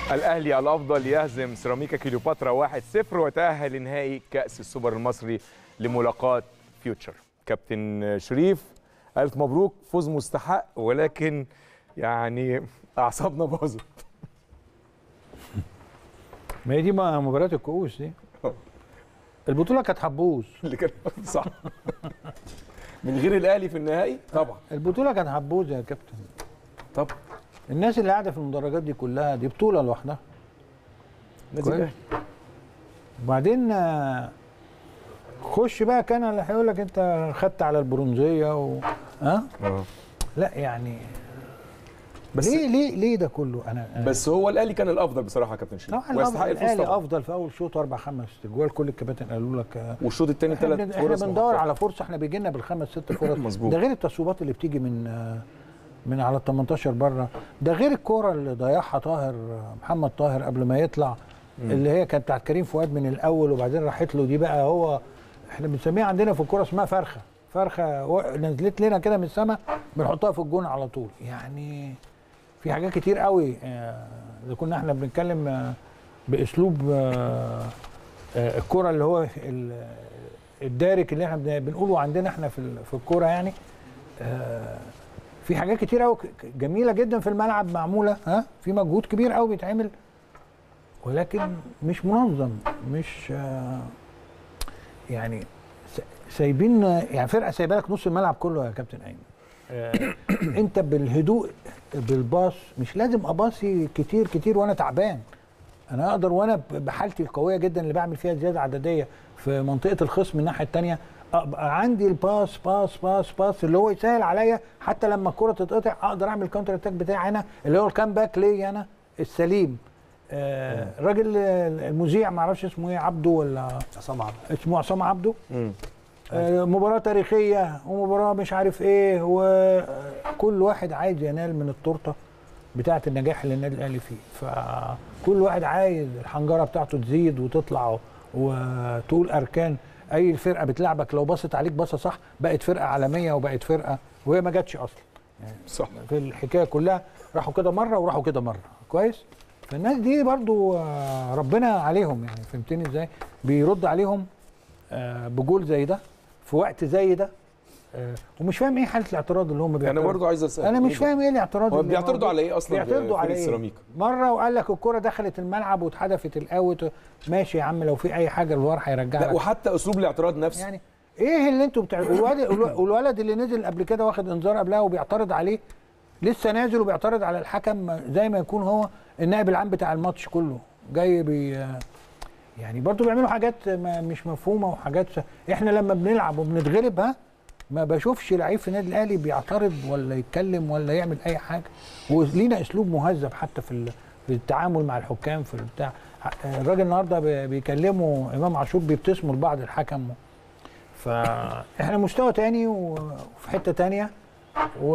الاهلي الافضل يهزم سيراميكا كليوباترا 1-0 وتاهل لنهائي كاس السوبر المصري لملاقاه فيوتشر كابتن شريف الف مبروك فوز مستحق ولكن يعني اعصابنا باظت ما هي دي ما- مباراه الكؤوس دي البطوله كانت حبوس اللي كان صح من غير الاهلي في النهائي طبعا البطوله كانت حبوس يا كابتن طبعا الناس اللي قاعده في المدرجات دي كلها دي بطوله لوحدها نادي كويس. الاهلي وبعدين آه، خش بقى كان اللي هيقول لك انت خدت على البرونزيه و... ها آه. لا يعني بس ليه ليه ليه ده كله انا أنا- بس هو الاهلي كان الافضل بصراحه يا كابتن شريف طبعا ويستحق الأفضل- الفوز الاهلي طبعا افضل في اول شوط اربع خمس اجوال كل الكباتن قالوا لك آه، والشوط الثاني احنا, ثلاث بن- احنا فرص بندور محققة. على فرصه احنا بيجي لنا بالخمس ست فرص مظبوط. ده غير التصويبات اللي بتيجي من آه، من على ال 18 بره ده غير الكوره اللي ضيعها طاهر آه، محمد طاهر قبل ما يطلع اللي هي كانت بتاعت كريم فؤاد من الاول وبعدين راحت له دي بقى هو احنا بنسميها عندنا في الكوره اسمها فرخه فرخه و- نزلت لنا كده من السماء بنحطها في الجون على طول يعني في حاجات كتير قوي آه، اذا كنا احنا بنتكلم آه، باسلوب آه، آه، الكوره اللي هو ال- الدارك اللي احنا بن- بنقوله عندنا احنا في ال- في الكوره يعني آه، في حاجات كتير قوي جميله جدا في الملعب معموله ها في مجهود كبير قوي بيتعمل ولكن مش منظم مش آه، يعني س- سايبين يعني فرقه سايبه لك نص الملعب كله يا كابتن ايمن آه، انت بالهدوء بالباص مش لازم اباصي كتير كتير وانا تعبان انا اقدر وانا ب- بحالتي القويه جدا اللي بعمل فيها زياده عدديه في منطقه الخصم الناحيه الثانيه ابقى عندي الباس باس باس باس اللي هو يسهل عليا حتى لما الكره تتقطع اقدر اعمل الكونتر اتاك بتاعي انا اللي هو الكام باك ليا انا السليم آه، الراجل المذيع ما اعرفش اسمه ايه عبده ولا عصام عبد اسمه عصام عبده مم. آه، مباراة تاريخية ومباراة مش عارف ايه وكل واحد عايز ينال من التورتة بتاعة النجاح اللي النادي الاهلي فيه فكل واحد عايز الحنجرة بتاعته تزيد وتطلع وتقول اركان اي فرقة بتلعبك لو بصت عليك بصة صح بقت فرقة عالمية وبقت فرقة وهي ما جاتش اصلا صح في الحكايه كلها راحوا كده مره وراحوا كده مره كويس فالناس دي برضو آه، ربنا عليهم يعني فهمتني ازاي بيرد عليهم آه، بجول زي ده في وقت زي ده آه، ومش فاهم ايه حاله الاعتراض اللي هم انا بيعترضوا برضو عايز اسال انا مش إيه ده؟ فاهم ايه الاعتراض هو اللي بيعترضوا موجود. على ايه اصلا بيعترضوا فريق على ايه السيراميكا مره وقال لك الكره دخلت الملعب واتحدفت الاوت ماشي يا عم لو في اي حاجه الفار هيرجع لا لك وحتى اسلوب الاعتراض نفسه يعني ايه اللي انتوا بتاع والولد, والولد اللي نزل قبل كده واخد انذار قبلها وبيعترض عليه لسه نازل وبيعترض على الحكم زي ما يكون هو النائب العام بتاع الماتش كله جاي بي يعني برضو بيعملوا حاجات ما مش مفهومه وحاجات س... احنا لما بنلعب وبنتغلب ها ما بشوفش لعيب في النادي الاهلي بيعترض ولا يتكلم ولا يعمل اي حاجه ولينا اسلوب مهذب حتى في ال- في التعامل مع الحكام في البتاع الراجل النهارده بي- بيكلموا امام عاشور بيبتسموا لبعض الحكم فاحنا مستوى تاني وفي حته تانيه و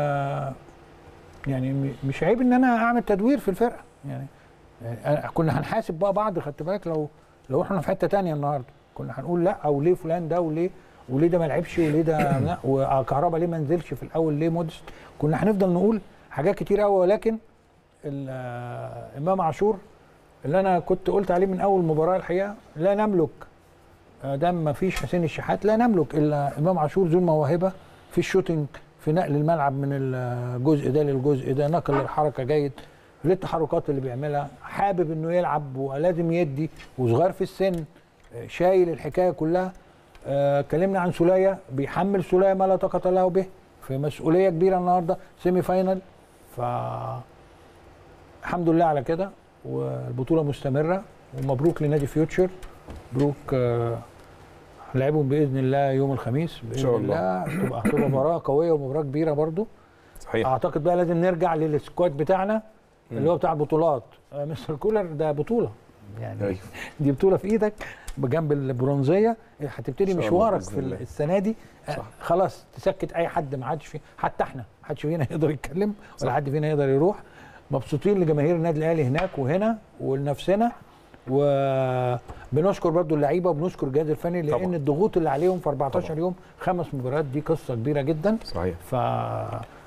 يعني م- مش عيب ان انا اعمل تدوير في الفرقه يعني يعني أنا- كنا هنحاسب بقى بعض خدت بالك لو لو احنا في حته تانيه النهارده كنا هنقول لا او ليه فلان ده وليه وليه ده ما لعبش وليه ده لا وكهربا ليه ما نزلش في الاول ليه مودست كنا هنفضل نقول حاجات كتير قوي ولكن ال- آه، امام عاشور اللي انا كنت قلت عليه من اول مباراه الحقيقه لا نملك آه، دام ما فيش حسين الشحات لا نملك الا امام عاشور ذو الموهبه في الشوتنج في نقل الملعب من الجزء ده للجزء ده نقل الحركه جيد للتحركات اللي بيعملها حابب انه يلعب ولازم يدي وصغير في السن آه، شايل الحكايه كلها آه، اتكلمنا عن سوليه بيحمل سوليه ما لا طاقه له به في مسؤوليه كبيره النهارده سيمي فاينل ف الحمد لله على كده والبطوله مستمره ومبروك لنادي فيوتشر مبروك آه، هنلعبهم باذن الله يوم الخميس باذن شاء الله. الله تبقى هتبقى مباراه قويه ومباراه كبيره برضو صحيح اعتقد بقى لازم نرجع للسكواد بتاعنا اللي هو بتاع البطولات آه، مستر كولر ده بطوله يعني أيوة. دي بطوله في ايدك بجنب البرونزيه هتبتدي إن شاء الله مشوارك بإذن في الله. السنه دي آه، صح. خلاص تسكت اي حد ما حدش فيه حتى احنا ما حدش فينا يقدر يتكلم ولا صح. حد فينا يقدر يروح مبسوطين لجماهير النادي الاهلي هناك وهنا ولنفسنا وبنشكر برضو اللعيبه وبنشكر الجهاز الفني لان طبعا. الضغوط اللي عليهم في 14 طبعا. يوم خمس مباريات دي قصه كبيره جدا صحيح ف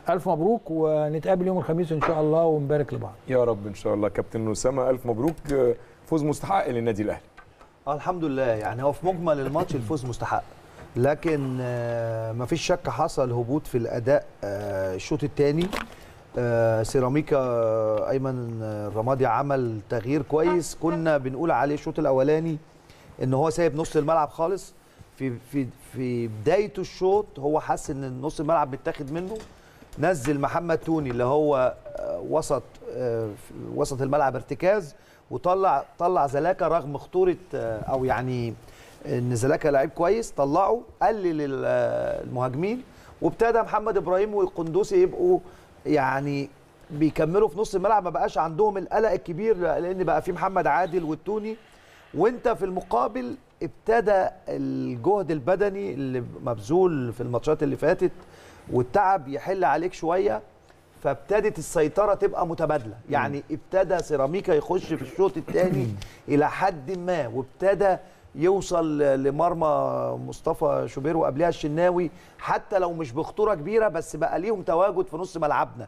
الف مبروك ونتقابل يوم الخميس ان شاء الله ونبارك لبعض يا رب ان شاء الله كابتن اسامه الف مبروك آه، فوز مستحق للنادي الاهلي آه الحمد لله يعني هو في مجمل الماتش الفوز مستحق لكن آه مفيش شك حصل هبوط في الاداء آه الشوط الثاني آه سيراميكا آه ايمن الرمادي عمل تغيير كويس كنا بنقول عليه الشوط الاولاني ان هو سايب نص الملعب خالص في في في بدايه الشوط هو حس ان نص الملعب متاخد منه نزل محمد توني اللي هو آه، وسط آه، في وسط الملعب ارتكاز وطلع طلع زلاكا رغم خطوره آه، او يعني ان زلاكا لعيب كويس طلعه قلل ال- آه، المهاجمين وابتدى محمد ابراهيم والقندوسي يبقوا يعني بيكملوا في نص الملعب ما بقاش عندهم القلق الكبير لان بقى في محمد عادل والتوني وانت في المقابل ابتدى الجهد البدني اللي مبذول في الماتشات اللي فاتت والتعب يحل عليك شويه فابتدت السيطره تبقى متبادله يعني ابتدى سيراميكا يخش في الشوط الثاني الى حد ما وابتدى يوصل لمرمى مصطفى شوبير وقبلها الشناوي حتى لو مش بخطوره كبيره بس بقى ليهم تواجد في نص ملعبنا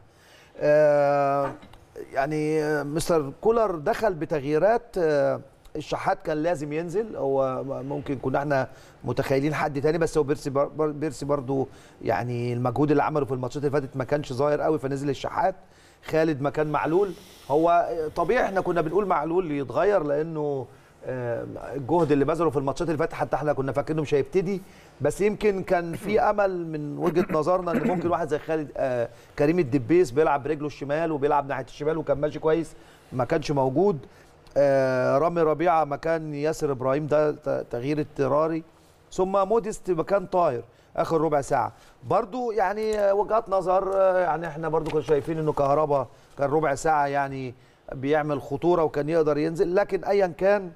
آه يعني آه، مستر كولر دخل بتغييرات آه، الشحات كان لازم ينزل هو ممكن كنا احنا متخيلين حد تاني بس هو بيرسي بر بر- بيرسي برضو يعني المجهود اللي عمله في الماتشات اللي فاتت ما كانش ظاهر قوي فنزل الشحات خالد مكان معلول هو طبيعي احنا كنا بنقول معلول يتغير لانه آه، الجهد اللي بذله في الماتشات اللي فاتت حتى احنا كنا فاكرينه مش هيبتدي بس يمكن كان في امل من وجهه نظرنا ان ممكن واحد زي خالد آه، كريم الدبيس بيلعب برجله الشمال وبيلعب ناحيه الشمال وكان ماشي كويس ما كانش موجود آه، رامي ربيعه مكان ياسر ابراهيم ده ت- تغيير اضطراري ثم موديست مكان طاهر اخر ربع ساعه برضو يعني آه، وجهات نظر آه، يعني احنا برضو كنا شايفين انه كهربا كان ربع ساعه يعني بيعمل خطوره وكان يقدر ينزل لكن ايا كان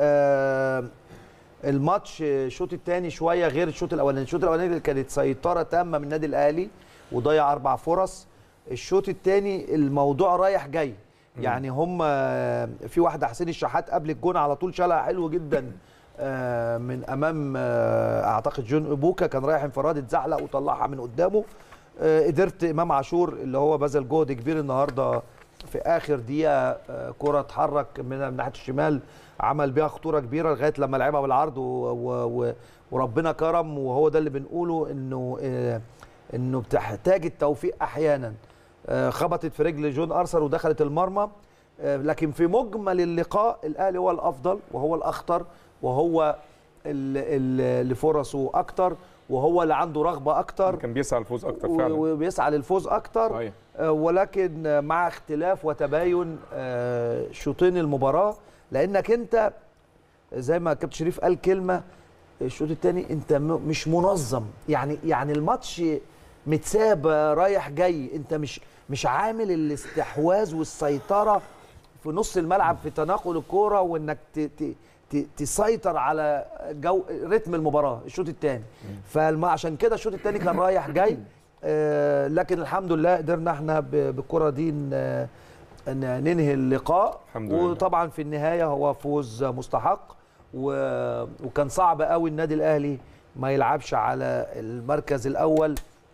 آه، الماتش الشوط الثاني شويه غير الشوط الاولاني الشوط الاولاني كانت سيطره تامه من النادي الاهلي وضيع اربع فرص الشوط الثاني الموضوع رايح جاي يعني هم في واحده حسين الشحات قبل الجون على طول شالها حلو جدا آه، من امام آه، اعتقد جون ابوكا كان رايح انفراد اتزحلق وطلعها من قدامه آه، قدرت امام عاشور اللي هو بذل جهد كبير النهارده في اخر دقيقه آه، كره اتحرك من من ناحيه الشمال عمل بيها خطوره كبيره لغايه لما لعبها بالعرض و... و... و... وربنا كرم وهو ده اللي بنقوله انه آه، انه بتحتاج التوفيق احيانا آه، خبطت في رجل جون ارثر ودخلت المرمى آه، لكن في مجمل اللقاء الاهلي هو الافضل وهو الاخطر وهو ال- ال- اللي فرصه اكتر وهو اللي عنده رغبه اكتر كان بيسعى الفوز اكتر و- فعلا وبيسعى للفوز اكتر صحيح آه، ولكن آه، مع اختلاف وتباين آه، شوطين المباراه لانك انت زي ما كابتن شريف قال كلمه الشوط الثاني انت م- مش منظم يعني يعني الماتش متساب آه، رايح جاي انت مش مش عامل الاستحواذ والسيطره في نص الملعب في تناقل الكوره وانك ت ت ت تسيطر على جو رتم المباراه الشوط الثاني فعشان كده الشوط الثاني كان رايح جاي آه، لكن الحمد لله قدرنا احنا ب- بالكره دي ن- ن- ننهي اللقاء الحمد لله. وطبعا في النهايه هو فوز مستحق و- وكان صعب قوي النادي الاهلي ما يلعبش على المركز الاول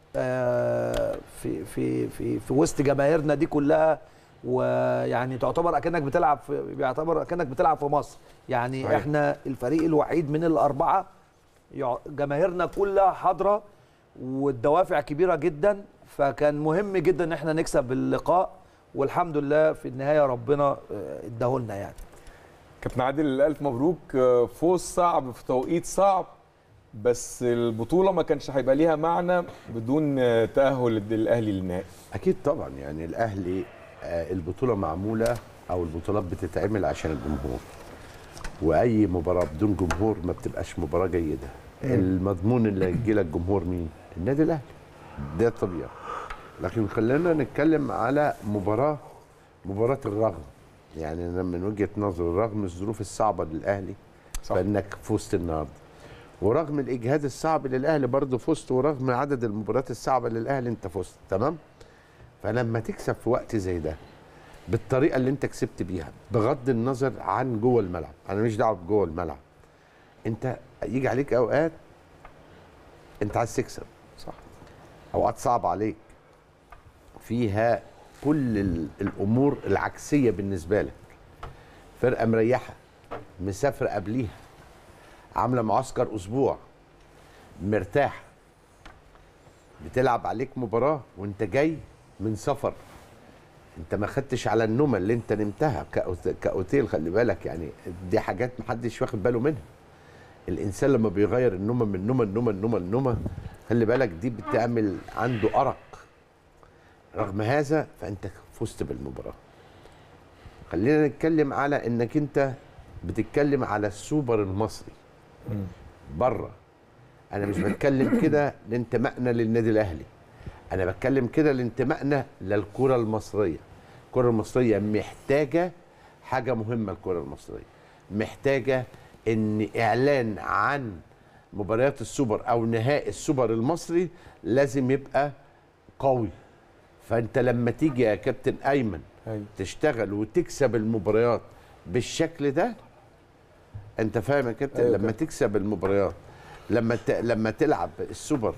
آه، في في في في وسط جماهيرنا دي كلها ويعني تعتبر اكنك بتلعب في بيعتبر اكنك بتلعب في مصر يعني صحيح. احنا الفريق الوحيد من الاربعه يع- جماهيرنا كلها حاضره والدوافع كبيره جدا فكان مهم جدا ان احنا نكسب اللقاء والحمد لله في النهايه ربنا آه، اداهولنا يعني كابتن عادل الف مبروك آه، فوز صعب في توقيت صعب بس البطوله ما كانش هيبقى ليها معنى بدون آه، تاهل الاهلي للنهائي اكيد طبعا يعني الاهلي آه، البطوله معموله او البطولات بتتعمل عشان الجمهور واي مباراه بدون جمهور ما بتبقاش مباراه جيده المضمون اللي يجي لك جمهور مين النادي الاهلي ده طبيعي لكن خلينا نتكلم على مباراه مباراه الرغم يعني انا من وجهه نظري رغم الظروف الصعبه للاهلي صح. فانك فزت النهارده ورغم الاجهاد الصعب للاهلي برضه فزت ورغم عدد المباريات الصعبه للاهلي انت فزت تمام فلما تكسب في وقت زي ده بالطريقه اللي انت كسبت بيها بغض النظر عن جوه الملعب انا مش دعوه بجوه الملعب انت يجي عليك اوقات انت عايز تكسب صح اوقات صعبه عليك فيها كل ال- الامور العكسيه بالنسبه لك فرقه مريحه مسافره قبليها عامله معسكر اسبوع مرتاح بتلعب عليك مباراه وانت جاي من سفر انت ما خدتش على النومه اللي انت نمتها كأوت- كاوتيل خلي بالك يعني دي حاجات محدش واخد باله منها الانسان لما بيغير النومه من نومه لنومه لنومه لنومه خلي بالك دي بتعمل عنده ارق رغم هذا فانت فزت بالمباراه خلينا نتكلم على انك انت بتتكلم على السوبر المصري بره انا مش بتكلم كده لانتمائنا للنادي الاهلي انا بتكلم كده لانتمائنا للكره المصريه الكره المصريه محتاجه حاجه مهمه الكره المصريه محتاجه ان اعلان عن مباريات السوبر او نهائي السوبر المصري لازم يبقى قوي فانت لما تيجي يا كابتن ايمن أيوة. تشتغل وتكسب المباريات بالشكل ده انت فاهم يا كابتن أيوة لما كابتن. تكسب المباريات لما ت... لما تلعب السوبر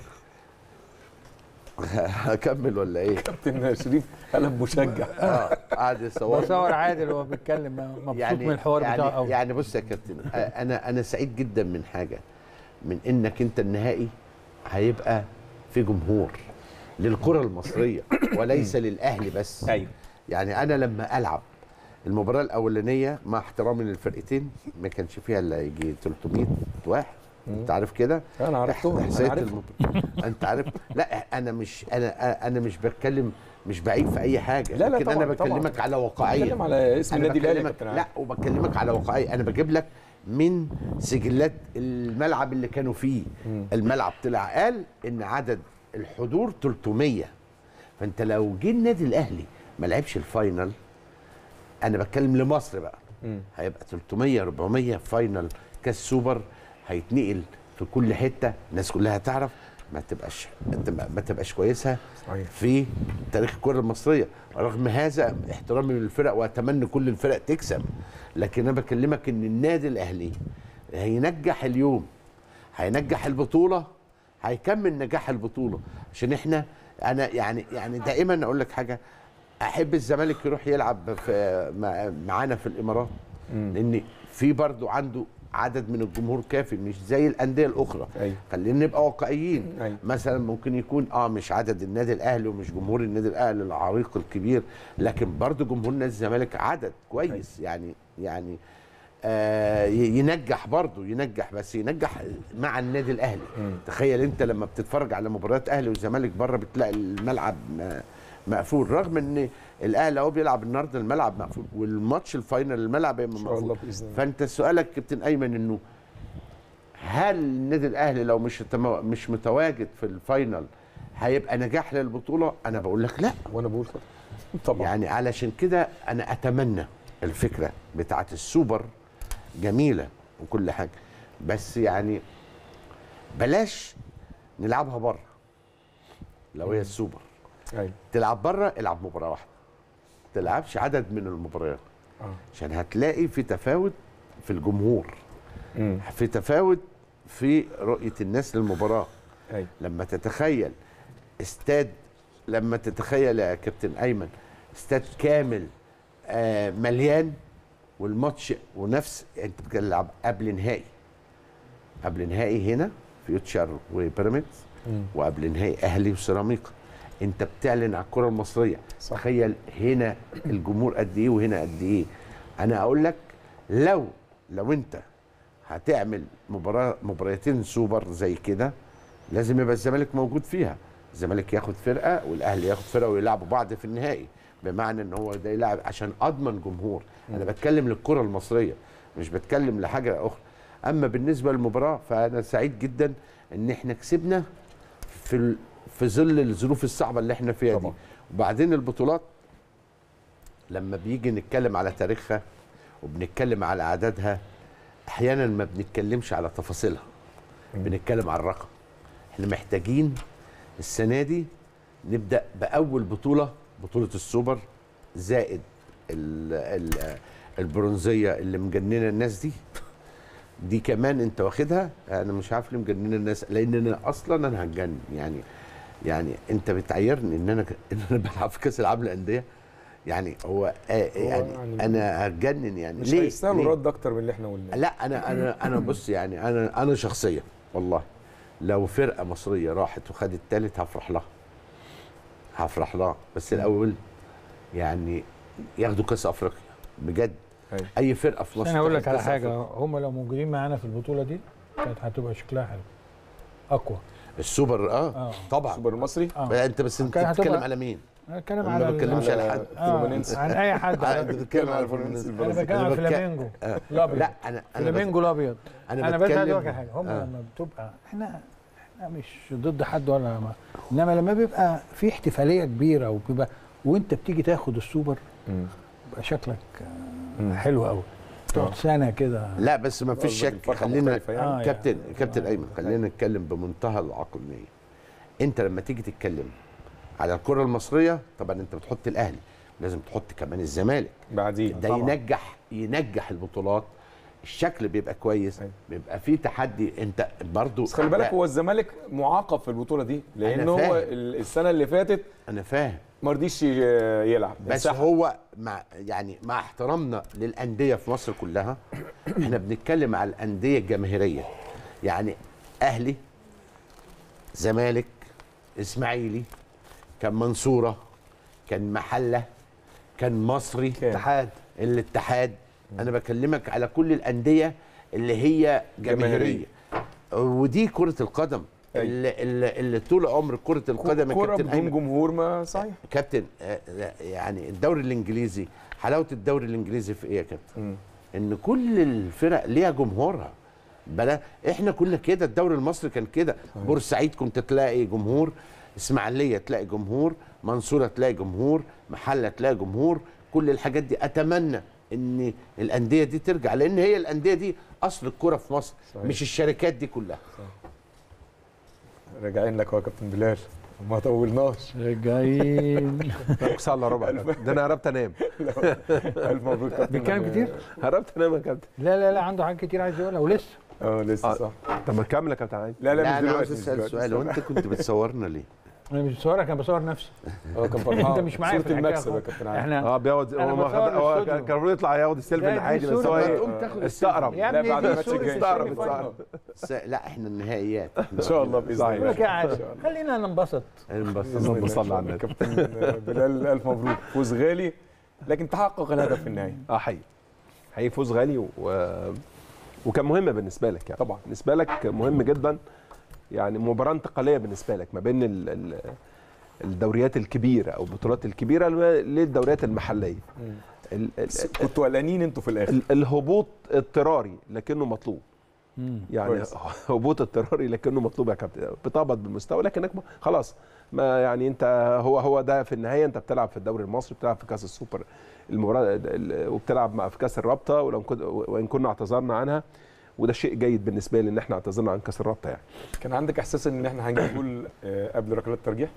هكمل ولا ايه؟ كابتن شريف قلب مشجع اه قاعد يصور بصور عادل وهو بيتكلم مبسوط من الحوار يعني بتاعه قوي يعني بص يا كابتن آه، انا انا سعيد جدا من حاجه من انك انت النهائي هيبقى في جمهور للكره المصريه وليس للاهلي بس ايوه يعني انا لما العب المباراه الاولانيه مع احترامي للفرقتين ما كانش فيها الا يجي 300 واحد انت عارف كده انا عرفتهم انا احصائيه عارفهم المب... انت عارف لا انا مش انا انا مش بتكلم مش بعيد في اي حاجه لا، لا، لكن انا طبعاً، طبعاً. بكلمك على واقعيه بتكلم على اسم انا النادي الاهلي يا بكلمك كابتن لا عادل. وبكلمك على واقعيه انا بجيب لك من سجلات الملعب اللي كانوا فيه الملعب طلع قال ان عدد الحضور 300 فانت لو جه النادي الاهلي ما لعبش الفاينل انا بتكلم لمصر بقى مم. هيبقى 300 400 فاينل كاس سوبر هيتنقل في كل حته الناس كلها تعرف ما تبقاش ما تبقاش كويسه صحيح. في تاريخ الكره المصريه رغم هذا احترامي للفرق واتمنى كل الفرق تكسب لكن انا بكلمك ان النادي الاهلي هينجح اليوم هينجح البطوله هيكمل نجاح البطوله عشان احنا انا يعني يعني دائما اقول لك حاجه احب الزمالك يروح يلعب في مع- معانا في الامارات لان في برضو عنده عدد من الجمهور كافي مش زي الانديه الاخرى أيوة. خلينا نبقى واقعيين أيوة. مثلا ممكن يكون اه مش عدد النادي الاهلي ومش جمهور النادي الاهلي العريق الكبير لكن برضو جمهور نادي الزمالك عدد كويس يعني يعني آه ي- ينجح برضو ينجح بس ينجح مع النادي الاهلي تخيل انت لما بتتفرج على مباريات اهلي والزمالك بره بتلاقي الملعب م- مقفول رغم ان الاهلي اهو بيلعب النهارده الملعب مقفول والماتش الفاينل الملعب هيبقى شاء الله مقفول بإذن الله. فانت سؤالك كابتن ايمن انه هل النادي الاهلي لو مش تمو- مش متواجد في الفاينل هيبقى نجاح للبطوله انا بقول لك لا وانا بقول كده طبعا يعني علشان كده انا اتمنى الفكره بتاعت السوبر جميله وكل حاجه بس يعني بلاش نلعبها بره لو هي السوبر ايوه تلعب بره العب مباراه واحده ما تلعبش عدد من المباريات آه. عشان هتلاقي في تفاوت في الجمهور مم. في تفاوت في رؤيه الناس للمباراه ايوه لما تتخيل استاد لما تتخيل يا كابتن ايمن استاد كامل آه مليان والماتش ونفس انت بتلعب قبل نهائي قبل نهائي هنا فيوتشر وبيراميدز مم. وقبل نهائي اهلي وسيراميكا انت بتعلن على الكره المصريه صح. تخيل هنا الجمهور قد ايه وهنا قد ايه انا اقول لك لو لو انت هتعمل مباراه مباراتين سوبر زي كده لازم يبقى الزمالك موجود فيها الزمالك ياخد فرقه والاهلي ياخد فرقه ويلعبوا بعض في النهائي بمعنى ان هو ده يلعب عشان اضمن جمهور انا بتكلم للكره المصريه مش بتكلم لحاجه اخرى اما بالنسبه للمباراه فانا سعيد جدا ان احنا كسبنا في ال... في ظل الظروف الصعبه اللي احنا فيها دي طبعا. وبعدين البطولات لما بيجي نتكلم على تاريخها وبنتكلم على اعدادها احيانا ما بنتكلمش على تفاصيلها بنتكلم على الرقم احنا محتاجين السنه دي نبدا باول بطوله بطوله السوبر زائد ال ال البرونزيه اللي مجننه الناس دي دي كمان انت واخدها انا مش عارف ليه مجننه الناس لان انا اصلا انا هتجنن يعني يعني انت بتعيرني ان انا ك- ان انا بلعب في كاس العالم للانديه يعني هو آه يعني, يعني انا هتجنن يعني مش ليه؟ هيستاهلوا ليه؟ رد اكتر من اللي احنا قلناه لا انا انا انا بص يعني انا انا شخصيا والله لو فرقه مصريه راحت وخدت الثالث هفرح لها هفرح لها بس الاول يعني ياخدوا كاس افريقيا بجد أيوة. اي فرقه في مصر انا اقول لك تاخد على كأس حاجه أفريقيا. هم لو موجودين معانا في البطوله دي كانت هتبقى شكلها حلو اقوى السوبر اه, اه طبعا السوبر المصري اه انت بس انت كان هتبقى- بتتكلم على مين؟ انا بتكلم أنا على ما بتكلمش ال- على حد. آه فلومينينسي. عن اي حد آه، على انت فكرة. بتتكلم على فلومينينسي انا البرازيلي. بتكلم على أنا بتكلم- فلامينجو آه. الابيض لا انا انا بت- فلامينجو الابيض انا, انا بس عايز بتكلم اقول لك حاجه هم آه. لما بتبقى احنا احنا مش ضد حد ولا ما انما لما بيبقى في احتفاليه كبيره وبيبقى وانت بتيجي تاخد السوبر مم. بيبقى شكلك مم. آه، حلو قوي تقعد سنه كده لا بس ما فيش قصدك شك الفرحة خلينا مختلفة يعني؟ آه، كابتن يعني. كابتن آه. ايمن خلينا نتكلم بمنتهى العقلانيه انت لما تيجي تتكلم على الكره المصريه طبعا انت بتحط الاهلي لازم تحط كمان الزمالك بعدين ده ينجح ينجح البطولات الشكل بيبقى كويس أيوة. بيبقى فيه تحدي انت برضو بس خلي بالك لا، هو الزمالك معاقب في البطوله دي لان هو فاهم. ال- السنه اللي فاتت انا فاهم ما رضيش ي- يلعب بس انسحب. هو مع يعني مع احترامنا للانديه في مصر كلها احنا بنتكلم على الانديه الجماهيريه يعني اهلي زمالك اسماعيلي كان منصوره كان محله كان مصري كان. اتحاد الاتحاد انا بكلمك على كل الانديه اللي هي جماهيريه جماهيرية. ودي كره القدم أيوة. اللي, اللي, اللي طول عمر كره القدم يا كوره كابتن بدون أيمن جمهور ما صحيح كابتن آه، لا، يعني الدوري الانجليزي حلاوه الدوري الانجليزي في ايه يا كابتن؟ مم. ان كل الفرق ليها جمهورها بلا احنا كنا كده الدوري المصري كان كده بورسعيد كنت تلاقي جمهور اسماعيليه تلاقي جمهور منصوره تلاقي جمهور محله تلاقي جمهور كل الحاجات دي اتمنى ان الانديه دي ترجع لان هي الانديه دي اصل الكره في مصر صحيح. مش الشركات دي كلها راجعين لك اهو يا كابتن بلال ما طولناش جايين اقسم الله ربع ده انا هربت انام الف مبروك يا كابتن بيتكلم كتير؟ هربت انام يا كابتن لا لا لا عنده حاجات كتير عايز يقولها ولسه اه لسه آه. صح طب ما تكمل يا كابتن عادي لا لا, لا مش انا دلوقتي عاوز مش اسال دلوقتي. سؤال هو انت كنت بتصورنا ليه؟ انا مش بصورك انا بصور نفسي اه كان فرحان انت مش معايا صورة في الحكاية المكسب يا خالص. كابتن عادل احنا اه بيقعد أنا هو ما بصور خد- هو الاستوديو. كان المفروض يطلع ياخد السيلفي لا، اللي دي عادي بس صورة. هو ما ايه تقوم تاخد استقرب يا لا ابني بعد دي الماتش صورة الجاي. استقرب السيمي استقرب س- لا احنا النهائيات ان شاء الله باذن صحيح. الله بقول لك يا عادل إن شاء الله. خلينا ننبسط انبسط اللهم صل على النبي كابتن بلال الف مبروك فوز غالي لكن تحقق الهدف في النهايه اه حقيقي حقيقي فوز غالي و... وكان مهم بالنسبه لك يعني طبعا. بالنسبه لك مهم جدا يعني مباراه انتقاليه بالنسبه لك ما بين ال... ال... الدوريات الكبيره او البطولات الكبيره للدوريات المحليه ال... ال... كنتوا قلقانين انتوا في الاخر ال- الهبوط اضطراري لكنه مطلوب يعني كويس. هبوط اضطراري لكنه مطلوب يا كابتن بتهبط بالمستوى لكنك م- خلاص ما يعني انت هو هو ده في النهايه انت بتلعب في الدوري المصري بتلعب في كاس السوبر المباراه ال- وبتلعب مع في كاس الرابطه ولو كنت وان كنا اعتذرنا عنها وده شيء جيد بالنسبه لي ان احنا اعتذرنا عن كاس الرابطه يعني كان عندك احساس ان احنا هنجيب جول آه، قبل ركلات الترجيح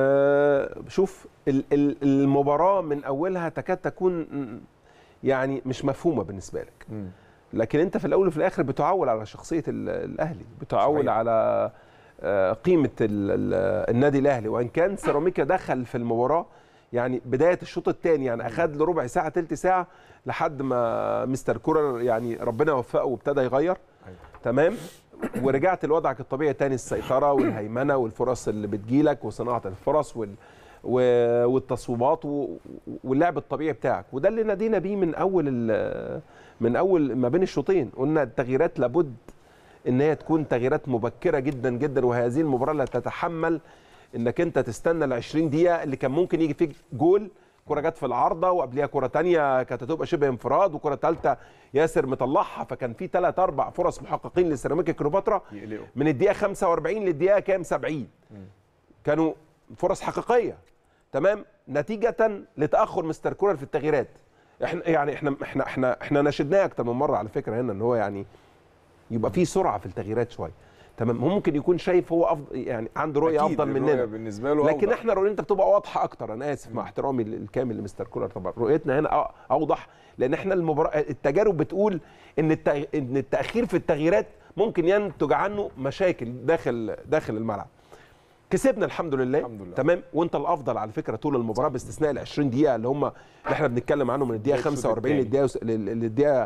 أه شوف ال- ال- المباراه من اولها تكاد تكون م- يعني مش مفهومه بالنسبه لك لكن انت في الاول وفي الاخر بتعول على شخصيه ال- الاهلي بتعول صحيح. على آه، قيمه ال- ال- النادي الاهلي وان كان سيراميكا دخل في المباراه يعني بدايه الشوط الثاني يعني اخذ له ربع ساعه ثلث ساعه لحد ما مستر كولر يعني ربنا وفقه وابتدى يغير أيوة. تمام ورجعت لوضعك الطبيعي تاني السيطره والهيمنه والفرص اللي بتجيلك وصناعه الفرص وال و- والتصويبات و- واللعب الطبيعي بتاعك وده اللي نادينا بيه من اول ال- من اول ما بين الشوطين قلنا التغييرات لابد ان هي تكون تغييرات مبكره جدا جدا وهذه المباراه لا تتحمل انك انت تستنى ال 20 دقيقه اللي كان ممكن يجي فيك جول كره جت في العارضه وقبليها كره تانية كانت هتبقى شبه انفراد وكره ثالثه ياسر مطلعها فكان في ثلاث اربع فرص محققين لسيراميكا كليوباترا يقلقوا من الدقيقه 45 للدقيقه كام 70 كانوا فرص حقيقيه تمام نتيجه لتاخر مستر كولر في التغييرات احنا يعني احنا احنا احنا احنا ناشدناه اكتر من مره على فكره هنا ان هو يعني يبقى في سرعه في التغييرات شويه تمام هو ممكن يكون شايف هو افضل يعني عنده رؤيه أكيد افضل الرؤية مننا بالنسبه له لكن أوضح. احنا رؤيتنا بتبقى واضحه اكتر انا اسف مع احترامي الكامل لمستر كولر طبعا رؤيتنا هنا أ- اوضح لان احنا المباراه التجارب بتقول ان التغ... ان التاخير في التغييرات ممكن ينتج عنه مشاكل داخل داخل الملعب كسبنا الحمد لله الحمد لله. تمام وانت الافضل على فكره طول المباراه باستثناء ال 20 دقيقه اللي هم اللي احنا بنتكلم عنهم من الدقيقه الشوط 45 التاني. للدقيقه لل- للدقيقه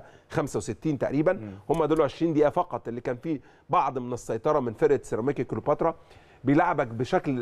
65 تقريبا هم دول 20 دقيقه فقط اللي كان فيه بعض من السيطره من فرقه سيراميكا كليوباترا بيلعبك بشكل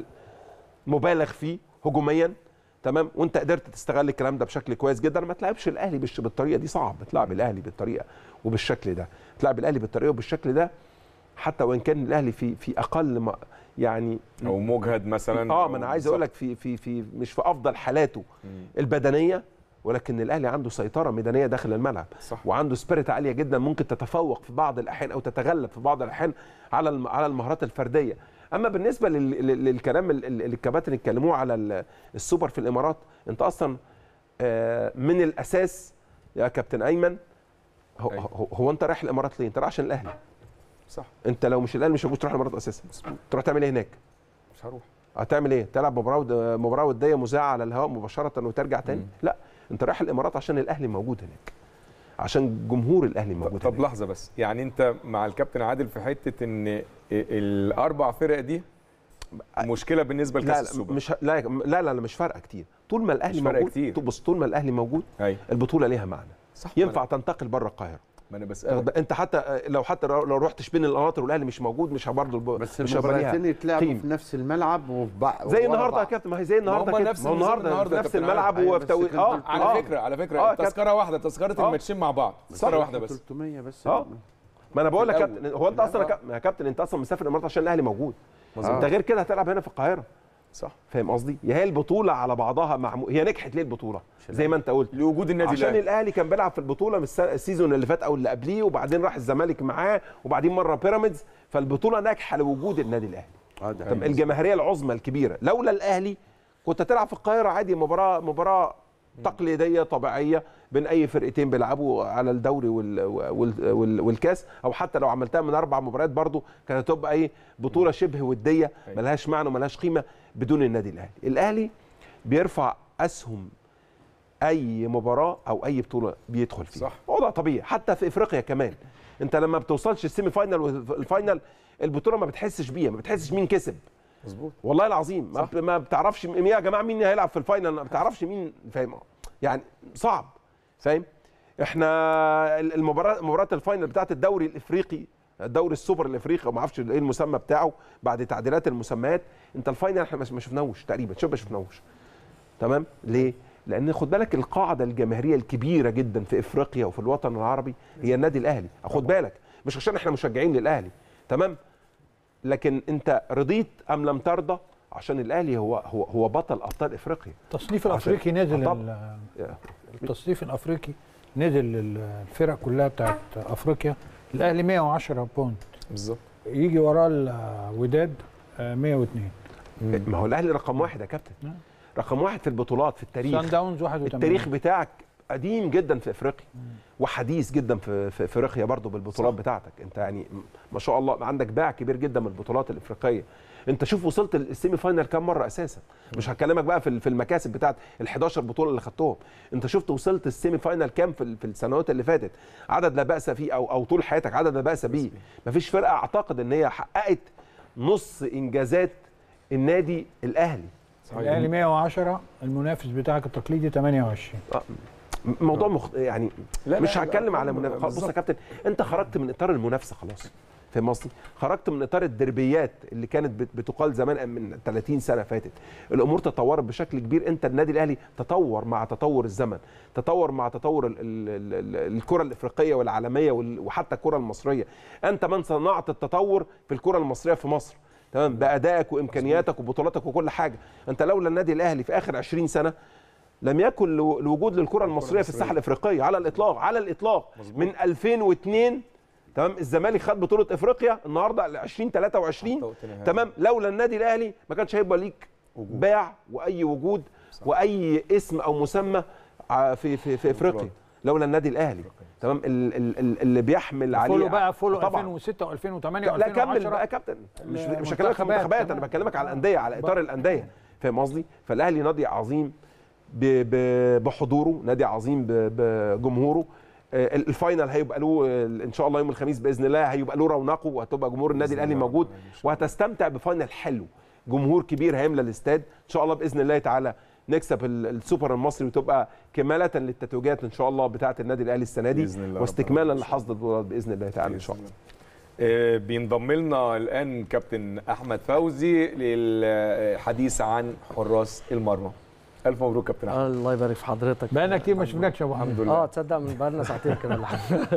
مبالغ فيه هجوميا تمام وانت قدرت تستغل الكلام ده بشكل كويس جدا ما تلعبش الاهلي بالش- بالطريقه دي صعب تلعب الاهلي بالطريقه وبالشكل ده تلعب الاهلي بالطريقه وبالشكل ده حتى وان كان الاهلي في في اقل ما يعني او مجهد مثلا اه ما انا عايز اقول لك في في في مش في افضل حالاته البدنيه ولكن الاهلي عنده سيطره ميدانيه داخل الملعب صح. وعنده سبيريت عاليه جدا ممكن تتفوق في بعض الاحيان او تتغلب في بعض الاحيان على الم- على المهارات الفرديه اما بالنسبه لل- لل- للكلام ال- ال- اللي الكباتن اتكلموه على ال- السوبر في الامارات انت اصلا آه، من الاساس يا كابتن ايمن هو, أيوة. هو, هو انت رايح الامارات ليه؟ انت رايح عشان الاهلي صح انت لو مش الاهلي مش هتروح الامارات اساسا تروح تعمل ايه هناك؟ مش هروح هتعمل ايه؟ تلعب مباراه ود- مباراه وديه مذاعه على الهواء مباشره وترجع تاني؟ مم. لا انت رايح الامارات عشان الاهلي موجود هناك عشان جمهور الاهلي موجود طب هناك لحظه بس يعني انت مع الكابتن عادل في حته ان الاربع فرق دي مشكله بالنسبه لا لكاس لا السوبر مش ه- لا لا لا, لا مش فارقه كتير طول ما الاهلي مش فارقة موجود كتير. بص طول ما الاهلي موجود ايوه البطوله ليها معنى صح ينفع تنتقل بره القاهره ما انا بسالك انت حتى لو حتى لو لو رحتش بين القناطر والاهلي مش موجود مش برضه الب- بس مش هيبقى ليها المباراتين يتلعبوا قيمة. في نفس الملعب وفي بعض زي ورا النهارده يا بعض. كابتن ما هي زي النهارده هما كده نفس ما هو النظام النهارده النهاردة في يا نفس كابتن الملعب أيوة، وفي بس توقيت كان اه دول على آه. فكره على فكره آه، التذكره واحده تذكره آه. الماتشين مع بعض تذكره واحده بس 300 بس اه ما انا بقول لك في كابتن هو انت اصلا يا كابتن- يا كابتن انت اصلا مسافر الامارات عشان الاهلي موجود مظبوط. انت غير كده هتلعب هنا في القاهره صح فاهم قصدي؟ يا هي البطوله على بعضها معمو... هي نجحت ليه البطوله؟ زي ما انت قلت لوجود النادي عشان الاهلي الاهلي كان بيلعب في البطوله من الس- السيزون اللي فات او اللي قبليه وبعدين راح الزمالك معاه وبعدين مره بيراميدز فالبطوله ناجحه لوجود النادي الاهلي اه ده طب الجماهيريه العظمى الكبيره لولا الاهلي كنت هتلعب في القاهره عادي مباراه مباراه تقليديه طبيعيه بين اي فرقتين بيلعبوا على الدوري وال وال وال والكاس او حتى لو عملتها من اربع مباريات برضو كانت هتبقى ايه بطوله شبه وديه أيوة. ملهاش معنى وملهاش قيمه بدون النادي الاهلي الاهلي بيرفع اسهم اي مباراه او اي بطوله بيدخل فيها صح. وضع طبيعي حتى في افريقيا كمان انت لما بتوصلش السيمي فاينال والفاينال البطوله ما بتحسش بيها ما بتحسش مين كسب مظبوط والله العظيم ما, صح. ما بتعرفش مين يا جماعه مين هيلعب في الفاينل ما بتعرفش مين فاهم يعني صعب فاهم احنا المباراه مباراه الفاينل بتاعت الدوري الافريقي الدوري السوبر الافريقي ما اعرفش ايه المسمى بتاعه بعد تعديلات المسميات انت الفاينل احنا ما شفناهوش تقريبا شبه ما شفناهوش تمام ليه لان خد بالك القاعده الجماهيريه الكبيره جدا في افريقيا وفي الوطن العربي هي النادي الاهلي خد بالك مش عشان احنا مشجعين للاهلي تمام لكن انت رضيت ام لم ترضى عشان الاهلي هو هو هو بطل ابطال افريقيا التصنيف عشان- الافريقي نزل آه ال- يا- التصنيف الافريقي نزل الفرق كلها بتاعت افريقيا الاهلي 110 بونت بالظبط يجي وراه الوداد آه، 102 ما هو الاهلي رقم واحد يا كابتن نعم. رقم واحد في البطولات في التاريخ سان داونز 81 التاريخ بتاعك قديم جدا في افريقيا وحديث جدا في في افريقيا برضه بالبطولات صح. بتاعتك انت يعني م- ما شاء الله عندك باع كبير جدا من البطولات الافريقيه انت شوف وصلت السيمي فاينال كام مره اساسا مش هكلمك بقى في ال- في المكاسب بتاعت ال 11 بطوله اللي خدتهم انت شفت وصلت السيمي فاينال كام في ال- في السنوات اللي فاتت عدد لا باس فيه او او طول حياتك عدد لا باس بيه مفيش فرقه اعتقد ان هي حققت نص انجازات النادي الاهلي الاهلي 110 المنافس بتاعك التقليدي 28 موضوع مخ... يعني لا، مش لا، هتكلم لا، على لا، منافسه بص يا بالظبط. كابتن انت خرجت من اطار المنافسه خلاص فاهم قصدي؟ خرجت من اطار الدربيات اللي كانت بت- بتقال زمان من 30 سنه فاتت الامور تطورت بشكل كبير انت النادي الاهلي تطور مع تطور الزمن تطور مع تطور ال ال ال ال الكره الافريقيه والعالميه وال- وحتى الكره المصريه انت من صنعت التطور في الكره المصريه في مصر تمام بادائك وامكانياتك وبطولاتك وكل حاجه انت لولا النادي الاهلي في اخر 20 سنه لم يكن لو- الوجود للكره المصريه في الساحه الافريقيه على الاطلاق على الاطلاق من 2002 تمام الزمالك خد بطوله افريقيا النهارده 2023 توتنهام. تمام لولا النادي الاهلي ما كانش هيبقى ليك باع واي وجود واي اسم او مسمى ع- في في في افريقيا لولا النادي الاهلي تمام ال- ال- ال- اللي بيحمل عليه فولو بقى فولو طبعا 2006 و2008 لا كمل و2010 بقى يا كابتن مش مش المنتخبات هكلمك في المنتخبات انا كمان. بكلمك على الانديه على اطار الانديه فاهم قصدي فالاهلي نادي عظيم ب- ب- بحضوره نادي عظيم ب- بجمهوره آه، الفاينل هيبقى له آه، ان شاء الله يوم الخميس باذن الله هيبقى له رونقه وهتبقى جمهور النادي الاهلي موجود وهتستمتع بفاينل حلو جمهور كبير هيملى الاستاد ان شاء الله باذن الله تعالى نكسب ال- السوبر المصري وتبقى كماله للتتويجات ان شاء الله بتاعه النادي الاهلي السنه دي بإذن الله رب واستكمالا العالمين. لحصد البطولات باذن الله تعالى ان شاء الله آه، بينضم لنا الان كابتن احمد فوزي للحديث عن حراس المرمى الف مبروك كابتن احمد الله يبارك في حضرتك بقالنا كتير ما شفناكش يا ابو حميد الحمد لله اه تصدق من بقالنا ساعتين كده ولا حاجه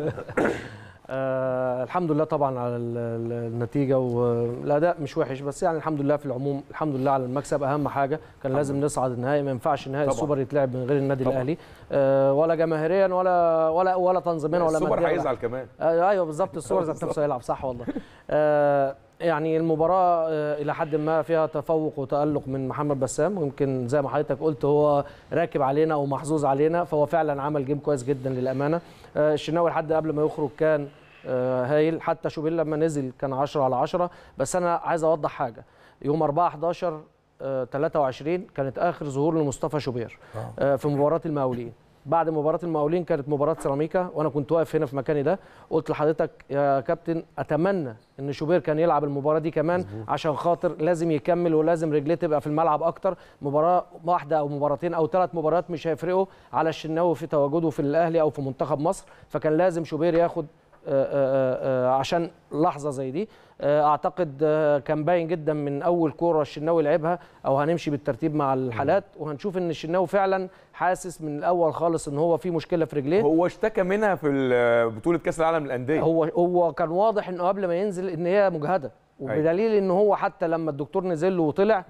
آه الحمد لله طبعا على ال- ال- النتيجه والاداء مش وحش بس يعني الحمد لله في العموم الحمد لله على المكسب اهم حاجه كان لازم نصعد النهائي ما ينفعش نهائي طبعاً. السوبر يتلعب من غير النادي طبعاً. الاهلي آه ولا جماهيريا ولا ولا ولا تنظيميا ولا السوبر مادياً ولا هيزعل كمان آه ايوه بالظبط الصور ذات نفسه هيلعب صح والله آه يعني المباراه آه الى حد ما فيها تفوق وتالق من محمد بسام ويمكن زي ما حضرتك قلت هو راكب علينا او محظوظ علينا فهو فعلا عمل جيم كويس جدا للامانه آه الشناوي لحد قبل ما يخرج كان آه هايل حتى شوبير لما نزل كان 10 على 10 بس انا عايز اوضح حاجه يوم 4 11 آه 23 كانت اخر ظهور لمصطفى شوبير آه في مباراه المقاولين بعد مباراه المقاولين كانت مباراه سيراميكا وانا كنت واقف هنا في مكاني ده قلت لحضرتك يا كابتن اتمنى ان شوبير كان يلعب المباراه دي كمان عشان خاطر لازم يكمل ولازم رجليه تبقى في الملعب اكتر مباراه واحده او مباراتين او ثلاث مباريات مش هيفرقوا على الشناوي في تواجده في الاهلي او في منتخب مصر فكان لازم شوبير ياخد آه، آه، آه، عشان لحظه زي دي آه، اعتقد آه، كان باين جدا من اول كوره الشناوي لعبها او هنمشي بالترتيب مع الحالات وهنشوف ان الشناوي فعلا حاسس من الاول خالص ان هو في مشكله في رجليه هو اشتكى منها في ال- بطوله كاس العالم للانديه هو هو كان واضح انه قبل ما ينزل ان هي مجهده وبدليل ان هو حتى لما الدكتور نزل له وطلع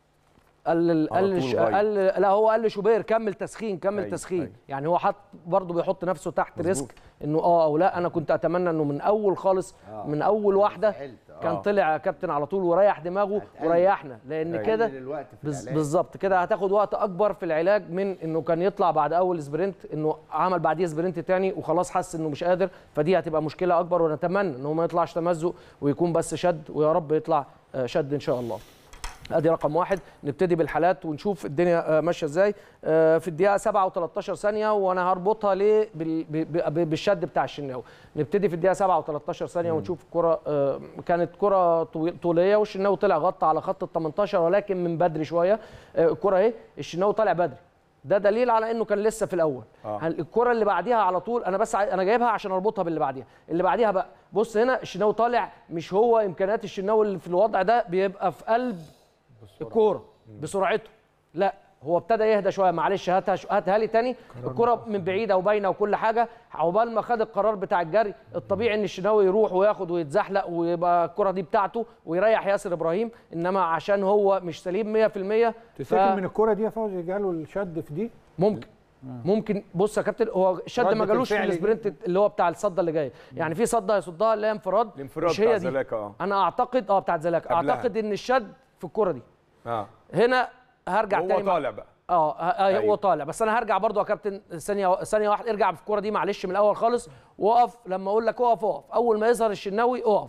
قال على قال طول ش- غير. قال لا هو قال لشوبير كمل تسخين كمل أيوة، تسخين أيوة. يعني هو حط برضه بيحط نفسه تحت ريسك انه اه او لا انا كنت اتمنى انه من اول خالص من اول واحده كان آه. طلع يا كابتن على طول وريح دماغه وريحنا لان أيوة. كده الوقت في بز- العلاج. بالظبط كده هتاخد وقت اكبر في العلاج من انه كان يطلع بعد اول سبرنت انه عمل بعديه سبرنت تاني وخلاص حس انه مش قادر فدي هتبقى مشكله اكبر ونتمنى ان هو ما يطلعش تمزق ويكون بس شد ويا رب يطلع آه، شد ان شاء الله ادي رقم واحد نبتدي بالحالات ونشوف الدنيا آه، ماشيه ازاي آه، في الدقيقه 7 و13 ثانيه وانا هربطها ليه بال- ب- ب- بالشد بتاع الشناوي نبتدي في الدقيقه 7 و13 ثانيه ونشوف كره آه، كانت كره طوي- طوليه والشناوي طلع غطى على خط ال 18 ولكن من بدري شويه آه، الكره اهي الشناوي طالع بدري ده دليل على انه كان لسه في الاول آه. هل- الكره اللي بعديها على طول انا بس عاي- انا جايبها عشان اربطها باللي بعديها اللي بعديها بقى بص هنا الشناوي طالع مش هو امكانيات الشناوي اللي في الوضع ده بيبقى في قلب الكوره بسرعته لا هو ابتدى يهدى شويه معلش هاتها هاتها لي تاني الكره من بعيده وباينه وكل حاجه عقبال ما خد القرار بتاع الجري الطبيعي ان الشناوي يروح وياخد ويتزحلق ويبقى الكره دي بتاعته ويريح ياسر ابراهيم انما عشان هو مش سليم 100% تفتكر من الكوره دي يا فوزي جاله الشد في دي ممكن ممكن بص يا كابتن هو الشد ما ردة جالوش في الفعل دي. السبرنت اللي هو بتاع الصده اللي جايه يعني في صده هيصدها اللي هي انفراد الانفراد مش بتاع هي دي زلاكا اه انا اعتقد اه بتاعت زلاكا قبلها. اعتقد ان الشد في الكره دي اه هنا هرجع هو تاني مع- طالع بقى اه ه- آه، أيوة. هو طالع بس انا هرجع برضو يا كابتن ثانيه ثانيه واحده ارجع في الكوره دي معلش من الاول خالص وقف لما اقول لك اقف اقف اول ما يظهر الشناوي اقف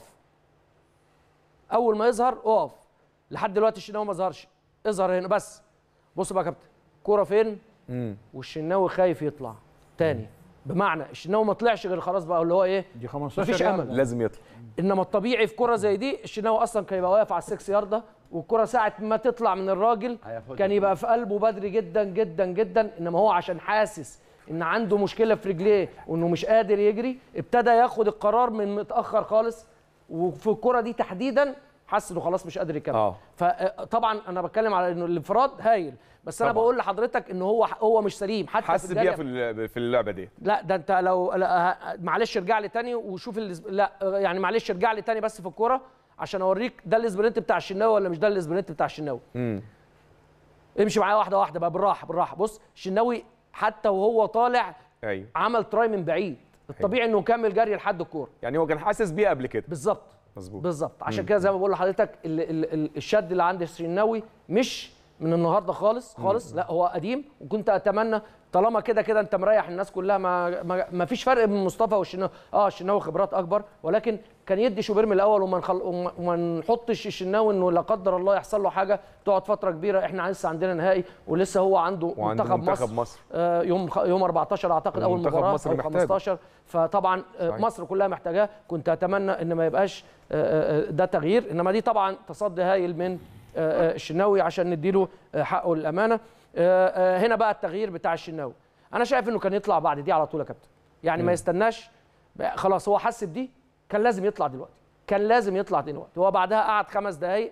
اول ما يظهر اقف لحد دلوقتي الشناوي ما ظهرش اظهر هنا بس بص بقى يا كابتن كوره فين امم والشناوي خايف يطلع تاني بمعنى الشناوي ما طلعش غير خلاص بقى اللي هو ايه دي 15 مفيش ياردة. أمل. لازم يطلع انما الطبيعي في كره زي دي الشناوي اصلا كان يبقى واقف على السكس يارده والكره ساعه ما تطلع من الراجل هياخدها كان يبقى في قلبه بدري جدا جدا جدا انما هو عشان حاسس ان عنده مشكله في رجليه وانه مش قادر يجري ابتدى ياخد القرار من متاخر خالص وفي الكره دي تحديدا حس انه خلاص مش قادر يكمل اه فطبعا انا بتكلم على انه الانفراد هايل بس انا طبعاً. بقول لحضرتك ان هو هو مش سليم حتى حس في بيها الجري في ال- في اللعبه دي لا ده انت لو لا ه- معلش ارجع لي تاني وشوف ال... لا يعني معلش ارجع لي تاني بس في الكوره عشان اوريك ده الاسبرنت بتاع الشناوي ولا مش ده الاسبرنت بتاع الشناوي امم امشي معايا واحده واحده بقى بالراحه بالراحه بص الشناوي حتى وهو طالع ايوه عمل تراي من بعيد الطبيعي انه يكمل جري لحد الكوره يعني هو كان حاسس بيها قبل كده بالظبط مظبوط بالظبط عشان كده زي ما بقول لحضرتك ال ال ال الشد اللي عند الشناوي مش من النهارده خالص خالص لا هو قديم وكنت اتمنى طالما كده كده انت مريح الناس كلها ما ما, ما فيش فرق بين مصطفى والشناوي اه الشناوي خبرات اكبر ولكن كان يدي شوبير من الاول وما نخل... وما- وما نحطش الشناوي انه لا قدر الله يحصل له حاجه تقعد فتره كبيره احنا لسه عندنا نهائي ولسه هو عنده وعنده منتخب, منتخب مصر, مصر. آه يوم خ... يوم 14 اعتقد اول ومنتخب مباراه مصر او محتاجه. 15 فطبعا آه، صحيح. مصر كلها محتاجاه كنت اتمنى ان ما يبقاش آه، آه، ده تغيير انما دي طبعا تصدي هايل من آه، آه، الشناوي عشان نديله آه، حقه للامانه آه، آه، هنا بقى التغيير بتاع الشناوي انا شايف انه كان يطلع بعد دي على طول يا كابتن يعني ما يستناش بقى خلاص هو حس بدي كان لازم يطلع دلوقتي كان لازم يطلع دلوقتي هو بعدها قعد خمس دقايق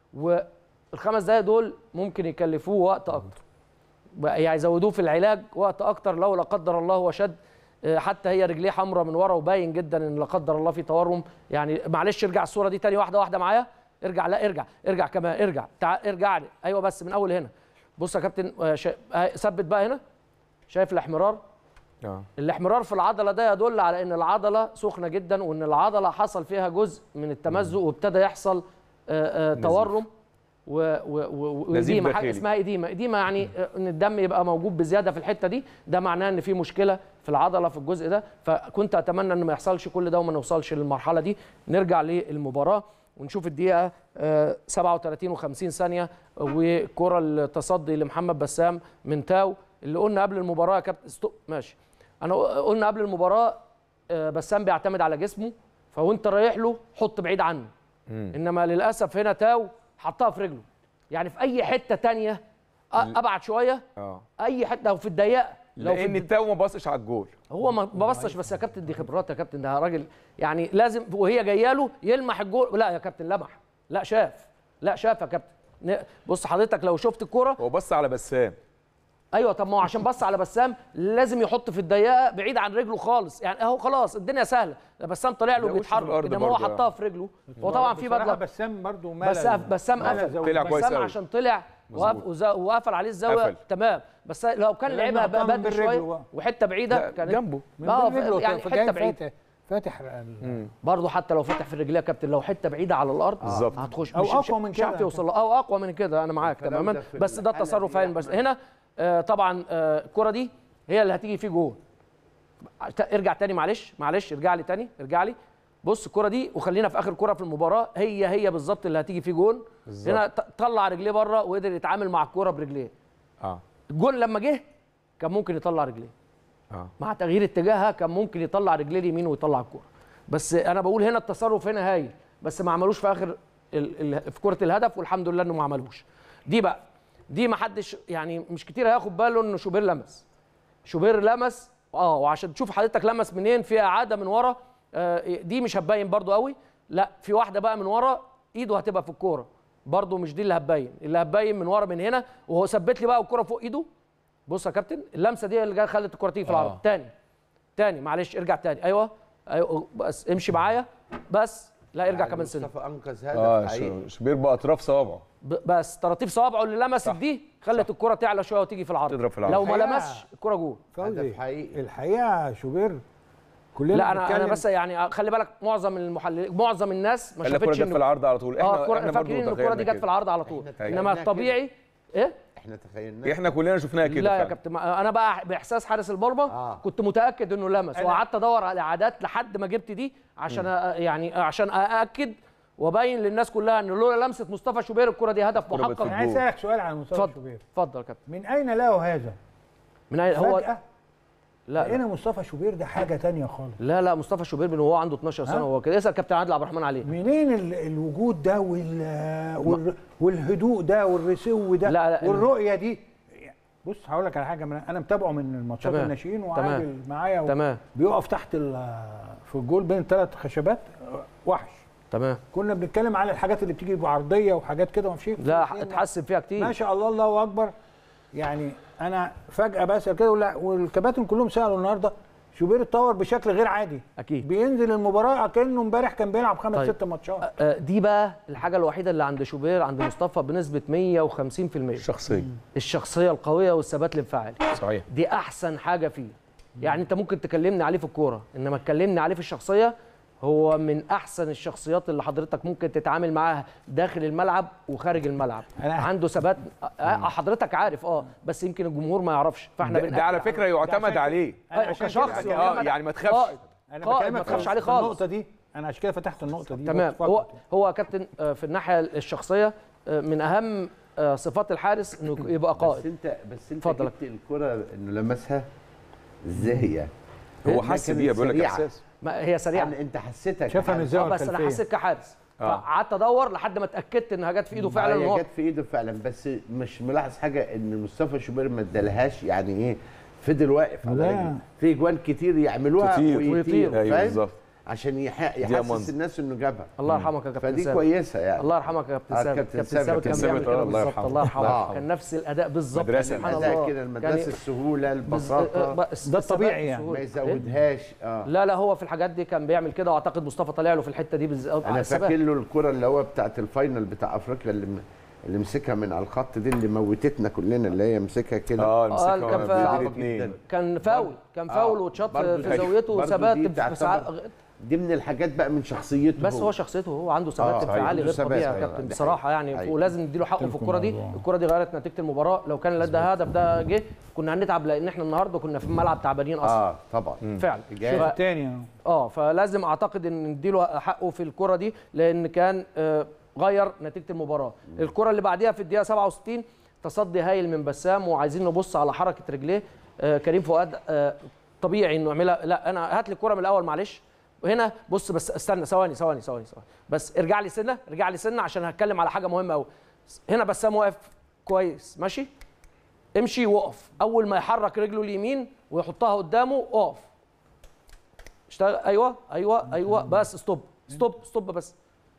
والخمس دقايق دول ممكن يكلفوه وقت اكتر بقى يعني يزودوه في العلاج وقت اكتر لو لا قدر الله هو شد آه، حتى هي رجليه حمراء من ورا وباين جدا ان لا قدر الله في تورم يعني معلش ارجع الصوره دي تاني واحده واحده معايا ارجع لا ارجع ارجع كمان ارجع تعال ارجع لي ايوه بس من اول هنا بص يا كابتن آه، شا- آه، ثبت بقى هنا شايف الاحمرار اه الاحمرار في العضله ده يدل على ان العضله سخنه جدا وان العضله حصل فيها جزء من التمزق وابتدى يحصل آه، آه، تورم و- و- و- نزيف وإديمة حاجه داخلي. اسمها إديمة إديمة يعني آه، ان الدم يبقى موجود بزياده في الحته دي ده معناه ان في مشكله في العضله في الجزء ده فكنت اتمنى ان ما يحصلش كل ده وما نوصلش للمرحله دي نرجع للمباراه ونشوف الدقيقه آه، 37 و50 ثانيه وكره التصدي لمحمد بسام من تاو اللي قلنا قبل المباراه يا كابتن ستوب ماشي انا قلنا قبل المباراه آه، بسام بيعتمد على جسمه فوانت رايح له حط بعيد عنه انما للاسف هنا تاو حطها في رجله يعني في اي حته تانية أ- ابعد شويه اه اي حته او في الضيقه لو في لان الد- التاو ما باصش على الجول هو ما ما بصش بس يا كابتن دي خبرات يا كابتن ده راجل يعني لازم وهي جايه له يلمح الجول لا يا كابتن لمح لا شاف لا شاف يا كابتن ن- بص حضرتك لو شفت الكوره هو بص على بسام ايوه طب ما هو عشان بص على بسام لازم يحط في الضيقه بعيد عن رجله خالص يعني اهو خلاص الدنيا سهله ده بسام طلع له لا، وشه في بيتحرك الأرض انما هو برضه، حطها آه. في رجله هو طبعا في بصراحة بدله بسام برضو مال بس بسام قفل طلع كويس بسام أوي. عشان طلع وقف- وز- وقفل عليه الزاويه قفل. تمام بس لو كان لأنه لعبها حطها من بدري بين رجله شويه بقى. وحته بعيده لا، كانت جنبه. من اه بين رجله يعني فجاي حته بعيده فاتح فاتح ال- برضه حتى لو فتح في الرجليه يا كابتن لو حته بعيده على الارض بالظبط. هتخش أو مش أقوى مش- من مش كده. عارف يوصل لها. او اقوى من كده انا معاك الكلام تماما ده في بس ده الحالة التصرف دي فاهم بس أحمد. هنا آه طبعا آه الكره دي هي اللي هتيجي فيه جول ت- ارجع تاني معلش معلش ارجع لي تاني ارجع لي بص الكره دي وخلينا في اخر كره في المباراه هي هي بالظبط اللي هتيجي فيه جول هنا ط- طلع رجليه بره وقدر يتعامل مع الكوره برجليه اه الجول لما جه كان ممكن يطلع رجليه اه مع تغيير اتجاهها كان ممكن يطلع رجليه اليمين ويطلع الكوره بس انا بقول هنا التصرف هنا هايل بس ما عملوش في اخر ال ال في كره الهدف والحمد لله انه ما عملوش دي بقى دي ما حدش يعني مش كتير هياخد باله انه شوبير لمس شوبير لمس اه وعشان تشوف حضرتك لمس منين في اعاده من ورا آه دي مش هتبين برضو قوي لا في واحده بقى من ورا ايده هتبقى في الكوره برضو مش دي اللي هتبين اللي هتبين من ورا من هنا وهو ثبت لي بقى الكوره فوق ايده بص يا كابتن اللمسه دي اللي جا- خلت الكوره تيجي في العرض آه. تاني تاني معلش ارجع تاني ايوه ايوه بس امشي معايا بس لا ارجع يعني كمان سنه مصطفى انقذ اه هدف حقيقي ش- شوبير باطراف صوابعه ب- بس طراطيف صوابعه اللي لمست دي خلت الكره تعلى شويه وتيجي في العرض تضرب في العرض. لو ما الحقيقة- لمسش الكره جول فوزي هدف حقيقي. الحقيقه شوبير كلنا لا انا انا بنتكلم- بس يعني خلي بالك معظم المحللين معظم الناس ما قال لك الكوره شافتش جت في انه العرض على طول اه احنا الكرة- احنا برضه فاكرين ان الكره دي جت في العرض على طول إحنا انما تخيلناها الطبيعي ايه احنا تخيلنا احنا كلنا شفناها كده لا يا فعلا. كابتن ما- انا بقى باحساس حارس المرمى آه. كنت متاكد انه لمس أنا- وقعدت ادور على اعادات لحد ما جبت دي عشان أ- يعني عشان ااكد وابين للناس كلها ان لولا لمسه مصطفى شوبير الكره دي هدف الكرة بقت محقق في انا عايز الجول. اسالك سؤال عن مصطفى اتفضل شوبير اتفضل يا كابتن من اين له هذا؟ من أين هو فجأة لا لا لقينا مصطفى شوبير ده حاجه تانية خالص لا لا مصطفى شوبير من وهو عنده 12 سنه ها؟ هو كده اسال كابتن عادل عبد الرحمن عليه منين ال- الوجود ده وال... وال... والهدوء ده والرسو ده لا، لا، والرؤيه دي بص هقول لك على حاجه من... انا متابعه من الماتشات تمام. الناشئين تمام. وعامل معايا و... تمام بيقف تحت ال... في الجول بين ثلاث خشبات وحش تمام كنا بنتكلم على الحاجات اللي بتيجي بعرضيه وحاجات كده ومش لا اتحسن فيها كتير ما شاء الله الله اكبر يعني انا فجاه بسال كده ولا- والكباتن كلهم سالوا النهارده شوبير اتطور بشكل غير عادي اكيد بينزل المباراه كانه امبارح كان بيلعب خمس طيب. ست ماتشات آه، دي بقى الحاجه الوحيده اللي عند شوبير عند مصطفى بنسبه 150% الشخصيه الشخصيه القويه والثبات الانفعالي صحيح دي احسن حاجه فيه يعني انت ممكن تكلمني عليه في الكوره انما تكلمني عليه في الشخصيه هو من احسن الشخصيات اللي حضرتك ممكن تتعامل معاها داخل الملعب وخارج الملعب أنا- عنده ثبات آه، حضرتك عارف اه بس يمكن الجمهور ما يعرفش فاحنا ده, ده على فكره يعتمد عليه أنا أيوة، عشان كشخص كده- اه يعني ما تخافش قائد انا قائد بكلمك ما تخافش في- عليه في خالص النقطه دي انا عشان كده فتحت النقطه دي تمام اتفضل. هو هو يا كابتن آه، في الناحيه الشخصيه آه، من اهم آه، صفات الحارس انه يبقى بس قائد انت بس انت اتفضل. جبت الكره انه لمسها ازاي يعني هو إنها حس كانت بيها بيقول لك سريعة. احساس ما هي سريعه يعني انت حسيتها شافها من كحارس. الزاويه آه، بس انا الخلفيه حسيت كحارس آه. فقعدت ادور لحد ما اتاكدت انها جت في ايده فعلا هي إن هو جت في ايده فعلا بس مش ملاحظ حاجه ان مصطفى شوبير ما ادالهاش يعني ايه فضل واقف على لا. رجله في جوان كتير يعملوها تطير. ويطير ويطير. ايوه فاهم بالظبط عشان يح- دي يحسس منظر. الناس انه جابها الله يرحمك يا كابتن فدي سامي. كويسه يعني الله يرحمك يا كابتن آه، ثابت كابتن كابتن ثابت. ثابت كان كابتن بيعمل ثابت، كده آه، الله بالظبط يرحمه. الله يرحمه آه. كان نفس الاداء بالظبط مدرسة. سبحان الاداء الله كده كان المدرسه السهوله البساطه بس- ده بس- الطبيعي يعني. ما إيه؟ يزودهاش اه لا لا هو في الحاجات دي كان بيعمل كده واعتقد مصطفى طلع له في الحته دي بالذات انا الثبات. فاكر له الكره اللي هو بتاعت الفاينل بتاع افريقيا اللي م- اللي مسكها من على الخط دي اللي موتتنا كلنا اللي هي مسكها كده اه كان مسكها في- بايدين صعبة اتنين جداً. كان فاول كان فاول آه، واتشاط برضو في دي- زاويته برضو وثبات دي في تعتبر ساعات دي من الحاجات بقى من شخصيته بس هو شخصيته هو عنده ثبات آه، انفعالي عنده غير ثبات، طبيعي يا أيوة، كابتن دي بصراحه حقيقة. يعني أيوة. ولازم نديله حقه في تلكم الكره دي الموضوع. الكره دي غيرت نتيجه المباراه لو كان ده هدف ده جه كنا هنتعب لان احنا النهارده كنا في الملعب تعبانين اصلا اه طبعا فعلا جاي. ف- تاني اه فلازم اعتقد ان نديله حقه في الكره دي لان كان آه، غير نتيجه المباراه الكره اللي بعديها في الدقيقه 67 تصدي هايل من بسام وعايزين نبص على حركه رجليه آه، كريم فؤاد آه، طبيعي انه يعملها لا انا هات لي الكره من الاول معلش وهنا بص بس استنى ثواني ثواني ثواني ثواني بس ارجع لي سنه ارجع لي سنه عشان هتكلم على حاجه مهمه قوي هنا بسام واقف كويس ماشي امشي وقف اول ما يحرك رجله اليمين ويحطها قدامه اقف اشتغل ايوه ايوه ايوه بس ستوب ستوب ستوب بس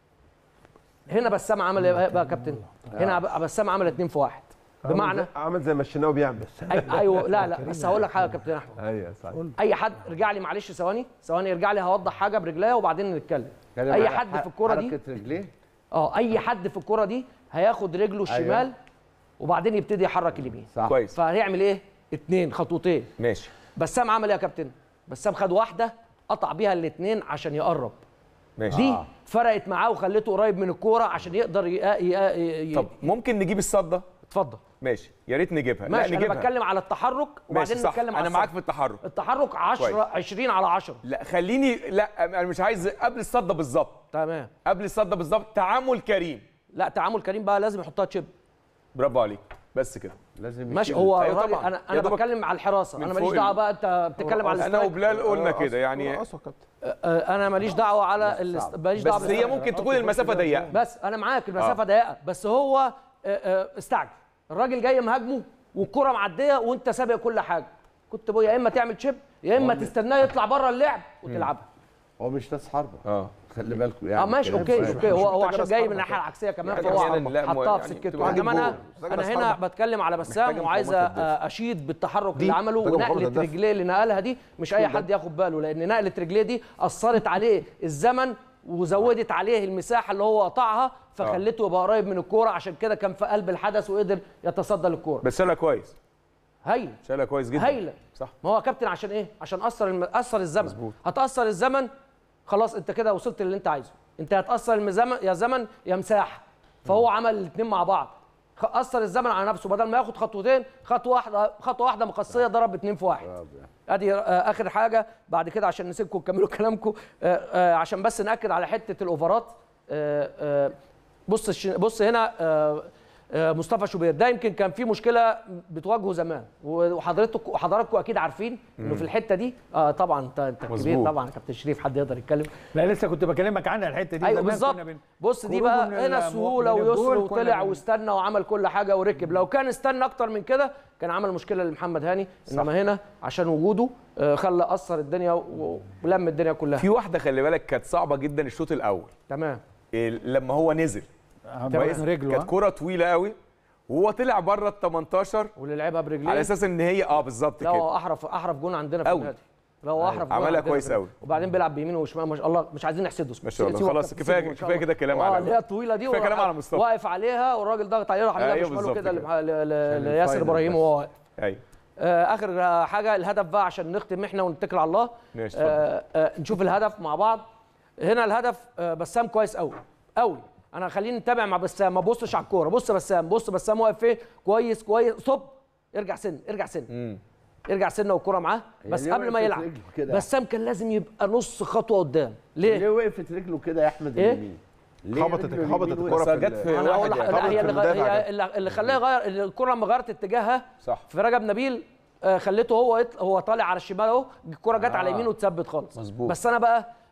هنا بسام عمل ايه بقى يا كابتن هنا بقى بسام عمل اتنين في واحد بمعنى عمل زي ما الشناوي بيعمل أي- ايوه لا لا بس هقول لك حاجه يا كابتن احمد ايوه صح اي حد ارجع لي معلش ثواني ثواني ارجع لي هوضح حاجه برجليا وبعدين نتكلم اي حد في الكوره دي حركه رجليه اه اي حد في الكوره دي هياخد رجله الشمال وبعدين يبتدي يحرك اليمين صح كويس فهيعمل ايه اتنين خطوتين ماشي بسام عمل ايه يا كابتن بسام خد واحده قطع بيها الاثنين عشان يقرب ماشي دي آه. فرقت معاه وخلته قريب من الكوره عشان يقدر يقا يقا ي... طب ممكن نجيب الصدة اتفضل ماشي يا ريت نجيبها ماشي لا انا نجيبها بتكلم على التحرك ماشي وبعدين صح نتكلم على انا معاك الصد. في التحرك التحرك 10 كويس. 20 على 10 لا خليني لا انا مش عايز قبل الصدة بالظبط تمام قبل الصدة بالظبط تعامل كريم لا تعامل كريم بقى لازم يحطها تشيب برافو عليك بس كده لازم ماشي يشيل هو أيوة الراجل طبعا. انا يا انا دوبك بتكلم على الحراسه من انا ماليش فوق دعوه ال- بقى انت بتتكلم على انا السترايك. وبلال قلنا كده يعني رقصه كابتن آه، انا ماليش دعوه على الاست- ماليش دعوه بس هي بالسترايك. ممكن تكون المسافة ضيقة بس انا معاك المسافه آه. ضيقه بس هو آه، آه، استعجل الراجل جاي مهاجمه والكره معديه وانت سابق كل حاجه كنت بقى يا اما تعمل تشيب يا اما تستناه يطلع بره اللعب وتلعبها هو مش راس حربه اه خلي بالكم يعني اه ماشي كلام اوكي صحيح. اوكي هو هو محتاج عشان راس جاي حربة من الناحيه العكسيه كمان يعني فهو أحياناً لا، مو- حطها في يعني سكته تبقى انما انا جول. محتاج انا راس هنا حربة. بتكلم على بسام محتاجة وعايز مقاومات الدفع. آه، اشيد بالتحرك اللي دي عمله محتاجة مقاومات ونقله الدفع. رجليه اللي نقلها دي مش اي حد ياخد باله لان نقله رجليه دي اثرت عليه الزمن وزودت عليه المساحه اللي هو قطعها فخلته يبقى قريب من الكوره عشان كده كان في قلب الحدث وقدر يتصدى للكوره بس شالها كويس هايل شالها كويس جدا هايله صح ما هو يا كابتن عشان ايه عشان اثر الم... اثر الزمن مظبوط. هتاثر الزمن خلاص انت كده وصلت للي انت عايزه انت هتاثر الزمن يا زمن يا مساحه فهو عمل الاثنين مع بعض خ- اثر الزمن على نفسه بدل ما ياخد خطوتين خطوه واحده خطوه واحده مقصيه ضرب اتنين في واحد ادي آه، اخر حاجه بعد كده عشان نسيبكم تكملوا كلامكم آه، آه، عشان بس ناكد على حته الاوفرات آه، آه، بص الش- بص هنا آه، آه، مصطفى شوبير ده يمكن كان في مشكله بتواجهه زمان وحضرتك وحضراتكم اكيد عارفين انه في الحته دي اه طبعا انت انت كبير مظبوط. طبعا يا كابتن شريف حد يقدر يتكلم لا لسه كنت بكلمك عنها الحته دي ايوه زمان بالظبط كنا بن- بص دي خروجه بقى من هنا ال- سهوله من ويسر الجول كنا وطلع بن- واستنى وعمل كل حاجه وركب لو كان استنى اكتر من كده كان عمل مشكله لمحمد هاني انما هنا عشان وجوده آه، خلى اثر الدنيا و- ولم الدنيا كلها في واحده خلي بالك كانت صعبه جدا الشوط الاول تمام إيه، لما هو نزل آه، كويس بين رجله كانت آه. كره طويله قوي وهو طلع بره ال 18 واللي لعبها برجليه على اساس ان هي اه بالظبط لا كده هو احرف احرف جون عندنا في أوي. النادي لا هو احرف جون عملها عندنا كويس في- أوي. وبعدين بيلعب بيمين وشمال ما شاء الله مش عايزين نحسده ما شاء الله. سيبه خلاص، كابتن، كفاية- سيبه إن شاء كفايه الله. كده كلام اه على اللي هي الطويله دي كفاية وراح كلام على مصطفى. واقف عليها والراجل ضغط عليه راح لعبها أيوه بشماله بالظبط كده كده. ل- ل- ل- عشان لياسر الفاينل ابراهيم بس. وهو واقف ايوه آه، اخر حاجه الهدف بقى عشان نختم احنا ونتكل على الله ماشي، اتفضل. آه، آه، نشوف الهدف مع بعض هنا الهدف آه، بسام كويس قوي قوي انا خليني نتابع مع بسام ما بصش على الكوره بص بسام بص بسام واقف فين كويس كويس ستوب ارجع سن ارجع سن ارجع سن والكوره معاه بس ليه قبل ما وقفت يلعب رجله كده؟ بسام كان لازم يبقى نص خطوه قدام ليه ليه وقفت رجله كده يا احمد إيه؟ اليمين ليه خبطت رجله خبطت اليمين الكوره بس في جت ال- في- انا اقول لك واحد لا خبطت هي في اللي, غ... المدافع هي اللي اللي خلاه يغير الكره لما غيرت اتجاهها صح. في رجب نبيل آه، خليته هو يطل... هو طالع على الشمال اهو الكره جت على آه. يمينه واتثبت خالص مظبوط. بس انا بقى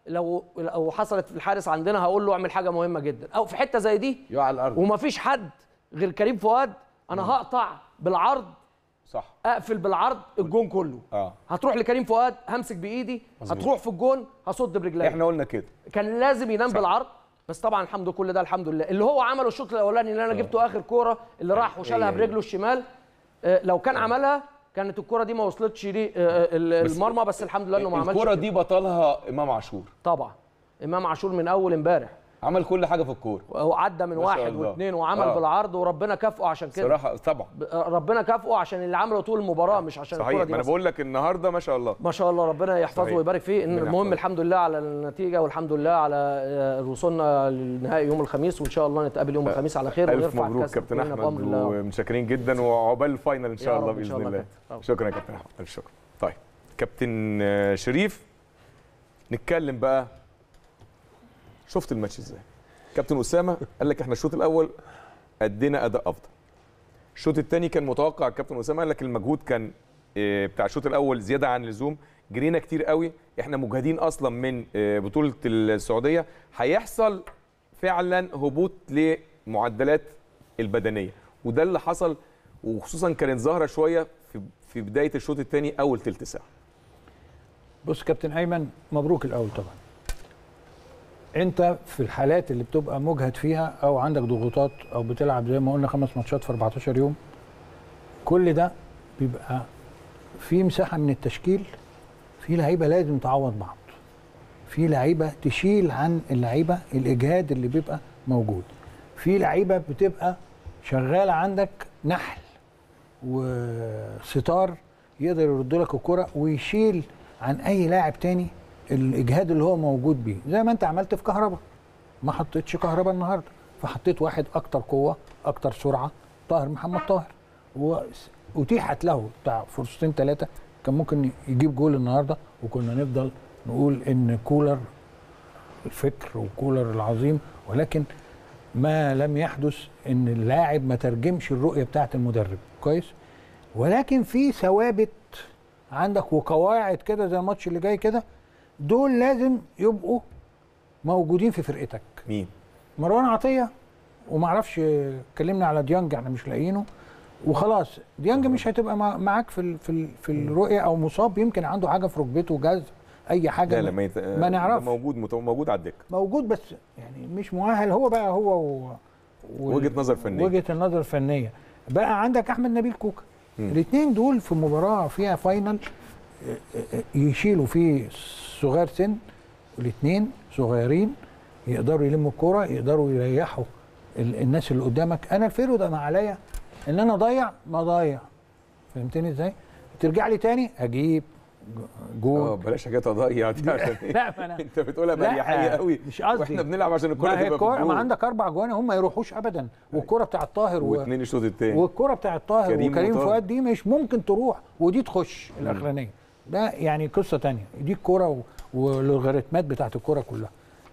لو لو حصلت في الحارس عندنا هقول له اعمل حاجه مهمه جدا او في حته زي دي يقع على الارض ومفيش حد غير كريم فؤاد انا هقطع بالعرض صح اقفل بالعرض الجون كله اه هتروح لكريم فؤاد همسك بايدي هتروح في الجون هصد برجلي احنا قلنا كده كان لازم ينام صح. بالعرض بس طبعا الحمد لله كل ده الحمد لله اللي هو عمله الشوط الاولاني اللي انا جبته اخر كوره اللي راح وشالها هي- هي. برجله الشمال آه، لو كان عملها كانت الكوره دي ما وصلتش لي آه، ال- بس المرمى بس الحمد لله انه ما عملش الكرة كده. دي بطلها امام عاشور طبعا امام عاشور من اول امبارح عمل كل حاجه في الكوره هو عدى من ما شاء واحد الله. واثنين وعمل آه. بالعرض وربنا كافئه عشان كده صراحه طبعا ب- ربنا كافئه عشان اللي عمله طول المباراه مش عشان صحيح الكوره ما دي انا بس. بقول لك النهارده ما شاء الله ما شاء الله ربنا يحفظه صحيح. ويبارك فيه ان ربنا المهم يحفظه. الحمد لله على النتيجه والحمد لله على آه، وصولنا للنهائي يوم الخميس وان شاء الله نتقابل يوم الخميس على خير الف ونرفع مبروك الكاس كابتن كلنا احمد بأمر الله. ومتشكرين جدا وعقبال الفاينل ان شاء يا الله رب إن شاء باذن الله الله كابتن. شكرا يا كابتن احمد الف شكر طيب كابتن آه، شريف نتكلم بقى شفت الماتش ازاي كابتن اسامه قال لك احنا الشوط الاول ادينا اداء افضل الشوط الثاني كان متوقع كابتن اسامه قال لك المجهود كان آه، بتاع الشوط الاول زياده عن اللزوم جرينا كتير قوي احنا مجهدين اصلا من آه، بطوله السعوديه هيحصل فعلا هبوط لمعدلات البدنيه وده اللي حصل وخصوصا كانت ظاهره شويه في في بدايه الشوط الثاني اول ثلث ساعه بص كابتن ايمن مبروك الاول طبعا انت في الحالات اللي بتبقى مجهد فيها او عندك ضغوطات او بتلعب زي ما قلنا خمس ماتشات في 14 يوم كل ده بيبقى في مساحه من التشكيل في لعيبه لازم تعوض بعض في لعيبه تشيل عن اللعيبه الاجهاد اللي بيبقى موجود في لعيبه بتبقى شغاله عندك نحل وستار يقدر يرد لك الكرة ويشيل عن اي لاعب تاني الاجهاد اللي هو موجود بيه زي ما انت عملت في كهربا ما حطيتش كهربا النهارده فحطيت واحد اكتر قوه اكتر سرعه طاهر محمد طاهر واتيحت له بتاع فرصتين ثلاثه كان ممكن يجيب جول النهارده وكنا نفضل نقول ان كولر الفكر وكولر العظيم ولكن ما لم يحدث ان اللاعب ما ترجمش الرؤيه بتاعه المدرب كويس ولكن في ثوابت عندك وقواعد كده زي الماتش اللي جاي كده دول لازم يبقوا موجودين في فرقتك مين مروان عطيه ومعرفش اتكلمنا على ديانج احنا مش لاقيينه وخلاص ديانج مش هتبقى مع- معاك في ال- في ال- في الرؤيه او مصاب يمكن عنده حاجه في ركبته جاز اي حاجه لا لا ما, يت... ما نعرفش. ده موجود مت... موجود على الدكه موجود بس يعني مش مؤهل هو بقى هو و... و... وجهة نظر فنية. وجهه النظر الفنيه بقى عندك احمد نبيل كوكا مم. الاثنين دول في مباراه فيها فاينل آه، آه، يشيلوا فيه صغار سن الاثنين صغيرين يقدروا يلموا الكوره يقدروا يريحوا ال- الناس اللي قدامك انا الفيرو ده ما عليا ان انا اضيع ما اضيع فهمتني ازاي ترجع لي تاني اجيب ج- اه جول بلاش حاجات اضيع دي عشان إيه؟ لا ما انا انت بتقولها لا، باريحيه قوي مش قصدي. واحنا بنلعب عشان الكوره ما هي تبقى في الكوره ما الجول. عندك اربع جوان هم ما يروحوش ابدا والكوره بتاعت طاهر و... واثنين الشوط الثاني والكرة بتاعت طاهر كريم وكريم وطاهر. فؤاد دي مش ممكن تروح ودي تخش الاخرانيه ده يعني قصه تانية دي الكرة و- واللوغاريتمات بتاعت الكرة كلها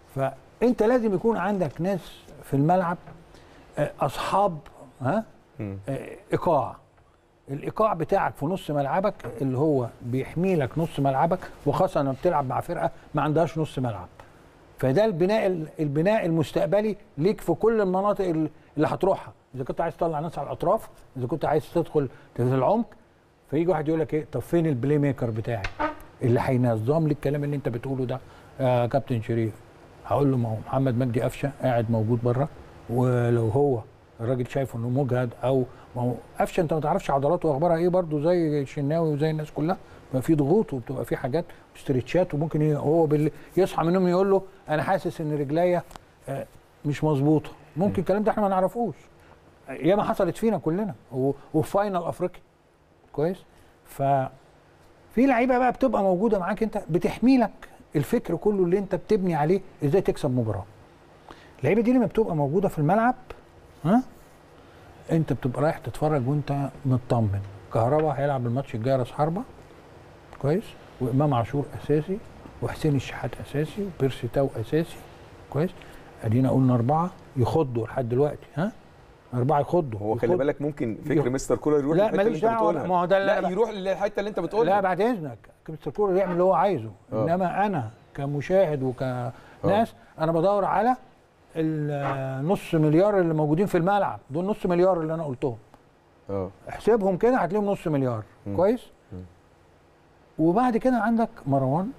فانت لازم يكون عندك ناس في الملعب آه، اصحاب ها مم. آه، ايقاع الايقاع بتاعك في نص ملعبك اللي هو بيحمي لك نص ملعبك وخاصه لما بتلعب مع فرقه ما عندهاش نص ملعب فده البناء البناء المستقبلي ليك في كل المناطق ال- اللي هتروحها اذا كنت عايز تطلع ناس على الاطراف اذا كنت عايز تدخل في العمق فيجي واحد يقول لك ايه طب فين البلاي ميكر بتاعي اللي هينظم لي الكلام اللي انت بتقوله ده يا كابتن شريف هقول له ما هو محمد مجدي قفشه قاعد موجود بره ولو هو الراجل شايفه انه مجهد او ما هو قفشه انت ما تعرفش عضلاته واخبارها ايه برضه زي الشناوي وزي الناس كلها بيبقى في ضغوط وبتبقى في حاجات استرتشات وممكن ي- هو بال... يصحى من النوم يقول له انا حاسس ان رجليا آه، مش مظبوطه ممكن الكلام ده احنا ما نعرفوش ياما حصلت فينا كلنا و- وفي فاينل افريقيا كويس ف في لعيبه بقى بتبقى موجوده معاك انت بتحمي لك الفكر كله اللي انت بتبني عليه ازاي تكسب مباراه اللعيبه دي لما بتبقى موجوده في الملعب ها انت بتبقى رايح تتفرج وانت مطمن كهربا هيلعب الماتش الجاي راس حربه كويس وامام عاشور اساسي وحسين الشحات اساسي وبيرسي تاو اساسي كويس ادينا قلنا اربعه يخضوا لحد دلوقتي ها اربعه يخضوا هو خلي يخضوا. بالك ممكن فكر يخ- مستر كولر يروح لا، للحتة اللي ماليش انت دعوة، بتقولها. ما هو ده اللي لا أنا- يروح للحته اللي انت لا بتقولها بعد اذنك مستر كولر يعمل اللي هو عايزه آه. انما انا كمشاهد وكناس انا بدور على النص مليار اللي موجودين في الملعب دول نص مليار اللي انا قلتهم اه احسبهم كده هتلاقيهم نص مليار كويس وبعد كده عندك مروان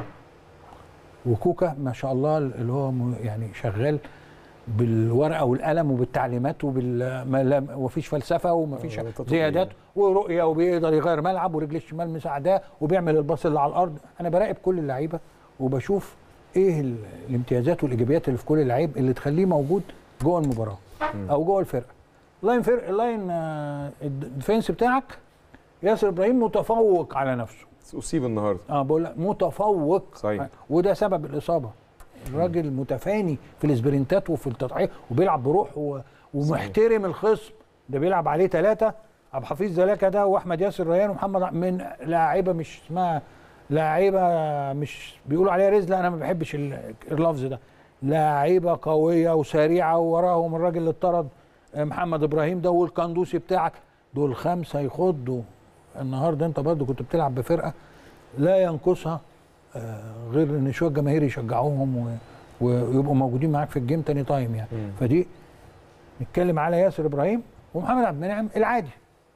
وكوكا ما شاء الله اللي هو م- يعني شغال بالورقه والقلم وبالتعليمات وبال ما لا- ومفيش فلسفه ومفيش زيادات ورؤيه وبيقدر يغير ملعب ورجل الشمال مساعداه وبيعمل الباص اللي على الارض انا براقب كل اللعيبه وبشوف ايه ال- الامتيازات والايجابيات اللي في كل لعيب اللي تخليه موجود جوه المباراه او جوه الفرقه اللاين فرق اللاين آه، الديفنس بتاعك ياسر ابراهيم متفوق على نفسه اصيب النهارده اه بقول لك متفوق صحيح. وده سبب الاصابه الراجل متفاني في الاسبرنتات وفي التضحيه وبيلعب بروح و... ومحترم الخصم ده بيلعب عليه ثلاثه عبد الحفيظ زلاكا ده واحمد ياسر ريان ومحمد ع- من لاعيبه مش اسمها لاعيبه مش بيقولوا عليها رزله انا ما بحبش ال- اللفظ ده لاعيبه قويه وسريعه ووراهم الراجل اللي اتطرد آه، محمد ابراهيم ده والقندوسي بتاعك دول خمسه يخضوا النهارده انت برضه كنت بتلعب بفرقه لا ينقصها آه، غير ان شويه جماهير يشجعوهم و- ويبقوا موجودين معاك في الجيم تاني تايم يعني فدي نتكلم على ياسر ابراهيم ومحمد عبد المنعم العادي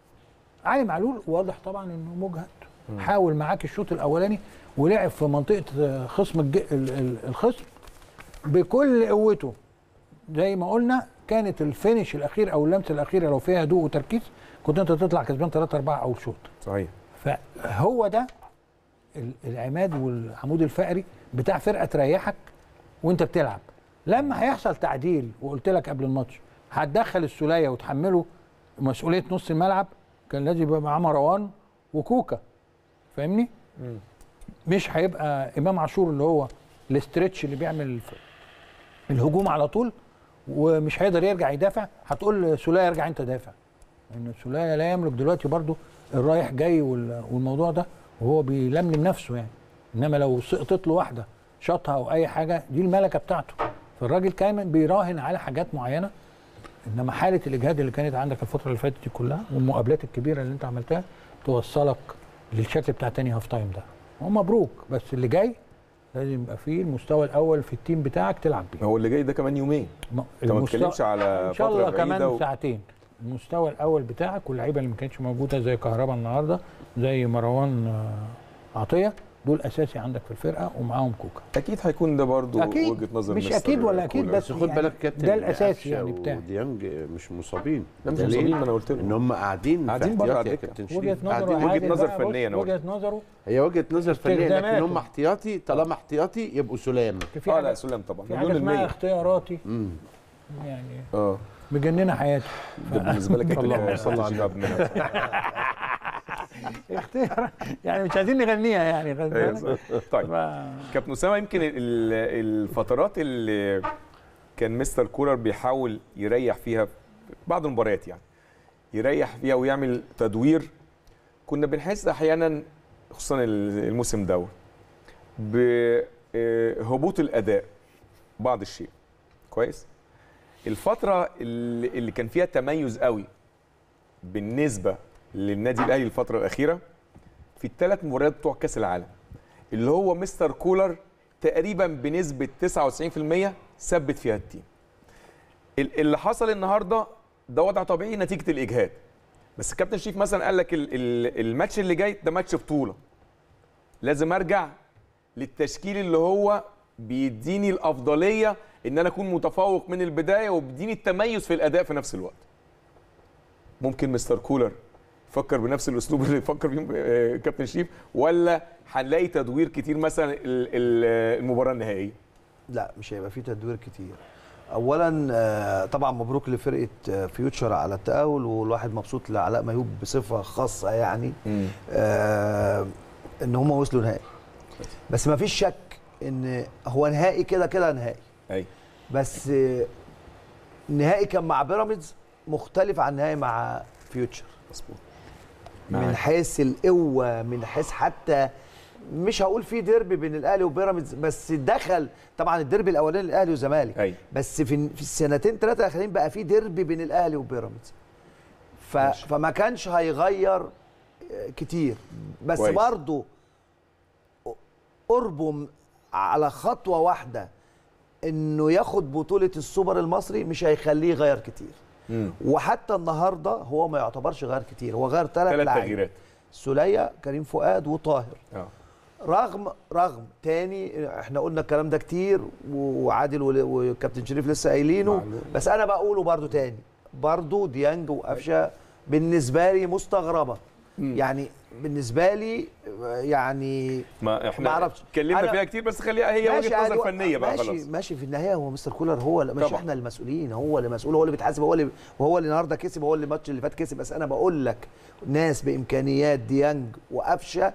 علي معلول واضح طبعا انه مجهد حاول معاك الشوط الاولاني ولعب في منطقه آه، خصم الج... ال- ال- الخصم بكل قوته زي ما قلنا كانت الفينش الاخير او اللمسه الاخيره لو فيها هدوء وتركيز كنت انت تطلع كسبان 3 4 اول شوط صحيح فهو ده ال- العماد والعمود الفقري بتاع فرقه تريحك وانت بتلعب لما هيحصل تعديل وقلت لك قبل الماتش هتدخل السوليه وتحمله مسؤوليه نص الملعب كان لازم يبقى معاه مروان وكوكا فاهمني؟ مش هيبقى امام عاشور اللي هو الاسترتش اللي بيعمل الف- الهجوم على طول ومش هيقدر يرجع يدافع هتقول سوليه ارجع انت دافع لان سوليه لا يملك دلوقتي برضو الرايح جاي وال- والموضوع ده وهو بيلملم نفسه يعني انما لو سقطت له واحده شاطها او اي حاجه دي الملكه بتاعته فالراجل كان بيراهن على حاجات معينه انما حاله الاجهاد اللي كانت عندك الفتره اللي فاتت دي كلها والمقابلات الكبيره اللي انت عملتها توصلك للشكل بتاع تاني هاف تايم ده هو مبروك بس اللي جاي لازم يبقى فيه المستوى الاول في التيم بتاعك تلعب بيه هو اللي جاي ده كمان يومين م- انت ما المستوى- بتتكلمش على ان شاء فتره الله بعيده كمان و... ساعتين المستوى الاول بتاعك واللعيبه اللي ما كانتش موجوده زي كهربا النهارده زي مروان آه، عطيه دول اساسي عندك في الفرقه ومعاهم كوكا اكيد هيكون ده برضو أكيد. وجهه نظر مش مستر أكيد ولا أكيد، كولر. بس بس خد يعني بالك كابتن ده الأساسي قفشة يعني بتاعي. وديانج مش مصابين لا مش دليل مصابين ما انا قلت ان له هم قاعدين قاعدين في بره على احتياطي يا الدكة. كابتن وجهه شريف نظره قاعدين- وجهة عادل نظر بقى، بص، فنية أنا قلت. وجهه نظره هي وجهه نظر فنيه لكن استخداماته. هم احتياطي طالما احتياطي يبقوا سلام في اه حاجه لا سلام طبعا في مليون حاجه اسمها المية اختياراتي مم. يعني اه مجننه حياتي ده بالنسبه لك اللهم صل على النبي اختيار يعني مش عايزين نغنيها يعني خد بالك. طيب ف- كابتن اسامه يمكن ال- الفترات اللي كان مستر كولر بيحاول يريح فيها بعض المباريات يعني يريح فيها ويعمل تدوير كنا بنحس احيانا خصوصا الموسم ده بهبوط الاداء بعض الشيء كويس الفتره اللي اللي كان فيها تميز قوي بالنسبه للنادي الاهلي الفتره الاخيره في الثلاث مباريات بتوع كاس العالم اللي هو مستر كولر تقريبا بنسبه 99% ثبت فيها التيم ال- اللي حصل النهارده ده وضع طبيعي نتيجه الاجهاد بس الكابتن شريف مثلا قال لك ال- ال- الماتش اللي جاي ده ماتش بطوله لازم ارجع للتشكيل اللي هو بيديني الافضليه ان انا اكون متفوق من البدايه وبيديني التميز في الاداء في نفس الوقت ممكن مستر كولر يفكر بنفس الاسلوب اللي يفكر بيه آه، كابتن شريف ولا هنلاقي تدوير كتير مثلا ال- ال- المباراه النهائيه لا مش هيبقى فيه تدوير كتير اولا آه، طبعا مبروك لفرقه آه، فيوتشر على التاهل والواحد مبسوط لعلاء ميوب بصفه خاصه يعني آه، ان هم وصلوا نهائي بس ما فيش شك ان هو نهائي كده كده نهائي اي بس آه، نهائي كان مع بيراميدز مختلف عن نهائي مع فيوتشر مظبوط من حيث القوه من حيث حتى مش هقول في ديربي بين الاهلي وبيراميدز بس دخل طبعا الديربي الاولاني الاهلي والزمالك أي. بس في في السنتين ثلاثه الاخرين بقى في ديربي بين الاهلي وبيراميدز ف... فما كانش هيغير آه، كتير بس كويس. برضه قربه م- على خطوه واحده انه ياخد بطوله السوبر المصري مش هيخليه يغير كتير مم. وحتى النهارده هو ما يعتبرش غير كتير هو غير ثلاث ثلاث لعيبه تغييرات سوليه كريم فؤاد وطاهر اه رغم رغم تاني احنا قلنا الكلام ده كتير وعادل ول- وكابتن شريف لسه قايلينه معلوم. بس انا بقوله برضو تاني برضو ديانج وقفشه بالنسبه لي مستغربه يعني بالنسبه لي يعني ما احنا ما أعرفش. اتكلمنا أنا- فيها كتير بس خليها هي ماشي وجهه نظر عادي، فنيه بقى ماشي خلاص ماشي في النهايه هو مستر كولر هو مش طبعا. احنا المسؤولين هو اللي مسؤول هو اللي بيتحاسب هو اللي وهو اللي النهارده كسب هو اللي الماتش اللي فات كسب بس انا بقول لك ناس بامكانيات ديانج وقفشه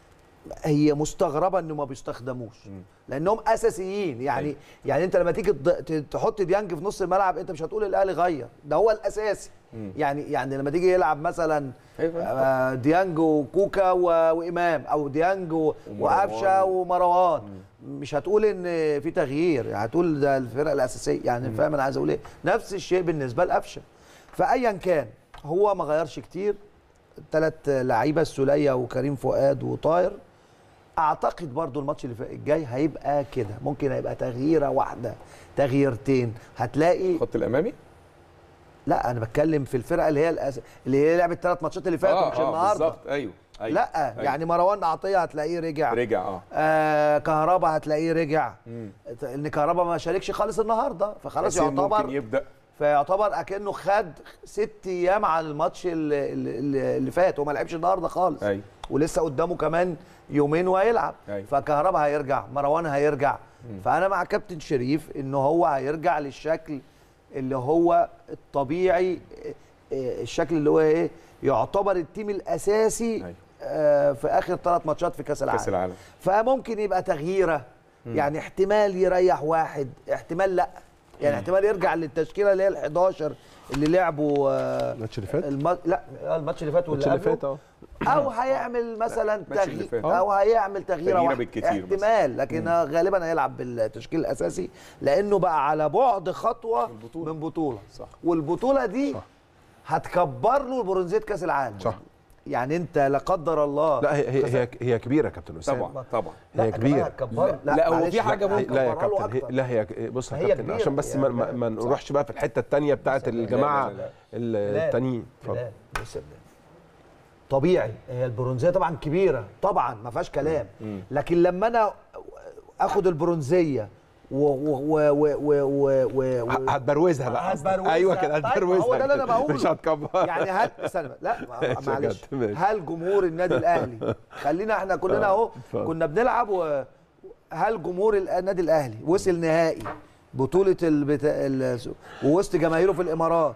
هي مستغربه انه ما بيستخدموش لانهم اساسيين يعني يعني انت لما تيجي تض- ت- تحط ديانج في نص الملعب انت مش هتقول الاهلي غير ده هو الاساسي يعني يعني لما تيجي يلعب مثلا آه، ديانج وكوكا و- وامام او ديانج و- وقفشه ومروان مش هتقول ان في تغيير يعني هتقول ده الفرقه الاساسيه يعني فاهم انا عايز اقول ايه نفس الشيء بالنسبه لقفشه فايا كان هو ما غيرش كتير ثلاث لعيبه السوليه وكريم فؤاد وطاهر اعتقد برضو الماتش اللي فا- الجاي هيبقى كده ممكن هيبقى تغييره واحده تغييرتين هتلاقي الخط الامامي لا انا بتكلم في الفرقه اللي هي الأس... اللي هي لعبت ثلاث ماتشات اللي فاتوا مش النهارده بالظبط ايوه ايوه لا أيوة. يعني مروان عطيه هتلاقيه رجع رجع اه آه كهربا هتلاقيه رجع مم. ان كهربا ما شاركش خالص النهارده فخلاص حسين ممكن يعتبر يبدا فيعتبر اكنه خد ست ايام على الماتش اللي, اللي, اللي فات وما لعبش النهارده خالص ايوه ولسه قدامه كمان يومين وهيلعب أيوة. فكهربا هيرجع مروان هيرجع فانا مع كابتن شريف ان هو هيرجع للشكل اللي هو الطبيعي آه، الشكل اللي هو ايه يعتبر التيم الاساسي أيوة. آه، في اخر ثلاث ماتشات في كاس العالم كاس العالم فممكن يبقى تغييره يعني احتمال يريح واحد احتمال لا يعني احتمال يرجع للتشكيله اللي هي ال 11 اللي لعبوا آه، الماتش اللي فات الم... لا آه، الماتش اللي فات واللي الماتش اللي قبله فات اه او هيعمل مثلا الماتش اللي تغيير فات. او هيعمل تغييره تغييرة واحده بالكتير بس. احتمال لكن غالبا هيلعب بالتشكيل الاساسي لانه بقى على بعد خطوه من بطوله, من بطولة. صح. والبطوله دي صح. هتكبر له برونزيه كاس العالم صح. يعني انت لا قدر الله لا هي هي هي, هي كبيره يا كابتن اسامه طبعا طبعا لا هي كمان كبيرة. هتكبر لا، لا، هو معلش، في حاجة لا، ممكن لا يا هتكبرها له كابتن هي أكتر. لا هي بص يا هي كابتن كبيرة. عشان بس هي ما, ما, كبيرة. ما نروحش بقى في الحته الثانيه بتاعت الجماعه لا، لا، لا. التانيين اتفضل. بلال بص يا بلال. طبيعي هي البرونزيه طبعا كبيره طبعا ما فيهاش كلام لكن لما انا اخد البرونزيه و و و و و و و و هتبروزها بقى هتبروزها. ايوه كده طيب، هتبروزها هو ده اللي أنا كده. بقوله. مش هتكبر يعني هل استنى لا ماشي يا معلش كابتن، ماشي. هل جمهور النادي الاهلي خلينا احنا كلنا اهو اتفضل. كنا بنلعب و هل جمهور النادي الاهلي وصل نهائي بطوله البتا... ال... ووسط جماهيره في الامارات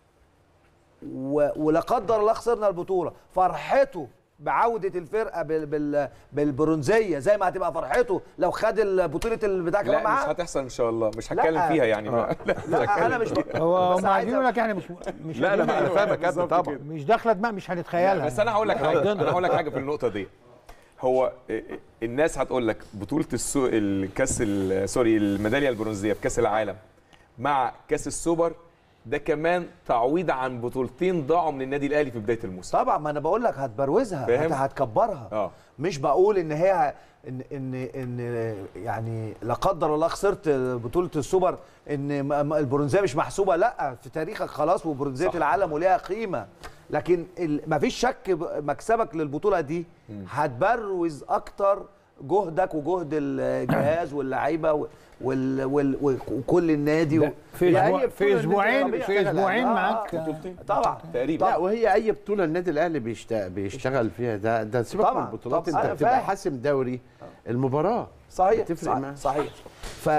و... ولا قدر الله خسرنا البطوله فرحته بعوده الفرقه بال... بال... بالبرونزيه زي ما هتبقى فرحته لو خد بطوله البتاع كمان لا مش معاه هتحصل ان شاء الله مش لا. هتكلم فيها يعني ما- لا لا انا مش ب... هو بس هم عايز عايزين يقول لك احنا مش مش لا لا قادرين- انا فاهمك يا كابتن بالظبط طبعا كده. مش داخله دماغ مش هنتخيلها بس انا هقول لك حاجه انا هقول لك حاجه في النقطه دي هو الناس هتقول لك بطوله السو... الكاس ال- سوري الميداليه البرونزيه في كاس العالم مع كاس السوبر ده كمان تعويض عن بطولتين ضاعوا من النادي الاهلي في بدايه الموسم طبعا ما انا بقول لك هتبروزها فاهم؟ هت- هتكبرها اه مش بقول ان هي ان ان ان يعني لا قدر الله خسرت بطوله السوبر ان م- م- البرونزيه مش محسوبه لا في تاريخك خلاص وبرونزيه صح. العالم وليها قيمه لكن ال- مفيش شك ب- مكسبك للبطوله دي هتبروز اكتر جهدك وجهد الجهاز واللعيبه و- وال وال وكل النادي و... في يعني أسبوع- هي في بطولة أسبوعين- النادي في الطبيعي. أسبوعين آه، آه، معاك. آه. طبعا تقريبا لا وهي اي بطوله النادي الاهلي بيشت- بيشتغل فيها ده ده سيبك من طبعا، البطولات طبعا، انت أنا بتبقى فاهم. حاسم دوري المباراه صحيح بتفرق صحيح, معاه. صحيح ف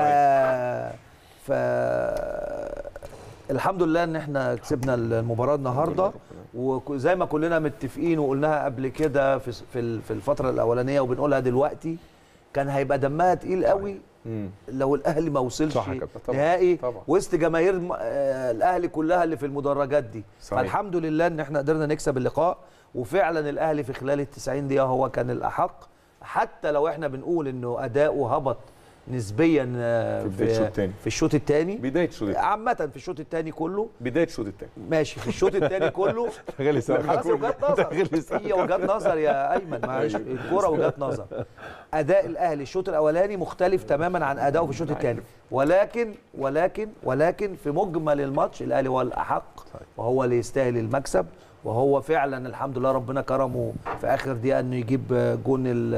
ف الحمد لله ان احنا كسبنا المباراه النهارده وزي ما كلنا متفقين وقلناها قبل كده في في ال- في الفتره الاولانيه وبنقولها دلوقتي كان هيبقى دمها تقيل قوي مم. لو الاهلي ما وصلش صح يا كابتن، طبعاً، نهائي طبعاً. وسط جماهير م- آه، الاهلي كلها اللي في المدرجات دي صحيح. فالحمد لله ان احنا قدرنا نكسب اللقاء وفعلا الاهلي في خلال ال 90 دقيقه هو كان الاحق حتى لو احنا بنقول انه اداؤه هبط نسبيا آه، في بداية الشوط التاني. في الشوط الثاني بدايه الشوط الثاني عامه في الشوط الثاني كله بدايه الشوط الثاني ماشي في الشوط الثاني كله غالي خلاص وجهات نظر هي وجهات نظر يا ايمن معلش الكوره وجهات نظر اداء الاهلي الشوط الاولاني مختلف تماما عن اداؤه في الشوط الثاني ولكن ولكن ولكن في مجمل الماتش الاهلي هو الاحق وهو اللي يستاهل المكسب وهو فعلا الحمد لله ربنا كرمه في اخر دقيقه انه يجيب جون ال-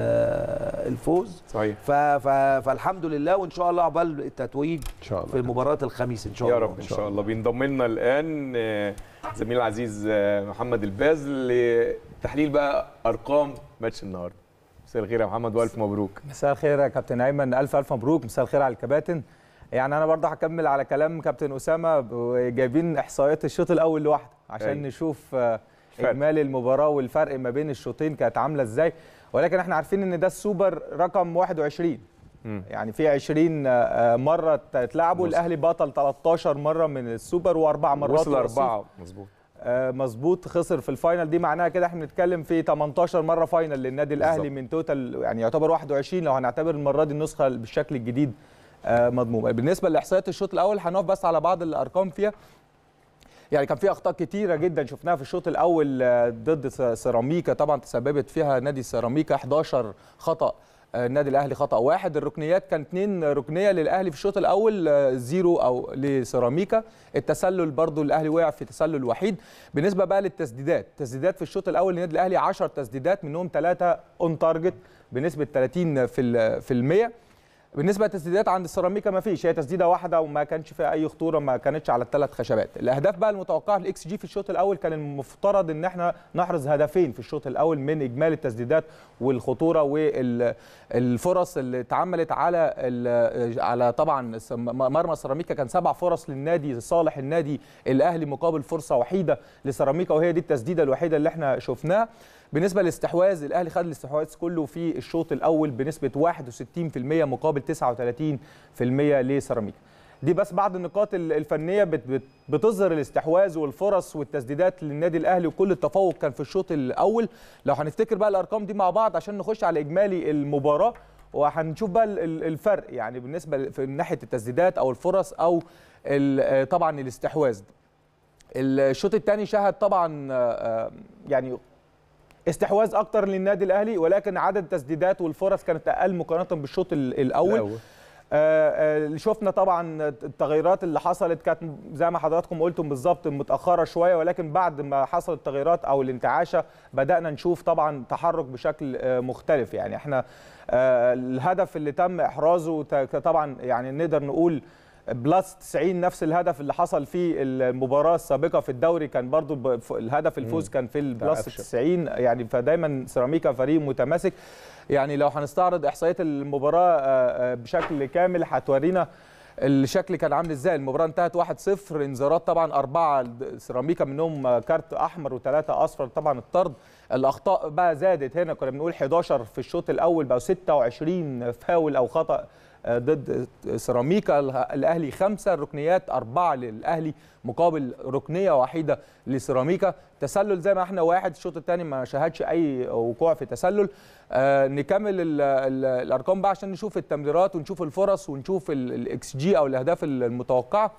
الفوز صحيح ف ف فالحمد لله وان شاء الله عقبال التتويج ان شاء الله في مباراه الخميس ان شاء يا الله رب ان شاء الله بينضم لنا الان آه، زميل العزيز آه، محمد الباز لتحليل بقى ارقام ماتش النهارده مساء الخير يا محمد والف مبروك مساء الخير يا كابتن ايمن الف الف مبروك مساء الخير على الكباتن يعني انا برضه هكمل على كلام كابتن اسامه ب- جايبين احصائيات الشوط الاول لوحده عشان أيوة. نشوف آه، فرق. اجمالي المباراه والفرق ما بين الشوطين كانت عامله ازاي ولكن احنا عارفين ان ده السوبر رقم 21 مم. يعني في 20 آه، مره اتلعبوا الاهلي بطل 13 مره من السوبر واربع مرات وصل رصيف. اربعه مظبوط آه، مظبوط خسر في الفاينل دي معناها كده احنا بنتكلم في 18 مره فاينل للنادي الاهلي بالظبط. من توتال يعني يعتبر 21 لو هنعتبر المره دي النسخه بالشكل الجديد آه، مضمومه بالنسبه لاحصائيات الشوط الاول هنقف بس على بعض الارقام فيها يعني كان في اخطاء كتيره جدا شفناها في الشوط الاول آه، ضد س- سيراميكا طبعا تسببت فيها نادي سيراميكا 11 خطا آه، النادي الاهلي خطا واحد الركنيات كان اثنين ركنيه للاهلي في الشوط الاول آه، زيرو او لسيراميكا التسلل برضو الاهلي وقع في تسلل وحيد بالنسبه بقى للتسديدات التسديدات في الشوط الاول للنادي الاهلي 10 تسديدات منهم ثلاثه اون تارجت بنسبه 30 في ال- في المية بالنسبه للتسديدات عند السيراميكا ما فيش هي تسديده واحده وما كانش فيها اي خطوره ما كانتش على الثلاث خشبات الاهداف بقى المتوقعه الاكس جي في الشوط الاول كان المفترض ان احنا نحرز هدفين في الشوط الاول من اجمالي التسديدات والخطوره والفرص اللي اتعملت على ال- على طبعا س- مرمى سيراميكا كان سبع فرص للنادي صالح النادي الاهلي مقابل فرصه وحيده لسيراميكا وهي دي التسديده الوحيده اللي احنا شفناها بالنسبه للاستحواذ الاهلي خد الاستحواذ كله في الشوط الاول بنسبه 61% مقابل 39% لسيراميكا دي بس بعض النقاط ال- الفنيه بت- بت- بتظهر الاستحواذ والفرص والتسديدات للنادي الاهلي وكل التفوق كان في الشوط الاول لو هنفتكر بقى الارقام دي مع بعض عشان نخش على اجمالي المباراه وهنشوف بقى ال- ال- الفرق يعني بالنسبه ل- في ناحيه التسديدات او الفرص او ال- طبعا الاستحواذ الشوط الثاني شهد طبعا آه، آه، يعني استحواذ اكتر للنادي الاهلي ولكن عدد التسديدات والفرص كانت اقل مقارنه بالشوط ال- الاول الأول. آه، آه، شفنا طبعا التغيرات اللي حصلت كانت زي ما حضراتكم قلتم بالظبط متاخره شويه ولكن بعد ما حصلت التغيرات او الانتعاشه بدانا نشوف طبعا تحرك بشكل آه، مختلف يعني احنا آه، الهدف اللي تم احرازه ت- طبعا يعني نقدر نقول بلس 90 نفس الهدف اللي حصل في المباراه السابقه في الدوري كان برضو الب- ف- الهدف الفوز كان في البلس قفشة. 90 يعني فدايما سيراميكا فريق متماسك يعني لو هنستعرض احصائيات المباراه آه، آه، بشكل كامل هتورينا الشكل كان عامل ازاي المباراه انتهت 1-0 انذارات طبعا اربعه سيراميكا منهم آه، كارت احمر وثلاثه اصفر طبعا الطرد الاخطاء بقى زادت هنا كنا بنقول 11 في الشوط الاول بقوا 26 فاول او خطا آه، ضد سيراميكا اله- الاهلي خمسه الركنيات اربعه للاهلي مقابل ركنيه وحيده لسيراميكا تسلل زي ما احنا واحد الشوط الثاني ما شهدش اي وقوع في تسلل آه نكمل ال ال الارقام بقى عشان نشوف التمريرات ونشوف الفرص ونشوف الاكس جي او الاهداف المتوقعه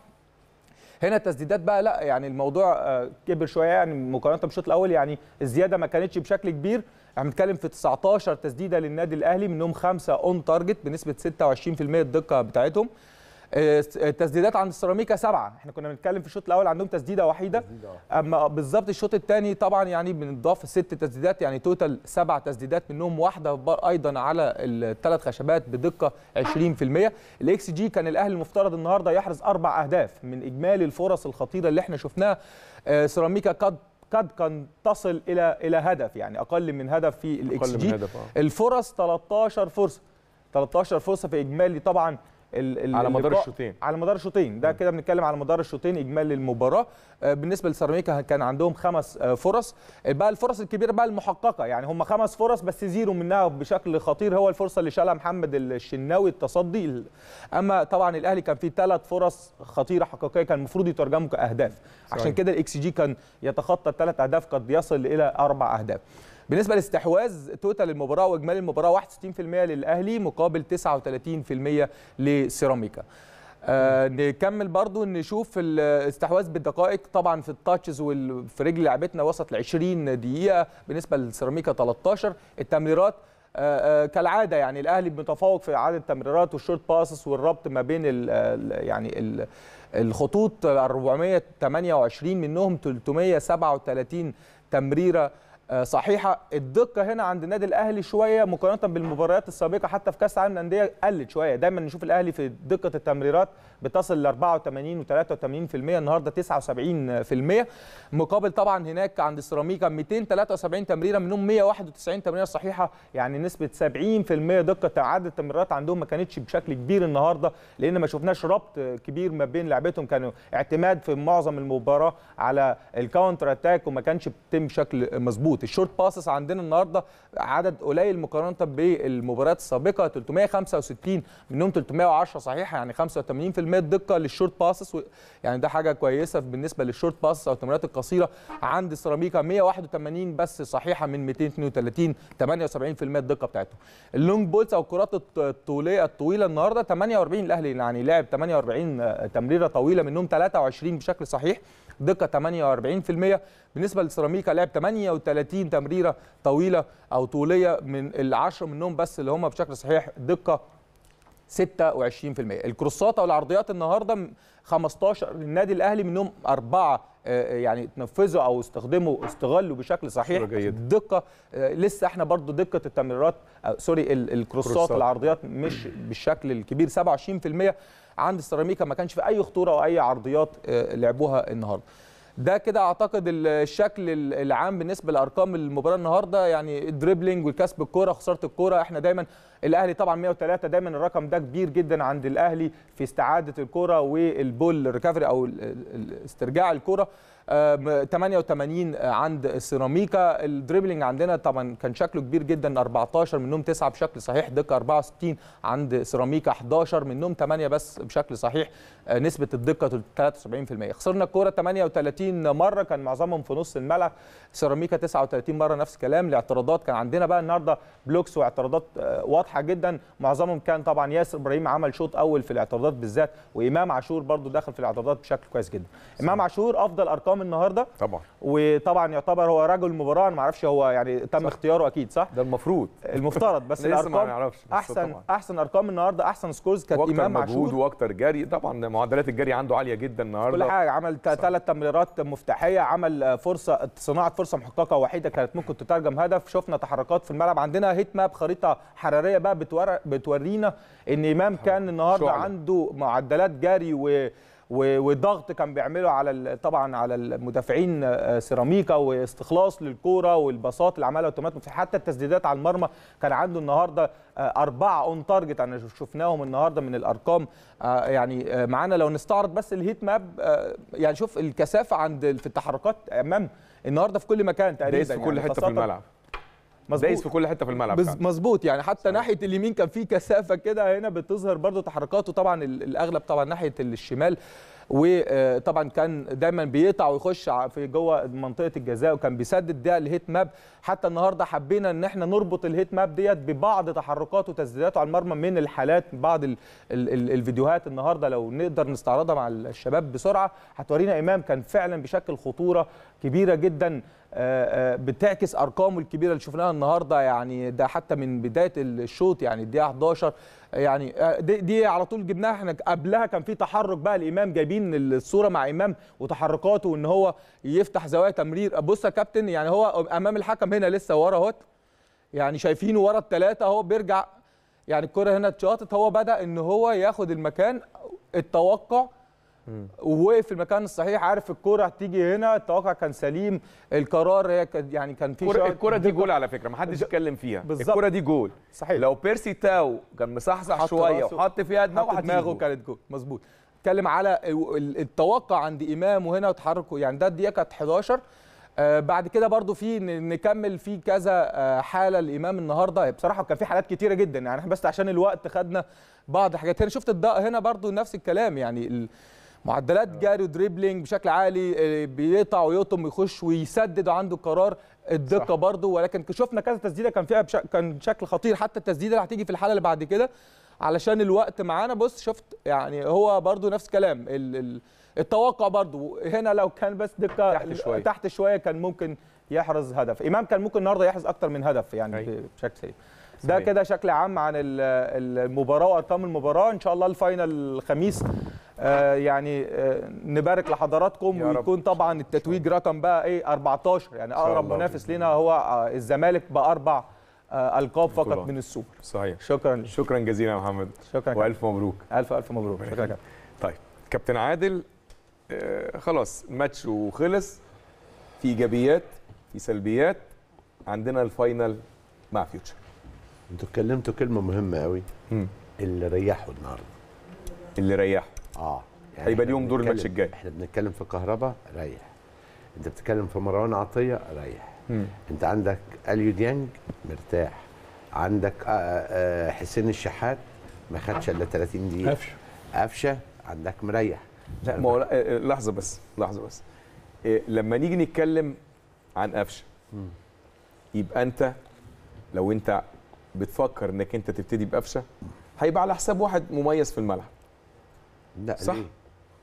هنا التسديدات بقى لا يعني الموضوع آه، كبر شويه يعني مقارنه بالشوط الاول يعني الزياده ما كانتش بشكل كبير احنا بنتكلم في 19 تسديده للنادي الاهلي منهم خمسه اون تارجت بنسبه 26% الدقه بتاعتهم آه، التسديدات عند السيراميكا سبعه احنا كنا بنتكلم في الشوط الاول عندهم تسديده وحيده اما بالظبط الشوط الثاني طبعا يعني بنضاف ست تسديدات يعني توتال سبع تسديدات منهم واحده بر- ايضا على الثلاث خشبات بدقه 20% الاكس جي كان الاهلي المفترض النهارده يحرز اربع اهداف من اجمالي الفرص الخطيره اللي احنا شفناها آه، سيراميكا قد قد كان تصل الى الى هدف يعني اقل من هدف في الاكس اقل من جي هدف آه. الفرص 13 فرصه 13 فرصه في اجمالي طبعا ال- ال- على مدار اللقاء- الشوطين. على مدار الشوطين ده كده بنتكلم على مدار الشوطين اجمالي المباراه آه، بالنسبه لسيراميكا كان عندهم خمس آه، فرص بقى الفرص الكبيره بقى المحققه يعني هم خمس فرص بس زيرو منها بشكل خطير هو الفرصه اللي شالها محمد الشناوي التصدي ال- اما طبعا الاهلي كان فيه ثلاث فرص خطيره حقيقيه كان المفروض يترجموا كاهداف عشان كده الاكس جي كان يتخطى الثلاث اهداف قد يصل الى اربع اهداف بالنسبه للاستحواذ توتال المباراه واجمالي المباراه 61% للاهلي مقابل 39% لسيراميكا آه نكمل برضو نشوف الاستحواذ بالدقائق طبعا في التاتشز وفي رجل لعبتنا وصلت ل 20 دقيقه بالنسبه للسيراميكا 13 التمريرات آه، آه، كالعاده يعني الاهلي متفوق في عدد التمريرات والشورت باسس والربط ما بين ال ال يعني ال الخطوط 428 منهم 337 تمريره آه، صحيحه الدقه هنا عند النادي الاهلي شويه مقارنه بالمباريات السابقه حتى في كاس العالم للانديه قلت شويه دايما نشوف الاهلي في دقه التمريرات بتصل ل 84 و83% النهارده 79% مقابل طبعا هناك عند سيراميكا 273 تمريره منهم 191 تمريره صحيحه يعني نسبه 70% دقه عدد التمريرات عندهم ما كانتش بشكل كبير النهارده لان ما شفناش ربط كبير ما بين لعبتهم كانوا اعتماد في معظم المباراه على الكاونتر اتاك وما كانش بتتم بشكل مظبوط الشورت باسس عندنا النهارده عدد قليل مقارنه بالمباريات السابقه 365 منهم 310 صحيحه يعني 85% الدقه للشورت باسس يعني ده حاجه كويسه بالنسبه للشورت باسس او التمريرات القصيره عند سيراميكا 181 بس صحيحه من 232 78% الدقه بتاعتهم اللونج بولز او الكرات الط- الطوليه الطويله النهارده 48 الاهلي يعني لعب 48 تمريره طويله منهم 23 بشكل صحيح دقه 48% بالنسبه لسيراميكا لعب 38 تمريره طويله او طوليه من العشرة منهم بس اللي هم بشكل صحيح دقه 26% الكروسات او العرضيات النهارده م- 15 للنادي الاهلي منهم اربعه آه، يعني تنفذوا او استخدموا استغلوا بشكل صحيح صورة جيدة. الدقه آه، لسه احنا برضو دقه التمريرات آه، سوري ال- الكروسات كروسات. والعرضيات مش بالشكل الكبير 27% عند السيراميكا ما كانش في اي خطوره او اي عرضيات آه، لعبوها النهارده ده كده اعتقد ال- الشكل ال- العام بالنسبه لارقام المباراه النهارده يعني الدريبلينج وكسب الكوره خساره الكوره احنا دايما الاهلي طبعا 103 دايما الرقم ده كبير جدا عند الاهلي في استعاده الكوره والبول ريكفري او ال- ال- استرجاع الكوره آم، 88 عند سيراميكا الدريبلينج عندنا طبعا كان شكله كبير جدا 14 منهم 9 بشكل صحيح دقه 64 عند سيراميكا 11 منهم 8 بس بشكل صحيح آه، نسبه الدقه 73% خسرنا الكوره 38 مره كان معظمهم في نص الملعب سيراميكا 39 مره نفس الكلام الاعتراضات كان عندنا بقى النهارده بلوكس واعتراضات آه، واضحه جدا معظمهم كان طبعا ياسر ابراهيم عمل شوط اول في الاعتراضات بالذات وامام عاشور برضو دخل في الاعتراضات بشكل كويس جدا امام عاشور افضل ارقام النهارده طبعا وطبعا يعتبر هو رجل المباراه أنا ما اعرفش هو يعني تم اختياره اكيد صح ده المفروض المفترض بس إحنا لسه ما الارقام نعرفش بس احسن طبعاً. احسن ارقام النهارده احسن سكورز كانت واكتر امام مجهود عاشور واكتر جري طبعا معدلات الجري عنده عاليه جدا النهارده كل حاجه عمل ثلاث تمريرات مفتاحيه عمل آه، فرصه صناعه فرصه محققه وحيده كانت ممكن تترجم هدف شفنا تحركات في الملعب عندنا هيت ماب خريطه حراريه بقى بتور... بتورينا ان امام كان النهارده شعلة. عنده معدلات جري و... و- وضغط كان بيعمله على ال- طبعا على المدافعين آه، سيراميكا واستخلاص للكوره والباصات اللي عملها اوتوماتيك حتى التسديدات على المرمى كان عنده النهارده آه، أربعة اون تارجت انا شف- شفناهم النهارده من الارقام آه، يعني آه، معانا لو نستعرض بس الهيت ماب آه، يعني شوف الكثافه عند ال- في التحركات امام النهارده في كل مكان تقريبا دايس في كل يعني حته في خاصة الملعب مظبوط. دايس في كل حته في الملعب بز- فعلا. مظبوط يعني حتى ناحيه اليمين كان في كثافه كده هنا بتظهر برضو تحركاته طبعا ال- الاغلب طبعا ناحيه الشمال وطبعا كان دايما بيقطع ويخش ع- في جوه منطقه الجزاء وكان بيسدد ده الهيت ماب حتى النهارده حبينا ان احنا نربط الهيت ماب ديت ببعض تحركاته وتسديداته على المرمى من الحالات بعض ال ال ال الفيديوهات النهارده لو نقدر نستعرضها مع الشباب بسرعه هتورينا امام كان فعلا بشكل خطوره كبيره جدا آه، آه، بتعكس ارقامه الكبيره اللي شفناها النهارده يعني ده حتى من بدايه الشوط يعني الدقيقه 11 يعني آه، دي, دي على طول جبناها احنا قبلها كان في تحرك بقى الامام جايبين الصوره مع امام وتحركاته وان هو يفتح زوايا تمرير بص يا كابتن يعني هو امام الحكم هنا لسه ورا اهوت يعني شايفينه ورا الثلاثه اهو بيرجع يعني الكره هنا اتشاطت هو بدا ان هو ياخد المكان التوقع ووقف في المكان الصحيح عارف الكرة هتيجي هنا التوقع كان سليم القرار هي كان يعني كان في الكرة- شوط الكرة دي دقة. جول على فكرة ما حدش اتكلم فيها بالظبط. الكرة دي جول صحيح. لو بيرسي تاو كان مصحصح حط شوية راسه- وحط فيها دماغه حط هتيجي دماغه جول. كانت جول مظبوط اتكلم على ال- التوقع عند امام وهنا وتحركه يعني ده الدقيقه كانت 11 آه بعد كده برضو في ن- نكمل في كذا آه حاله الامام النهارده بصراحه كان في حالات كتيره جدا يعني احنا بس عشان الوقت خدنا بعض الحاجات هنا شفت الض- هنا برضو نفس الكلام يعني ال- معدلات جري ودريبلينج بشكل عالي آه، بيقطع ويقطم ويخش ويسدد وعنده قرار الدقه برضه ولكن شفنا كذا تسديده كان فيها بش... كان بشكل خطير حتى التسديده اللي هتيجي في الحاله اللي بعد كده علشان الوقت معانا بص شفت يعني هو برضه نفس الكلام ال... ال... التوقع برضه هنا لو كان بس دقه تحت شوية. تحت شويه كان ممكن يحرز هدف امام كان ممكن النهارده يحرز اكتر من هدف يعني أيوة. بشكل سليم ده صحيح. كده شكل عام عن ال- المباراه وارقام المباراه ان شاء الله الفاينل الخميس آه يعني آه نبارك لحضراتكم يا رب. ويكون طبعا التتويج رقم بقى ايه 14 يعني شاء اقرب الله منافس بإذن لنا هو آه الزمالك باربع آه القاب فقط بطولات. من السوبر صحيح شكرا لك. شكرا جزيلا يا محمد شكرا والف مبروك الف الف مبروك شكرا كابتن. طيب كابتن عادل آه خلاص الماتش وخلص في ايجابيات في سلبيات عندنا الفاينل مع فيوتشر انتوا اتكلمتوا كلمه مهمه قوي مم. اللي ريحوا النهارده اللي ريحه اه هيبقى إحنا ليهم دور بنتكلم- الماتش الجاي. احنا بنتكلم في كهربا ريح انت بتتكلم في مروان عطيه ريح مم. انت عندك اليو ديانج مرتاح عندك آه، آه، حسين الشحات ما خدش الا 30 دقيقه قفشه قفشه عندك مريح لا ما هو لا، آه، آه، لحظه بس لحظه بس آه، لما نيجي نتكلم عن قفشه يبقى انت لو انت بتفكر انك انت تبتدي بقفشه هيبقى على حساب واحد مميز في الملعب لا صح. ليه؟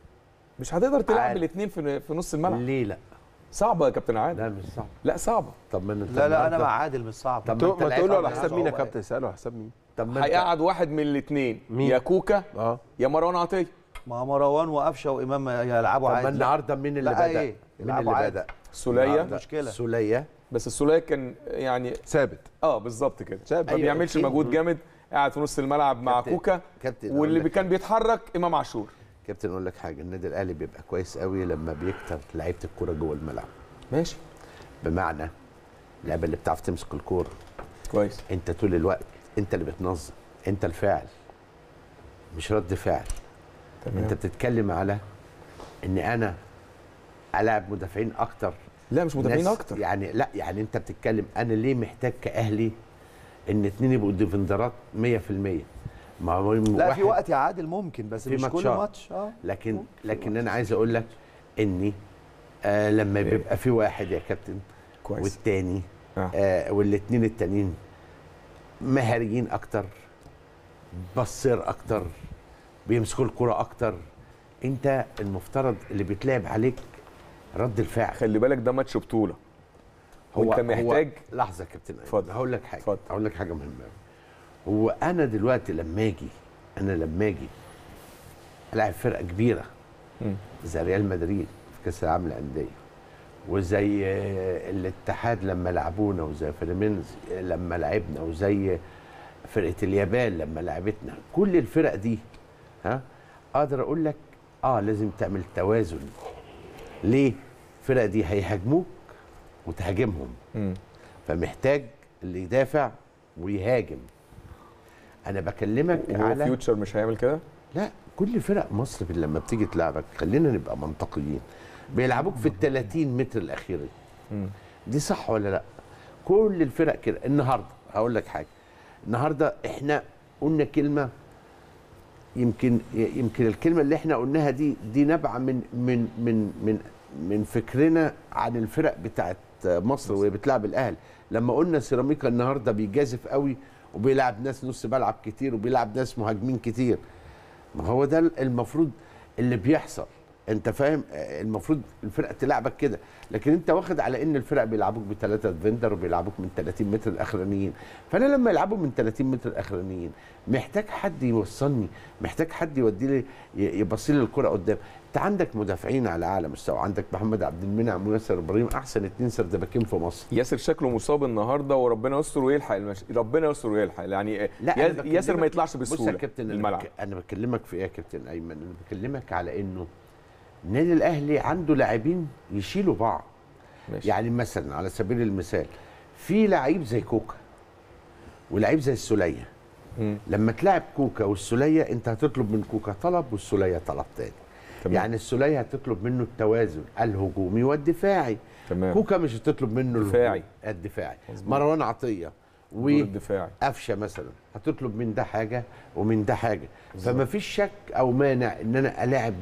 مش هتقدر تلعب عادي. بالاثنين في في نص الملعب ليه لا صعبه يا كابتن عادل لا مش صعب لا صعبه طب ما انت لا لا انا النهاردة- مع عادل مش صعب طب تو- انت ما تقول له لعبت على على حساب مين يا صعوبة. كابتن اساله على حساب مين طب ما انت هيقعد واحد من الاثنين مين؟ يا كوكا اه يا مروان عطيه ما مروان وقفشه وامام يلعبوا طب ما عادي النهارده مين اللي لا، بدا؟ إيه؟ مين يلعبوا اللي عادي. بدا؟ سوليه النهاردة مشكلة. سوليه بس السوليه كان يعني ثابت اه بالظبط كده ما أيوة، بيعملش أكيد. مجهود جامد قاعد في نص الملعب مع كابتن- كوكا كابتن واللي أقول لك كان بيتحرك امام عاشور كابتن اقول لك حاجه النادي الاهلي بيبقى كويس قوي لما بيكتر لعيبه الكوره جوه الملعب ماشي بمعنى اللعيبه اللي بتعرف تمسك الكوره كويس انت طول الوقت انت اللي بتنظم انت الفاعل مش رد فعل تمام انت بتتكلم على ان انا العب مدافعين اكتر لا مش مدافعين ناس- اكتر يعني لا يعني انت بتتكلم انا ليه محتاج كاهلي ان اتنين يبقوا ديفندرات 100% ما هو لا واحد- في وقت يا عادل ممكن بس في مش كل ماتشات. ماتش اه لكن لكن انا عايز اقول لك اني آه لما بيبقى في واحد يا كابتن كويس والتاني آه. آه والاثنين التانيين مهاريين اكتر بصير اكتر بيمسكوا الكرة اكتر انت المفترض اللي بيتلعب عليك رد الفعل خلي بالك ده ماتش بطوله وانت محتاج هو لحظه يا كابتن أيمن. اتفضل. هقول لك حاجه اتفضل. هقول لك حاجه مهمه أوي. هو انا دلوقتي لما اجي انا لما اجي العب فرقه كبيره مم. زي ريال مدريد في كاس العالم للانديه وزي آه، الاتحاد لما لعبونا وزي فيرمينز لما لعبنا وزي فرقه اليابان لما لعبتنا كل الفرق دي ها اقدر اقول لك اه لازم تعمل توازن ليه الفرق دي هيهاجموك وتهاجمهم مم. فمحتاج اللي يدافع ويهاجم انا بكلمك وهو على فيوتشر مش هيعمل كده لا كل فرق مصر لما بتيجي تلعبك خلينا نبقى منطقيين بيلعبوك في ال 30 متر الاخيره مم. دي صح ولا لا كل الفرق كده النهارده هقول لك حاجه النهارده احنا قلنا كلمه يمكن يمكن الكلمه اللي احنا قلناها دي دي نابعه من من من من من فكرنا عن الفرق بتاعت مصر وهي بتلعب الاهلي لما قلنا سيراميكا النهارده بيجازف قوي وبيلعب ناس نص ملعب كتير وبيلعب ناس مهاجمين كتير ما هو ده المفروض اللي بيحصل انت فاهم آه، المفروض الفرقه تلعبك كده لكن انت واخد على ان الفرق بيلعبوك بثلاثه ديفندر وبيلعبوك من 30 متر الاخرانيين فانا لما يلعبوا من 30 متر الاخرانيين محتاج حد يوصلني محتاج حد يودي لي ي- يبص لي الكره قدام انت عندك مدافعين على اعلى مستوى عندك محمد عبد المنعم وياسر ابراهيم احسن اتنين سردباكين في مصر ياسر شكله مصاب النهارده وربنا يستر ويلحق المش... ربنا يستر ويلحق يعني لا يا- أنا بكلمك- ياسر ما يطلعش بص بسهوله يا كابتن انا, الملعب بك... أنا بكلمك في ايه يا كابتن ايمن انا بكلمك على انه النادي الاهلي عنده لاعبين يشيلوا بعض ماشي. يعني مثلا على سبيل المثال في لعيب زي كوكا ولعيب زي السوليه مم. لما تلعب كوكا والسوليه انت هتطلب من كوكا طلب والسوليه طلب تاني تمام. يعني السوليه هتطلب منه التوازن الهجومي والدفاعي تمام كوكا مش هتطلب منه الهجوم- دفاعي. الدفاعي مظبوط. مروان عطيه الدور الدفاعي قفشه مثلا هتطلب من ده حاجه ومن ده حاجه فما فيش شك او مانع ان انا الاعب ده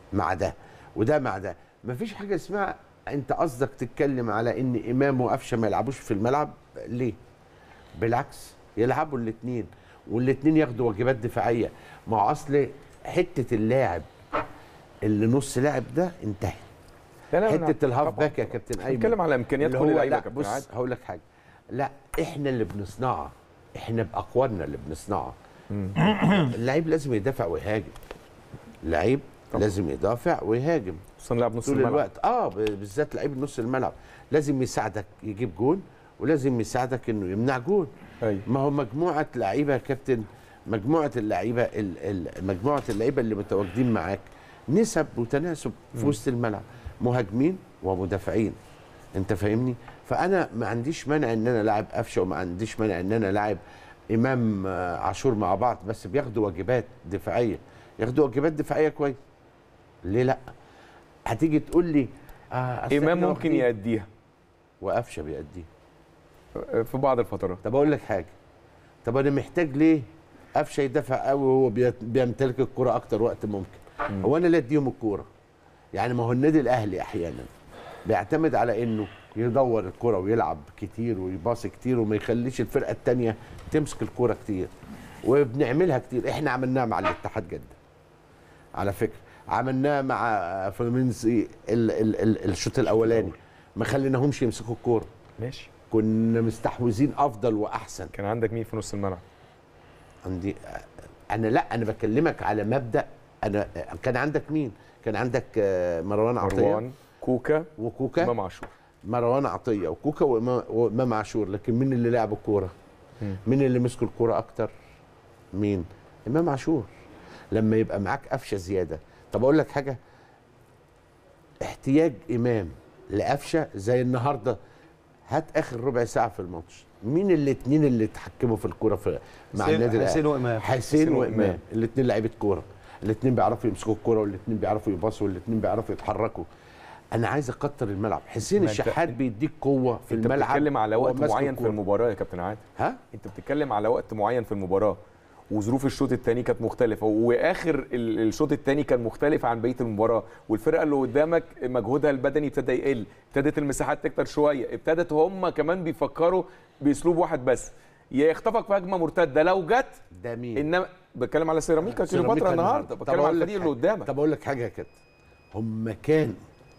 مع ده وده مع ده مفيش حاجه اسمها انت قصدك تتكلم على ان امام وقفشه ما يلعبوش في الملعب ليه بالعكس يلعبوا الاثنين والاثنين ياخدوا واجبات دفاعيه ما هو اصل حته اللاعب اللي نص لاعب ده انتهت لا، لا، لا. حته الهاف طبعاً، باك يا طبعاً. كابتن ايمن بنتكلم على امكانيات اللي كل هو اللعيبه لا يا كابتن عادل بص هقول لك حاجه لا احنا اللي بنصنعها احنا باقوالنا اللي بنصنعها اللعيب لازم يدافع ويهاجم اللعيب لازم يدافع ويهاجم خصوصا لاعب نص طول الملعب الوقت اه ب- بالذات لعيب نص الملعب لازم يساعدك يجيب جون ولازم يساعدك انه يمنع جون ايوه ما هو مجموعه لعيبه يا كابتن مجموعه اللعيبه ال- ال- مجموعه اللعيبه اللي متواجدين معاك نسب وتناسب في وسط الملعب مهاجمين ومدافعين انت فاهمني فانا ما عنديش مانع ان انا لاعب قفشه وما عنديش مانع ان انا لاعب امام آه، عاشور مع بعض بس بياخدوا واجبات دفاعيه ياخدوا واجبات دفاعيه كويس ليه لا هتيجي تقول لي آه أصل امام إحنا ممكن واخدين- يأديها وقفشه بيأديه في بعض الفترات طب اقول لك حاجه طب انا محتاج ليه قفشه يدافع قوي وهو بيت- بيمتلك الكره اكتر وقت ممكن هو انا اللي اديهم الكوره يعني ما هو النادي الاهلي احيانا بيعتمد على انه يدور الكره ويلعب كتير ويباصي كتير وما يخليش الفرقه الثانيه تمسك الكوره كتير وبنعملها كتير احنا عملناها مع الاتحاد جده على فكره عملناها مع فلومينسي ال- ال- ال- الشوط الاولاني ما خليناهمش يمسكوا الكوره ماشي كنا مستحوذين افضل واحسن كان عندك مين في نص الملعب عندي انا لا انا بكلمك على مبدا انا كان عندك مين كان عندك آه، مروان عطيه مروان كوكا وكوكا امام عاشور مروان عطيه وكوكا وإمام- وامام عاشور لكن مين اللي لعب الكوره مم. مين اللي مسك الكوره اكتر مين امام عاشور لما يبقى معاك قفشه زياده طب اقول لك حاجه احتياج امام لقفشه زي النهارده هات اخر ربع ساعه في الماتش مين الاثنين اللي اتحكموا في الكوره في مع حسين- النادي الأهلي؟ حسين وإمام. حسين حسين وامام وإمام. الاثنين لعيبه كوره الاثنين بيعرفوا يمسكوا الكوره والاثنين بيعرفوا يباصوا والاثنين بيعرفوا يتحركوا انا عايز اكتر الملعب حسين ما أنت- الشحات بيديك قوه في انت الملعب بتتكلم على وهو وقت ماسك معين في الكورة. المباراه يا كابتن عادل ها انت بتتكلم على وقت معين في المباراه وظروف الشوط الثاني كانت مختلفه واخر ال- الشوط الثاني كان مختلف عن بقيه المباراه والفرقه اللي قدامك مجهودها البدني ابتدى يقل ابتدت المساحات تكتر شويه ابتدت هم كمان بيفكروا باسلوب واحد بس يا يخطفك في هجمه مرتده لو جت ده مين انما بتكلم على سيراميكا سيراميكا كليوباترا النهارده طب بتكلم على أقول لك الفريق اللي حاجة. قدامك طب اقول لك حاجه يا كابتن هم كانوا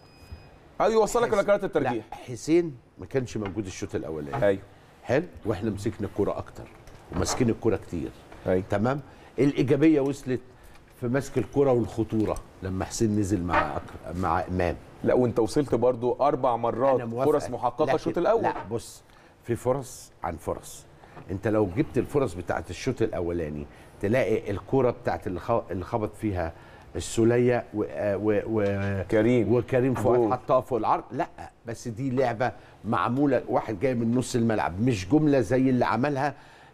ايوه يوصلك حس- لكرات لا الترجيح حسين ما كانش موجود الشوط الاولاني ايوه حلو واحنا مسكنا الكوره اكتر وماسكين الكوره كتير ايوه تمام الايجابيه وصلت في مسك الكوره والخطوره لما حسين نزل مع أك- مع امام لا وانت وصلت برضو اربع مرات أنا موافقك. فرص محققه لكن- الشوط الاول لا بص في فرص عن فرص انت لو جبت الفرص بتاعت الشوط الاولاني تلاقي الكوره بتاعت اللي خ- اللي خبط فيها السوليه و... و... و... كريم وكريم فؤاد جول. حطها فوق العرض لا بس دي لعبه معموله واحد جاي من نص الملعب مش جمله زي اللي عملها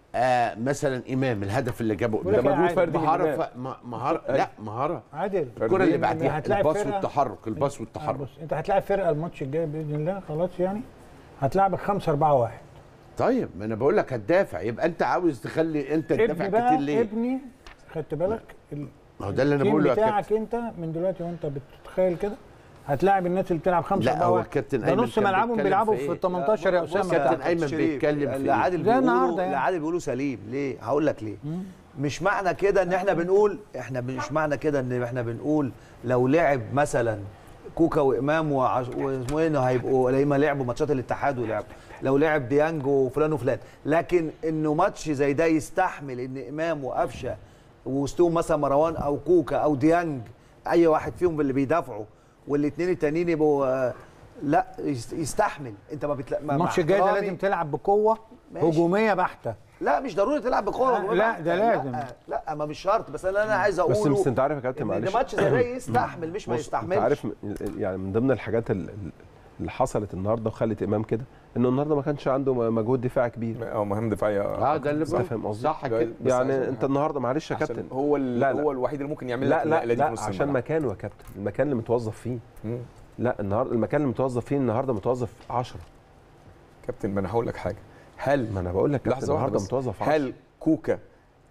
آه مثلا امام الهدف اللي جابه بقول لك ده إيه مجهود عادي. فردي من مهاره إمام. ف... م- مهاره لا مهاره عادل الكره اللي بعديها هتلاعب الباص فرقة- والتحرك الباص آه، والتحرك بص انت هتلاعب فرقه الماتش الجاي باذن الله خلاص يعني هتلاعبك 5 4 1 طيب ما انا بقول لك هتدافع يبقى انت عاوز تخلي انت تدافع ابني كتير بقى ليه؟ ابني خدت بالك ال- ما هو ده اللي انا التيم بقوله يا بتاعك كابتن انت من دلوقتي وانت بتتخيل كده هتلاعب الناس اللي بتلعب 5 لا 4 هو 1 الكابتن ده ايمن نص كان ملعبهم بيتكلم بيلعبوا في في إيه؟ ال 18 يا بص اسامه كابتن بتاعك. أيمن شريف، بيتكلم في اللي إيه؟ عادل زي بيقوله النهارده يعني. اللي عادل بيقوله سليم ليه هقول لك ليه مش معنى كده ان احنا بنقول احنا مش معنى كده ان احنا بنقول لو لعب مثلا كوكا وامام وعش... واسمه ايه إنه هيبقوا زي ما لعبوا ماتشات الاتحاد ولعبوا لو لعب ديانج وفلان وفلان لكن انه ماتش زي ده يستحمل ان امام وقفشه ووسطهم مثلا مروان او كوكا او ديانج اي واحد فيهم اللي بيدافعوا والاثنين التانيين يبقوا آه، لا يست- يستحمل انت ما بتلاقي الماتش الجاي ده لازم تلعب بقوه ماشي. هجوميه بحته لا مش ضروري تلعب بقوه آه، لا، ده لازم. لا, لا ما مش شرط بس انا انا عايز اقوله بس بس انت عارف يا كابتن ان إن معلش ماتش زي ده يستحمل مش ما بص، يستحملش انت عارف م- يعني من ضمن الحاجات ال- ال- اللي حصلت النهارده وخلت امام كده انه النهارده ما كانش عنده م- مجهود دفاعي كبير اه مهام دفاعيه اه ده اللي صح، بقوله. فاهم قصدي؟ صح ده- كده بس يعني عشان- انت النهارده معلش يا عشان كابتن هو ال- لا، لا. هو الوحيد اللي ممكن يعمل لا لك لا النقله دي لا في نص عشان الملعب. مكانه يا كابتن المكان اللي متوظف فيه مم. لا النهارده المكان اللي متوظف فيه النهارده متوظف 10 كابتن ما انا هقول لك حاجه هل ما انا بقول لك كابتن لحظه واحده النهارده بس متوظف 10 هل كوكا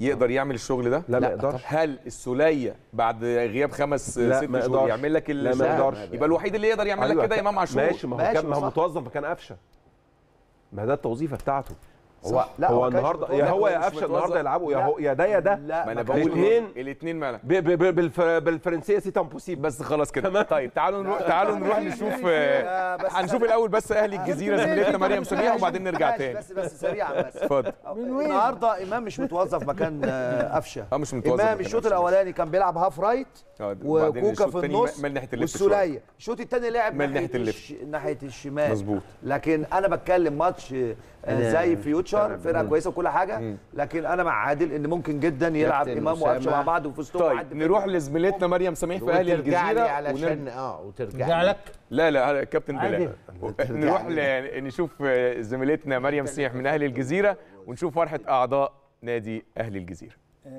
يقدر يعمل الشغل ده لا ما يقدرش هل السوليه بعد غياب خمس لا، ست ما شهور يقدرش. يعمل لك لا، ما الشغل؟ يقدرش. يبقى الوحيد اللي يقدر يعمل لك أيوة، كده امام عاشور ماشي ما هو ماشي، كان ما هو صح. متوظف مكان قفشه ما ده التوظيفه بتاعته هو لا هو ما كانش النهارده متوقع. يا هو مش يا قفشه متوظف. النهارده يلعبوا يا لا. هو يا ده يا ده لا ما انا ما بقول كانش الاثنين- الاثنين مالك ب- ب- ب- بالف... بالفرنسيه سي امبوسيبل بس خلاص كده طيب تعالوا نروح تعالوا نروح نشوف آه، بس هنشوف الاول بس اهلي الجزيره زميلتنا مريم سميح وبعدين نرجع ماشي، تاني بس بس سريعا بس اتفضل النهارده امام مش متوظف مكان آه، قفشه اه مش متوظف امام مكان الشوط قفشة. الاولاني كان بيلعب هاف رايت آه، وبعدين وكوكا الشوط في التاني النص مال ناحيه الليفت شوية. والسوليه الشوط الثاني لعب مال ناحية ناحيه الليفت. الش... ناحيه الشمال مظبوط. لكن انا بتكلم ماتش آه، زي فيوتشر فرقه كويسه وكل حاجه مم. لكن انا مع عادل ان ممكن جدا يلعب كابتن امام وقفشه أسامة. مع بعض وفي وسطهم طيب حد نروح لزميلتنا مريم سميح في اهلي وترجع لي الجزيره علشان ونرجع اه وترجع رجع لي. لك لا لا كابتن عادي. بلال نروح ل... نشوف زميلتنا مريم سميح من اهلي الجزيره ونشوف فرحه اعضاء نادي اهلي الجزيره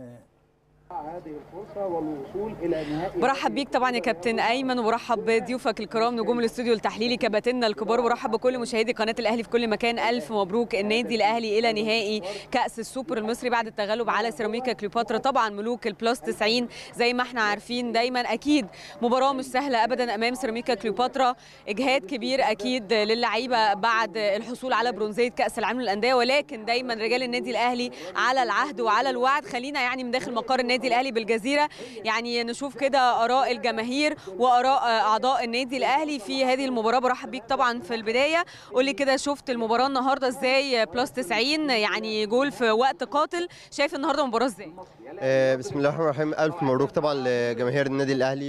برحب بيك طبعا يا كابتن ايمن وبرحب بضيوفك الكرام نجوم الاستوديو التحليلي كباتننا الكبار وبرحب بكل مشاهدي قناه الاهلي في كل مكان الف مبروك النادي الاهلي الى نهائي كاس السوبر المصري بعد التغلب على سيراميكا كليوباترا طبعا ملوك البلس 90 زي ما احنا عارفين دايما اكيد مباراه مش سهله ابدا امام سيراميكا كليوباترا اجهاد كبير اكيد للعيبه بعد الحصول على برونزيه كاس العالم للانديه ولكن دايما رجال النادي الاهلي على العهد وعلى الوعد خلينا يعني من داخل مقر النادي الاهلي بالجزيره يعني نشوف كده اراء الجماهير واراء اعضاء النادي الاهلي في هذه المباراه برحب بيك طبعا في البدايه قول لي كده شفت المباراه النهارده ازاي بلس 90 يعني جول في وقت قاتل شايف النهارده المباراه ازاي آه، بسم الله الرحمن الرحيم ألف مبروك طبعا لجماهير النادي الأهلي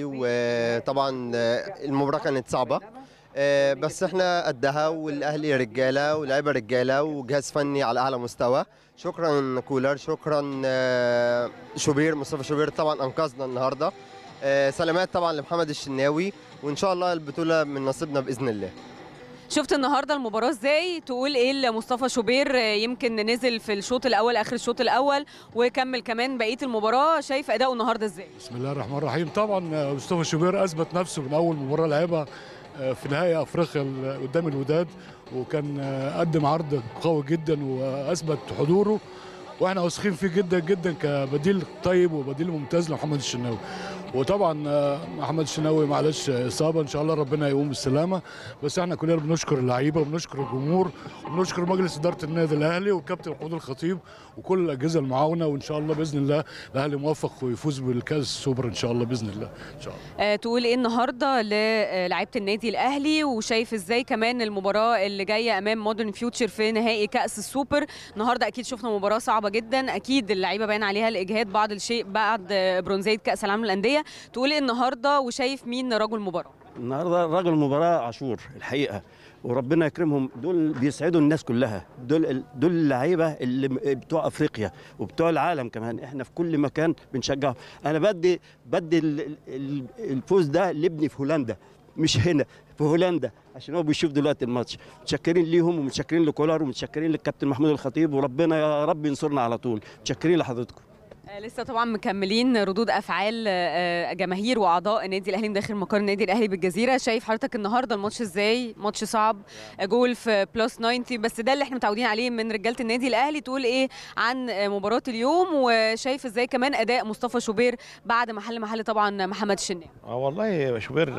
وطبعا آه، المباراة كانت صعبة آه، بس احنا قدها والأهلي رجالة ولاعيبة رجالة وجهاز فني على أعلى مستوى شكرا كولر شكرا آه، شوبير مصطفى شوبير طبعا أنقذنا النهاردة آه، سلامات طبعا لمحمد الشناوي وإن شاء الله البطولة من نصيبنا بإذن الله شفت النهارده المباراه ازاي تقول ايه لمصطفى شوبير يمكن نزل في الشوط الاول اخر الشوط الاول وكمل كمان بقيه المباراه شايف اداؤه النهارده ازاي بسم الله الرحمن الرحيم طبعا مصطفى شوبير اثبت نفسه من اول مباراه لعبها في نهائي افريقيا قدام الوداد وكان قدم عرض قوي جدا واثبت حضوره واحنا واثقين فيه جدا جدا كبديل طيب وبديل ممتاز لمحمد الشناوي وطبعا آه، محمد الشناوي معلش اصابه ان شاء الله ربنا يقوم بالسلامه بس احنا كلنا بنشكر اللعيبه وبنشكر الجمهور وبنشكر مجلس اداره النادي الاهلي والكابتن محمود الخطيب وكل الاجهزه المعاونه وان شاء الله باذن الله الاهلي موفق ويفوز بالكاس السوبر ان شاء الله باذن الله ان شاء الله آه، تقول ايه النهارده للاعيبه النادي الاهلي وشايف ازاي كمان المباراه اللي جايه امام مودرن فيوتشر في نهائي كاس السوبر النهارده اكيد شفنا مباراه صعبه جدا اكيد اللعيبه باين عليها الاجهاد بعض الشيء بعد آه، برونزيه كاس العالم للانديه تقول ايه النهارده وشايف مين رجل المباراه النهارده راجل المباراه عاشور الحقيقه وربنا يكرمهم دول بيسعدوا الناس كلها دول دول اللعيبه اللي م- بتوع افريقيا وبتوع العالم كمان احنا في كل مكان بنشجعهم انا بدي بدي ال- ال- الفوز ده لابني في هولندا مش هنا في هولندا عشان هو بيشوف دلوقتي الماتش متشكرين ليهم ومتشكرين لكولر ومتشكرين للكابتن محمود الخطيب وربنا يا رب ينصرنا على طول متشكرين لحضرتكم آه، لسه طبعا مكملين ردود افعال آه، جماهير واعضاء النادي الاهلي من داخل مقر النادي الاهلي بالجزيره شايف حضرتك النهارده الماتش ازاي ماتش صعب آه، جول في بلس 90 بس ده اللي احنا متعودين عليه من رجاله النادي الاهلي تقول ايه عن آه، مباراه اليوم وشايف ازاي كمان اداء مصطفى شوبير بعد محل محل طبعا محمد الشناوي اه والله شوبير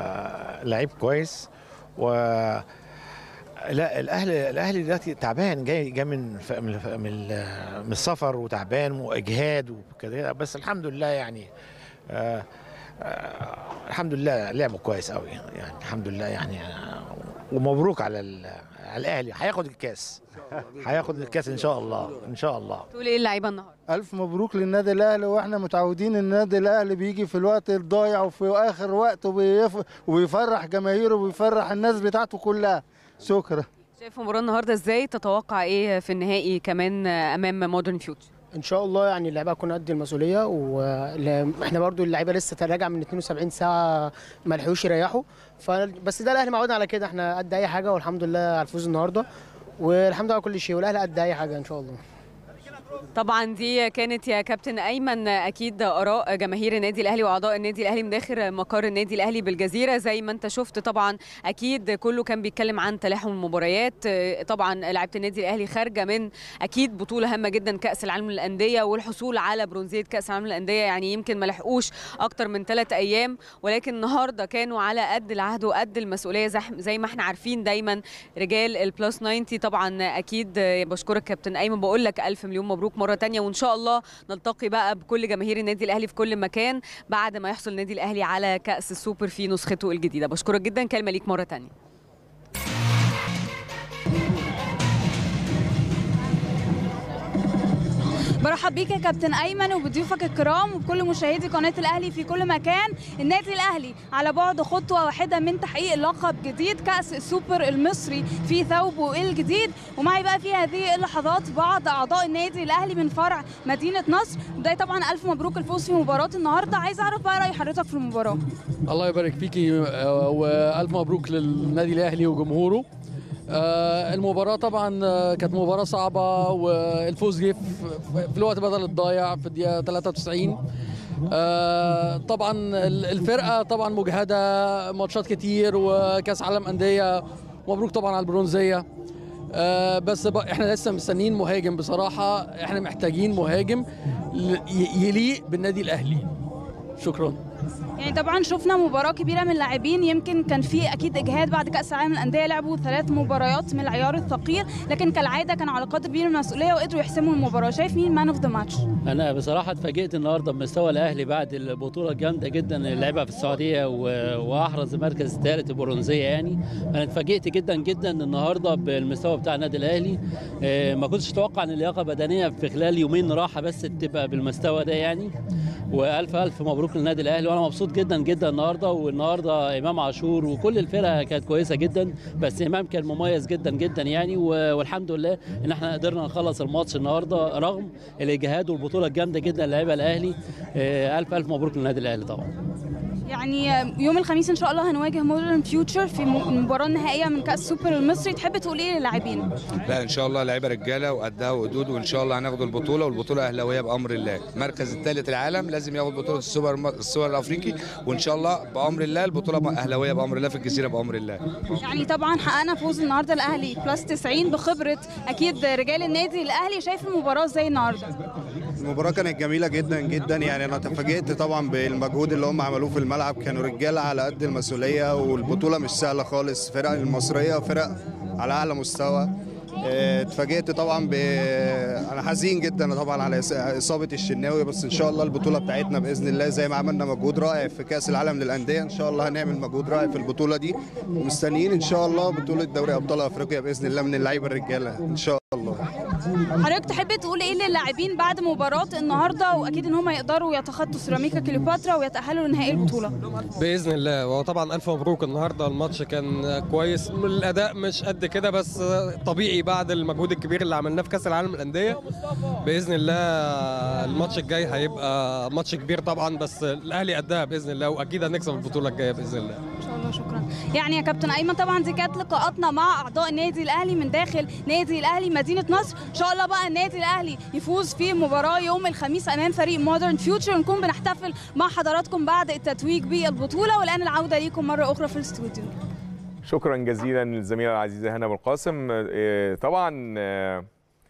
آه، لعيب كويس و لا الاهلي الاهلي دلوقتي تعبان جاي جاي من ف- من ال- من ال- من السفر وتعبان واجهاد وكده بس الحمد لله يعني آه آه الحمد لله لعبوا كويس قوي يعني الحمد لله يعني آه، ومبروك على ال- على الاهلي هياخد الكاس هياخد الكاس ان شاء الله ان شاء الله تقول ايه اللعيبه النهارده ألف مبروك للنادي الأهلي وإحنا متعودين النادي الأهلي بيجي في الوقت الضايع وفي آخر وقت وبيف... وبيفرح جماهيره وبيفرح الناس بتاعته كلها شكرا شايف المباراه النهارده ازاي تتوقع ايه في النهائي كمان آه، امام مودرن فيوتشر ان شاء الله يعني اللعيبه هتكون قد المسؤوليه واحنا برضو اللعيبه لسه راجعه من 72 ساعه ما لحقوش يريحوا ف بس ده الاهلي معودنا على كده احنا قد اي حاجه والحمد لله على الفوز النهارده والحمد لله على كل شيء والاهلي قد اي حاجه ان شاء الله طبعا دي كانت يا كابتن ايمن اكيد اراء جماهير النادي الاهلي واعضاء النادي الاهلي من داخل مقر النادي الاهلي بالجزيره زي ما انت شفت طبعا اكيد كله كان بيتكلم عن تلاحم المباريات طبعا لعيبه النادي الاهلي خارجه من اكيد بطوله هامه جدا كاس العالم للانديه والحصول على برونزيه كاس العالم للانديه يعني يمكن ما لحقوش اكتر من ثلاث ايام ولكن النهارده كانوا على قد العهد وقد المسؤوليه زي- زي ما احنا عارفين دايما رجال البلس 90 طبعا اكيد بشكرك كابتن ايمن بقول لك الف مليون مبروك مره تانية وان شاء الله نلتقي بقى بكل جماهير النادي الاهلي في كل مكان بعد ما يحصل النادي الاهلي على كاس السوبر في نسخته الجديده بشكرك جدا كلمه ليك مره تانية برحب بيك يا كابتن ايمن وبضيوفك الكرام وبكل مشاهدي قناه الاهلي في كل مكان النادي الاهلي على بعد خطوه واحده من تحقيق لقب جديد كاس السوبر المصري في ثوبه الجديد ومعي بقى في هذه اللحظات بعض اعضاء النادي الاهلي من فرع مدينه نصر بدايه طبعا الف مبروك الفوز في مباراه النهارده عايز اعرف بقى راي حضرتك في المباراه الله يبارك فيكي آه، والف مبروك للنادي الاهلي وجمهوره آه، المباراة طبعا آه، كانت مباراة صعبة والفوز جه في- في الوقت بدل الضايع في الدقيقة 93 آه، طبعا ال- الفرقة طبعا مجهدة ماتشات كتير وكاس عالم أندية مبروك طبعا على البرونزية آه، بس بقى احنا لسه مستنيين مهاجم بصراحة احنا محتاجين مهاجم ل- ي- يليق بالنادي الأهلي شكرا يعني طبعا شفنا مباراه كبيره من اللاعبين يمكن كان في اكيد اجهاد بعد كاس العالم للانديه لعبوا ثلاث مباريات من العيار الثقيل لكن كالعاده كانوا على قدر كبير من المسؤوليه وقدروا يحسموا المباراه شايف مين مان اوف ذا ماتش انا بصراحه اتفاجئت النهارده بمستوى الاهلي بعد البطوله الجامده جدا اللي لعبها في السعوديه و- واحرز المركز الثالث البرونزيه يعني انا اتفاجئت جدا جدا النهارده بالمستوى بتاع النادي الاهلي آه، ما كنتش اتوقع ان اللياقه بدنيه في خلال يومين راحه بس تبقى بالمستوى ده يعني والف الف مبروك للنادي الاهلي وانا مبسوط جدا جدا النهارده والنهارده امام عاشور وكل الفرقه كانت كويسه جدا بس امام كان مميز جدا جدا يعني و- والحمد لله ان احنا قدرنا نخلص الماتش النهارده رغم الاجهاد والبطوله الجامده جدا اللي لعبها الاهلي آه، الف الف مبروك للنادي الاهلي طبعا يعني يوم الخميس ان شاء الله هنواجه مودرن فيوتشر في م- المباراه النهائيه من كاس السوبر المصري تحب تقول ايه للاعبين لا ان شاء الله لعيبه رجاله وقدها وقدود وان شاء الله هناخد البطوله والبطوله اهلاويه بامر الله المركز الثالث العالم لازم ياخد بطوله السوبر السوبر الافريقي وان شاء الله بامر الله البطوله اهلاويه بامر الله في الجزيره بامر الله يعني طبعا حققنا فوز النهارده الاهلي بلس 90 بخبره اكيد رجال النادي الاهلي شايف المباراه ازاي النهارده المباراة كانت جميلة جدا جدا يعني أنا تفاجئت طبعا بالمجهود اللي هم عملوه في الملعب كانوا رجالة على قد المسؤولية والبطولة مش سهلة خالص فرق المصرية فرق على أعلى مستوى اه، اتفاجئت طبعا ب انا حزين جدا طبعا على إص- اصابه الشناوي بس ان شاء الله البطوله بتاعتنا باذن الله زي ما عملنا مجهود رائع في كاس العالم للانديه ان شاء الله هنعمل مجهود رائع في البطوله دي ومستنيين ان شاء الله بطوله دوري ابطال افريقيا باذن الله من اللعيبه الرجاله ان شاء الله حضرتك تحب تقول ايه للاعبين بعد مباراه النهارده واكيد ان هم يقدروا يتخطوا سيراميكا كليوباترا ويتاهلوا لنهائي البطوله باذن الله وطبعا الف مبروك النهارده الماتش كان كويس الاداء مش قد كده بس طبيعي بعد المجهود الكبير اللي عملناه في كاس العالم للانديه باذن الله الماتش الجاي هيبقى ماتش كبير طبعا بس الاهلي قدها باذن الله واكيد هنكسب البطوله الجايه باذن الله ان شاء الله شكرا يعني يا كابتن ايمن طبعا دي كانت لقاءاتنا مع اعضاء النادي الاهلي من داخل نادي الاهلي مدينه نصر ان شاء الله بقى النادي الاهلي يفوز في مباراه يوم الخميس امام فريق مودرن فيوتشر ونكون بنحتفل مع حضراتكم بعد التتويج بالبطوله والان العوده ليكم مره اخرى في الاستوديو شكرا جزيلا للزميله العزيزه هنا ابو القاسم آه، طبعا آه،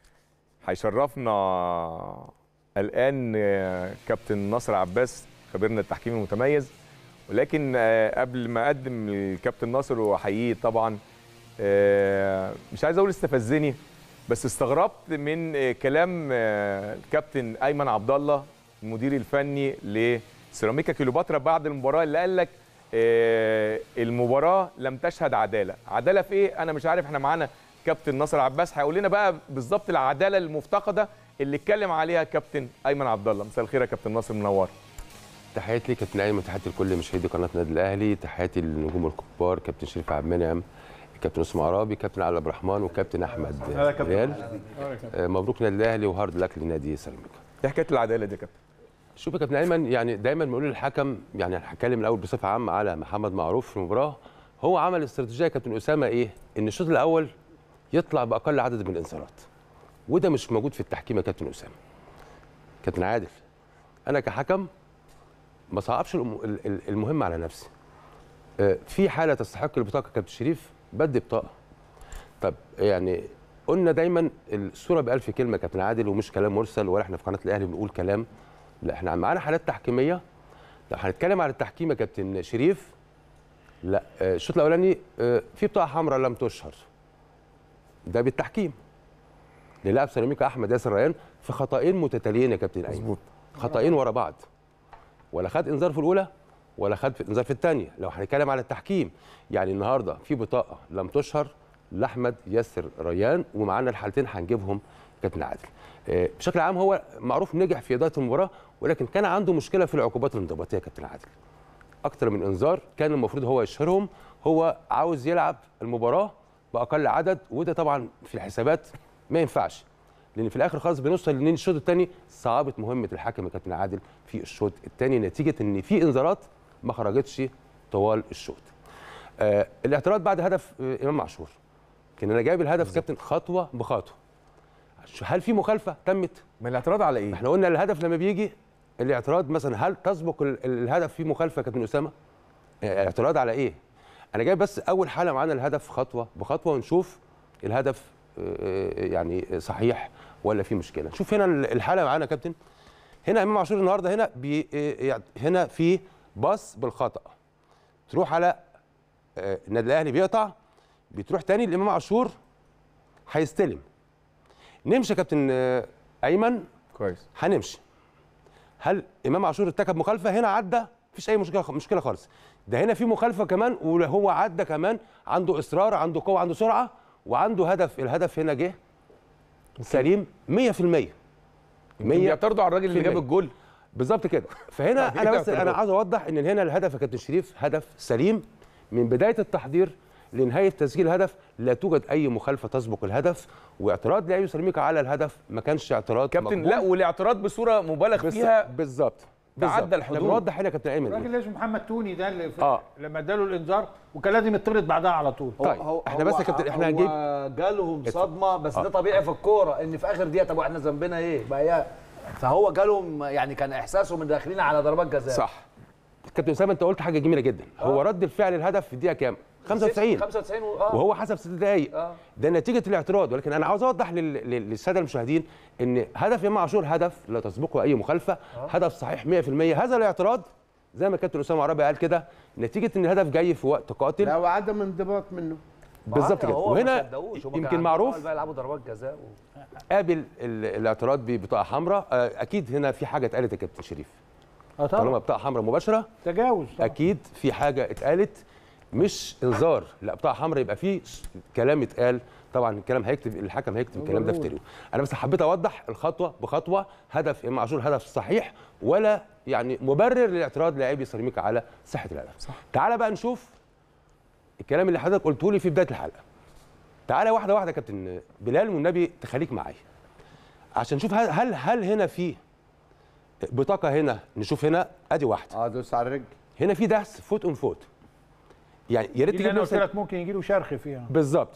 هيشرفنا الان آه، كابتن ناصر عباس خبيرنا التحكيم المتميز ولكن آه، قبل ما اقدم الكابتن ناصر واحييه طبعا آه، مش عايز اقول استفزني بس استغربت من آه، كلام آه، الكابتن ايمن عبد الله المدير الفني لسيراميكا كيلوباترا بعد المباراه اللي قال لك آه، المباراه لم تشهد عداله عداله في ايه انا مش عارف احنا معانا كابتن ناصر عباس هيقول لنا بقى بالظبط العداله المفتقده اللي اتكلم عليها كابتن ايمن عبد الله مساء الخير يا كابتن ناصر منور تحياتي لي كابتن ايمن تحياتي لكل مشاهدي قناه النادي الاهلي تحياتي للنجوم الكبار كابتن شريف عبد المنعم كابتن اسماعيل عرابي كابتن علي عبد الرحمن وكابتن احمد هلا كابتن. ريال هلا كابتن. آه، مبروك للنادي الاهلي وهارد لك لنادي سيراميكا ايه حكايه العداله دي يا كابتن شوف يا كابتن ايمن يعني دايما بنقول للحكم يعني هتكلم الاول بصفه عامه على محمد معروف في المباراه هو عمل استراتيجيه يا كابتن اسامه ايه ان الشوط الاول يطلع باقل عدد من الانذارات وده مش موجود في التحكيم يا كابتن اسامه كابتن عادل انا كحكم ما صعبش الأم- ال- ال- المهم على نفسي آه، في حاله تستحق البطاقه كابتن شريف بدي بطاقه طب يعني قلنا دايما الصوره بألف كلمه كابتن عادل ومش كلام مرسل ولا احنا في قناه الاهلي بنقول كلام لا احنا معانا حالات تحكيميه لو هنتكلم على التحكيم يا كابتن شريف لا آه، الشوط الاولاني آه، في بطاقه حمراء لم تشهر ده بالتحكيم للاعب سيراميكا احمد ياسر ريان في خطأين متتاليين يا كابتن ايمن مظبوط خطأين ورا بعض ولا خد انذار في الاولى ولا خد في انذار في الثانيه لو هنتكلم على التحكيم يعني النهارده في بطاقه لم تشهر لاحمد ياسر ريان ومعانا الحالتين هنجيبهم كابتن عادل آه، بشكل عام هو معروف نجح في اداره المباراه ولكن كان عنده مشكله في العقوبات الانضباطيه يا كابتن عادل اكتر من انذار كان المفروض هو يشهرهم هو عاوز يلعب المباراه باقل عدد وده طبعا في الحسابات ما ينفعش لان في الاخر خالص بنوصل لان الشوط الثاني صعبت مهمه الحكم يا كابتن عادل في الشوط الثاني نتيجه ان في انذارات ما خرجتش طوال الشوط آه الاعتراض بعد هدف آه امام عاشور كان انا جايب الهدف كابتن خطوه بخطوه هل في مخالفه تمت ما الاعتراض على ايه احنا قلنا الهدف لما بيجي الاعتراض مثلا هل تسبق ال- الهدف في مخالفه يا كابتن اسامه آه، اعتراض على ايه انا جايب بس اول حاله معانا الهدف خطوه بخطوه ونشوف الهدف آه، يعني صحيح ولا في مشكله شوف هنا ال- الحاله معانا يا كابتن هنا امام عاشور النهارده هنا بي آه، يعني هنا في باص بالخطا تروح على آه، النادي الاهلي بيقطع بتروح تاني لامام عاشور هيستلم نمشي يا كابتن آه، ايمن كويس هنمشي هل امام عاشور ارتكب مخالفه هنا عدى مفيش اي مشكله مشكله خالص ده هنا في مخالفه كمان وهو عدى كمان عنده اصرار عنده قوه عنده سرعه وعنده هدف الهدف هنا جه سليم 100% 100 بيعترضوا على الراجل اللي جاب الجول بالظبط كده فهنا طب انا إيه بس انا الاعتراض؟ عاوز اوضح ان هنا الهدف يا كابتن شريف هدف سليم من بدايه التحضير لنهايه تسجيل الهدف لا توجد اي مخالفه تسبق الهدف واعتراض لاعبي سيراميكا على الهدف ما كانش اعتراض كابتن مقبول. لا والاعتراض بصوره مبالغ بس- فيها بالظبط تعدى بالظبط. الحدود. احنا بنوضح هنا يا كابتن ايمن الراجل إيه؟ اللي اسمه محمد توني ده اللي في آه. لما اداله الانذار وكان لازم يطرد بعدها على طول طيب احنا بس يا كابتن احنا هو هنجيب جالهم صدمه بس آه. ده طبيعي في الكوره ان في اخر دقيقه طب واحنا ذنبنا ايه بقى هي فهو جالهم يعني كان احساسهم ان داخلين على ضربات جزاء صح كابتن اسامه انت قلت حاجه جميله جدا هو رد الفعل الهدف في الدقيقه كام 95 95 و- اه وهو حسب ست دقايق آه. ده نتيجه الاعتراض ولكن انا عاوز اوضح لل- لل- للساده المشاهدين ان هدف امام عاشور هدف لا تسبقه اي مخالفه هدف صحيح 100% هذا الاعتراض زي ما كابتن اسامه عرابي قال كده نتيجه ان الهدف جاي في وقت قاتل لا وعدم انضباط منه بالظبط كده هو ما وهنا صدقوش، هم كان يمكن عندهم معروف أمل بقى يلعبوا ضربات جزاء و... قابل ال- الاعتراض ببطاقه حمراء آه، اكيد هنا في حاجه اتقالت يا كابتن شريف اه طالما طبعا بطاقه حمراء مباشره تجاوز طبعا. اكيد في حاجه اتقالت مش انذار لا بطاقه حمراء يبقى في ش- كلام اتقال طبعا الكلام هيكتب الحكم هيكتب الكلام ده في تاريخه انا بس حبيت اوضح الخطوه بخطوه هدف امام عاشور هدف صحيح ولا يعني مبرر لاعتراض لاعبي سيراميكا على صحه الهدف صح. تعال بقى نشوف الكلام اللي حضرتك قلته لي في بدايه الحلقه تعالى واحده واحده يا كابتن بلال والنبي تخليك معايا عشان نشوف هل هل, هل هنا في بطاقه هنا نشوف هنا ادي واحده اه دوس على الرجل هنا في دهس فوت اون فوت يعني يا ريت دي اللي تجيب انا لي قلت مثلا لك ممكن يجي له شرخ فيها بالظبط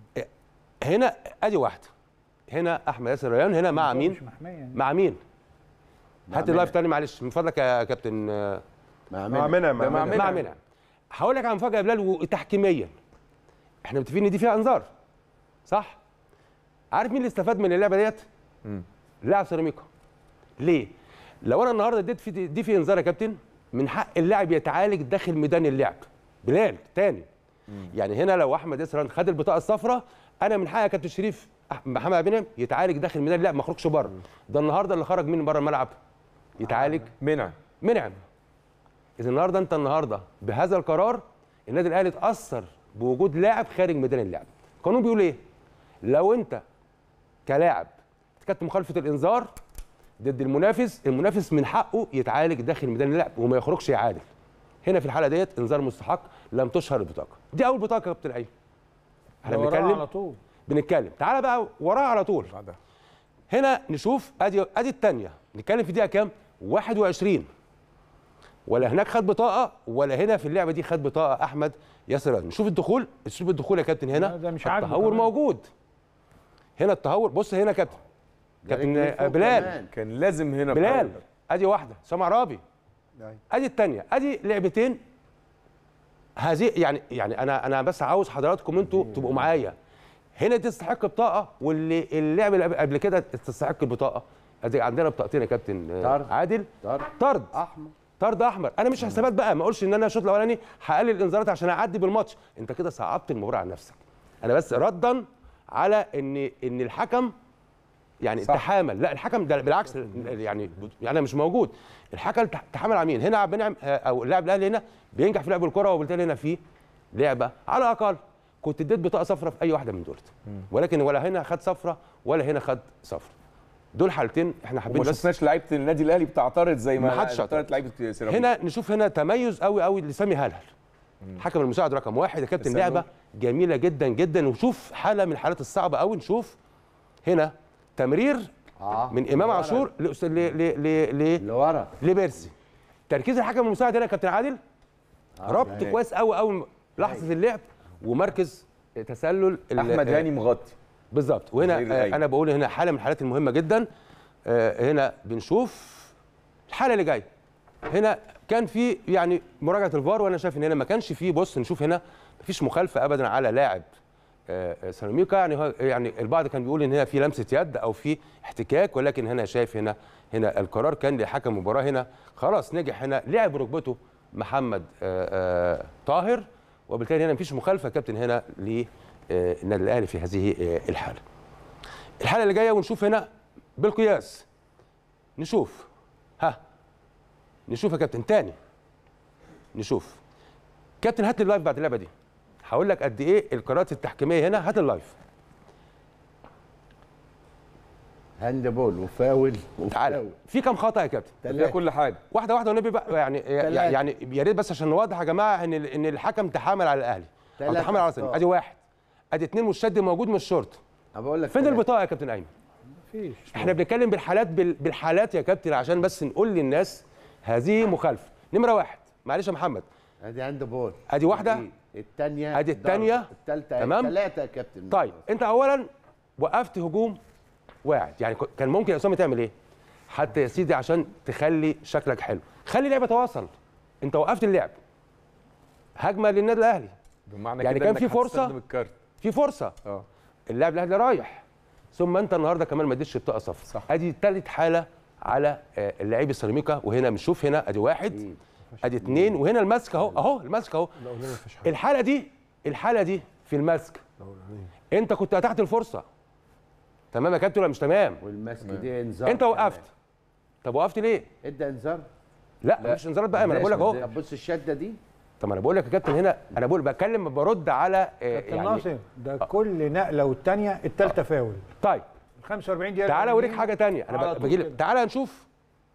هنا ادي واحده هنا احمد ياسر ريان هنا مع مين مش محمية يعني. مع مين مع هات اللايف منعم. تاني معلش من فضلك يا كابتن آه، مع مع منعم ده مع مع منعم منعم هقول لك على مفاجاه يا بلال وتحكيميا احنا متفقين ان دي فيها انذار صح عارف مين اللي استفاد من اللعبه ديت لاعب سيراميكا ليه لو انا النهارده اديت في دي في انذار يا كابتن من حق اللاعب يتعالج داخل ميدان اللعب بلال تاني يعني هنا لو احمد ياسر خد البطاقه الصفراء انا من حقي يا كابتن شريف أح- محمد عبد المنعم يتعالج داخل ميدان اللعب ما يخرجش بره ده النهارده اللي خرج من بره الملعب يتعالج منعم منعم اذا النهارده انت النهارده بهذا القرار النادي الاهلي اتاثر بوجود لاعب خارج ميدان اللعب القانون بيقول ايه لو انت كلاعب ارتكبت مخالفه الانذار ضد المنافس المنافس من حقه يتعالج داخل ميدان اللعب وما يخرجش يعادل هنا في الحاله ديت انذار مستحق لم تشهر البطاقه دي اول بطاقه يا كابتن ايمن احنا ده وراه بنتكلم على طول بنتكلم تعالى بقى وراه على طول هنا نشوف ادي ادي الثانيه نتكلم في دقيقه كام 21 ولا هناك خد بطاقه ولا هنا في اللعبه دي خد بطاقه احمد ياسر ريان. نشوف الدخول نشوف الدخول يا كابتن هنا لا، ده مش عاجبه التهور كمان. موجود هنا التهور بص هنا كابتن كابتن آه، بلال كان لازم هنا بلال بحاول. ادي واحده سامع رابي ادي الثانيه ادي لعبتين هذه يعني يعني انا انا بس عاوز حضراتكم انتوا تبقوا معايا هنا تستحق بطاقه واللي اللعب اللي قبل كده تستحق البطاقه ادي عندنا بطاقتين يا كابتن آه، طرد. عادل طرد. طرد احمر طرد احمر انا مش حسابات بقى ما اقولش ان انا الشوط الاولاني هقلل الانذارات عشان اعدي بالماتش انت كده صعبت المباراه على نفسك انا بس ردا على ان ان الحكم يعني صح. تحامل لا الحكم ده بالعكس يعني يعني مش موجود الحكم تح- تحامل على مين هنا عبد المنعم آه، او اللاعب الاهلي هنا بينجح في لعب الكره وبالتالي هنا في لعبه على الاقل كنت اديت بطاقه صفراء في اي واحده من دول ولكن ولا هنا خد صفراء ولا هنا خد صفراء دول حالتين احنا حابين وما بس شفناش لعيبه النادي الاهلي بتعترض زي ما ما حدش اعترض. اعترضت لعيبه سيراميكا هنا نشوف هنا تميز قوي قوي لسامي هلهل حكم المساعد رقم واحد يا كابتن تسلل. لعبه جميله جدا جدا وشوف حاله من الحالات الصعبه قوي نشوف هنا تمرير اه من امام لورا. عاشور لأس- ل ل ل ل لورا لبيرسي تركيز الحكم المساعد هنا يا كابتن عادل ربط يعني- كويس قوي قوي لحظه اللعب ومركز تسلل ال- احمد هاني مغطي بالظبط وهنا غير آه الأيمن. انا بقول هنا حاله من الحالات المهمه جدا آه هنا بنشوف الحاله اللي جايه هنا كان في يعني مراجعه الفار وانا شايف ان هنا ما كانش فيه بص نشوف هنا مفيش مخالفه ابدا على لاعب آه، آه، سيراميكا يعني هو يعني البعض كان بيقول ان هنا في لمسه يد او في احتكاك ولكن هنا شايف هنا هنا القرار كان لحكم المباراه هنا خلاص نجح هنا لعب ركبته محمد آه، آه، طاهر وبالتالي هنا مفيش مخالفه يا كابتن هنا للنادي الاهلي في هذه آه، الحاله. الحاله اللي جايه ونشوف هنا بالقياس نشوف ها نشوف يا كابتن تاني نشوف كابتن هات لي اللايف بعد اللعبه دي هقول لك قد ايه القرارات التحكيميه هنا هات اللايف هاند بول وفاول تعالى وفاول في كام خطا يا كابتن فيها كل حاجه واحده واحده والنبي بقى يعني تلاتة. يعني يا ريت بس عشان نوضح يا جماعه ان ان الحكم تحامل على الاهلي او تلاتة تحامل على أخطاء. سليم ادي واحد ادي اثنين مشد موجود من الشرطه انا بقول لك فين تلاتة. البطاقه يا كابتن ايمن مفيش احنا بنتكلم بالحالات بال- بالحالات يا كابتن عشان بس نقول للناس هذه مخالفه نمره واحد معلش يا محمد ادي هاند بول ادي واحده الثانيه ادي الثانيه الثالثه تمام. ثلاثه يا كابتن طيب انت اولا وقفت هجوم واعد يعني ك- كان ممكن يا اسامه تعمل ايه حتى يا سيدي عشان تخلي شكلك حلو خلي اللعبه تواصل انت وقفت اللعب هجمه للنادي الاهلي بمعنى يعني كده كان إنك في فرصة؟ هتستخدم الكارت في فرصه اه اللاعب الاهلي رايح ثم انت النهارده كمان ما اديتش بطاقه صفر صح. ادي ثالث حاله على آه، اللاعب السيراميكا وهنا بنشوف هنا ادي واحد ادي اثنين وهنا المسك اهو اهو المسك اهو الحاله دي الحاله دي في المسك انت كنت اتحت الفرصه تمام يا كابتن ولا مش تمام والماسك دي انذار انت وقفت طب وقفت ليه كمان. ادى انذار لا, لا. مش انذارات بقى ما انا بقول لك اهو طب بص الشده دي طب ما انا بقول لك يا كابتن هنا انا بقول بتكلم برد على آه، كابتن ناصر ده كل نقله والثانيه الثالثه فاول طيب 45 دقيقه تعالى اوريك حاجه تانية على انا طول باجي كده. لك تعالى نشوف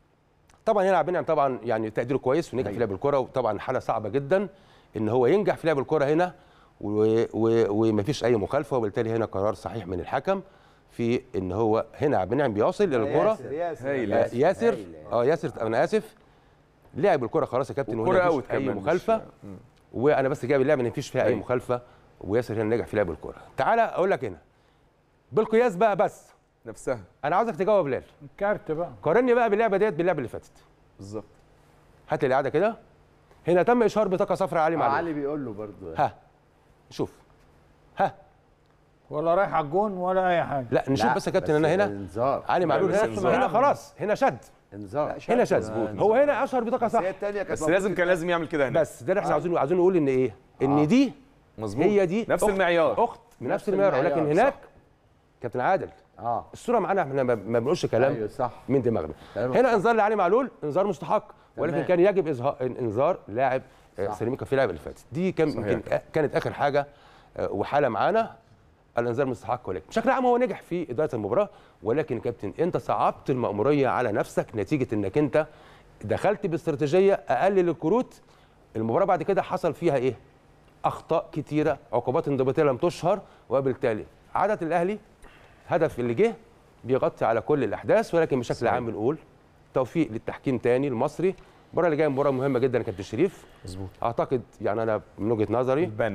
طبعا هنا عبد المنعم طبعا يعني تقديره كويس ونجح في لعب الكره وطبعا حاله صعبه جدا ان هو ينجح في لعب الكره هنا و- و- ومفيش اي مخالفه وبالتالي هنا قرار صحيح من الحكم في ان هو هنا عبد المنعم بيصل للكره ياسر ياسر هايل. آه، ياسر هايل. اه ياسر انا اسف لعب الكره خلاص يا كابتن والكرة وهنا مفيش اوت اي كمان مش- مخالفه وانا بس جايب اللعبه ان مفيش فيها اي أيوة. مخالفه وياسر هنا نجح في لعب الكره تعالى اقول لك هنا بالقياس بقى بس نفسها انا عاوزك تجاوب يا بلال الكارت بقى قارني بقى باللعبه ديت باللعبه اللي فاتت بالظبط هات لي القعده كده هنا تم اشهار بطاقه صفراء علي آه، معلول علي بيقول له برضه ها شوف ها ولا رايح على الجون ولا اي حاجه لا نشوف لا، بس يا كابتن بس انا هنا انذار علي معلول بس هنا انذار. هنا خلاص هنا شد انذار هنا شد هو هنا اشهر بطاقه بس صح هي الثانيه كانت بس لازم كان لازم يعمل كده هنا بس ده اللي احنا عاوزين عاوزين نقول ان ايه ان دي مظبوط هي دي نفس أخت- المعيار اخت من نفس نفس المعيار المعيار، ولكن صح. هناك كابتن عادل اه الصوره معانا احنا ما ما بنقولش كلام ايوه صح من دماغنا كلامك هنا صح. انذار لعلي معلول انذار مستحق ولكن تمام. كان يجب إظهار انذار لاعب آه، صح. سيراميكا في اللعبه اللي فاتت دي كان صحيح. يمكن آه، كانت اخر حاجه آه، وحاله معانا الانذار مستحق ولكن بشكل عام هو نجح في اداره المباراه ولكن يا كابتن انت صعبت المأموريه على نفسك نتيجه انك انت دخلت باستراتيجيه اقلل الكروت المباراه بعد كده حصل فيها ايه اخطاء كتيره عقوبات انضباطيه لم تشهر وبالتالي عدد الاهلي هدف اللي جه بيغطي على كل الاحداث ولكن بشكل عام بنقول توفيق للتحكيم تاني المصري المباراه اللي جايه مباراه مهمه جدا يا كابتن شريف مظبوط اعتقد يعني انا من وجهه نظري البنا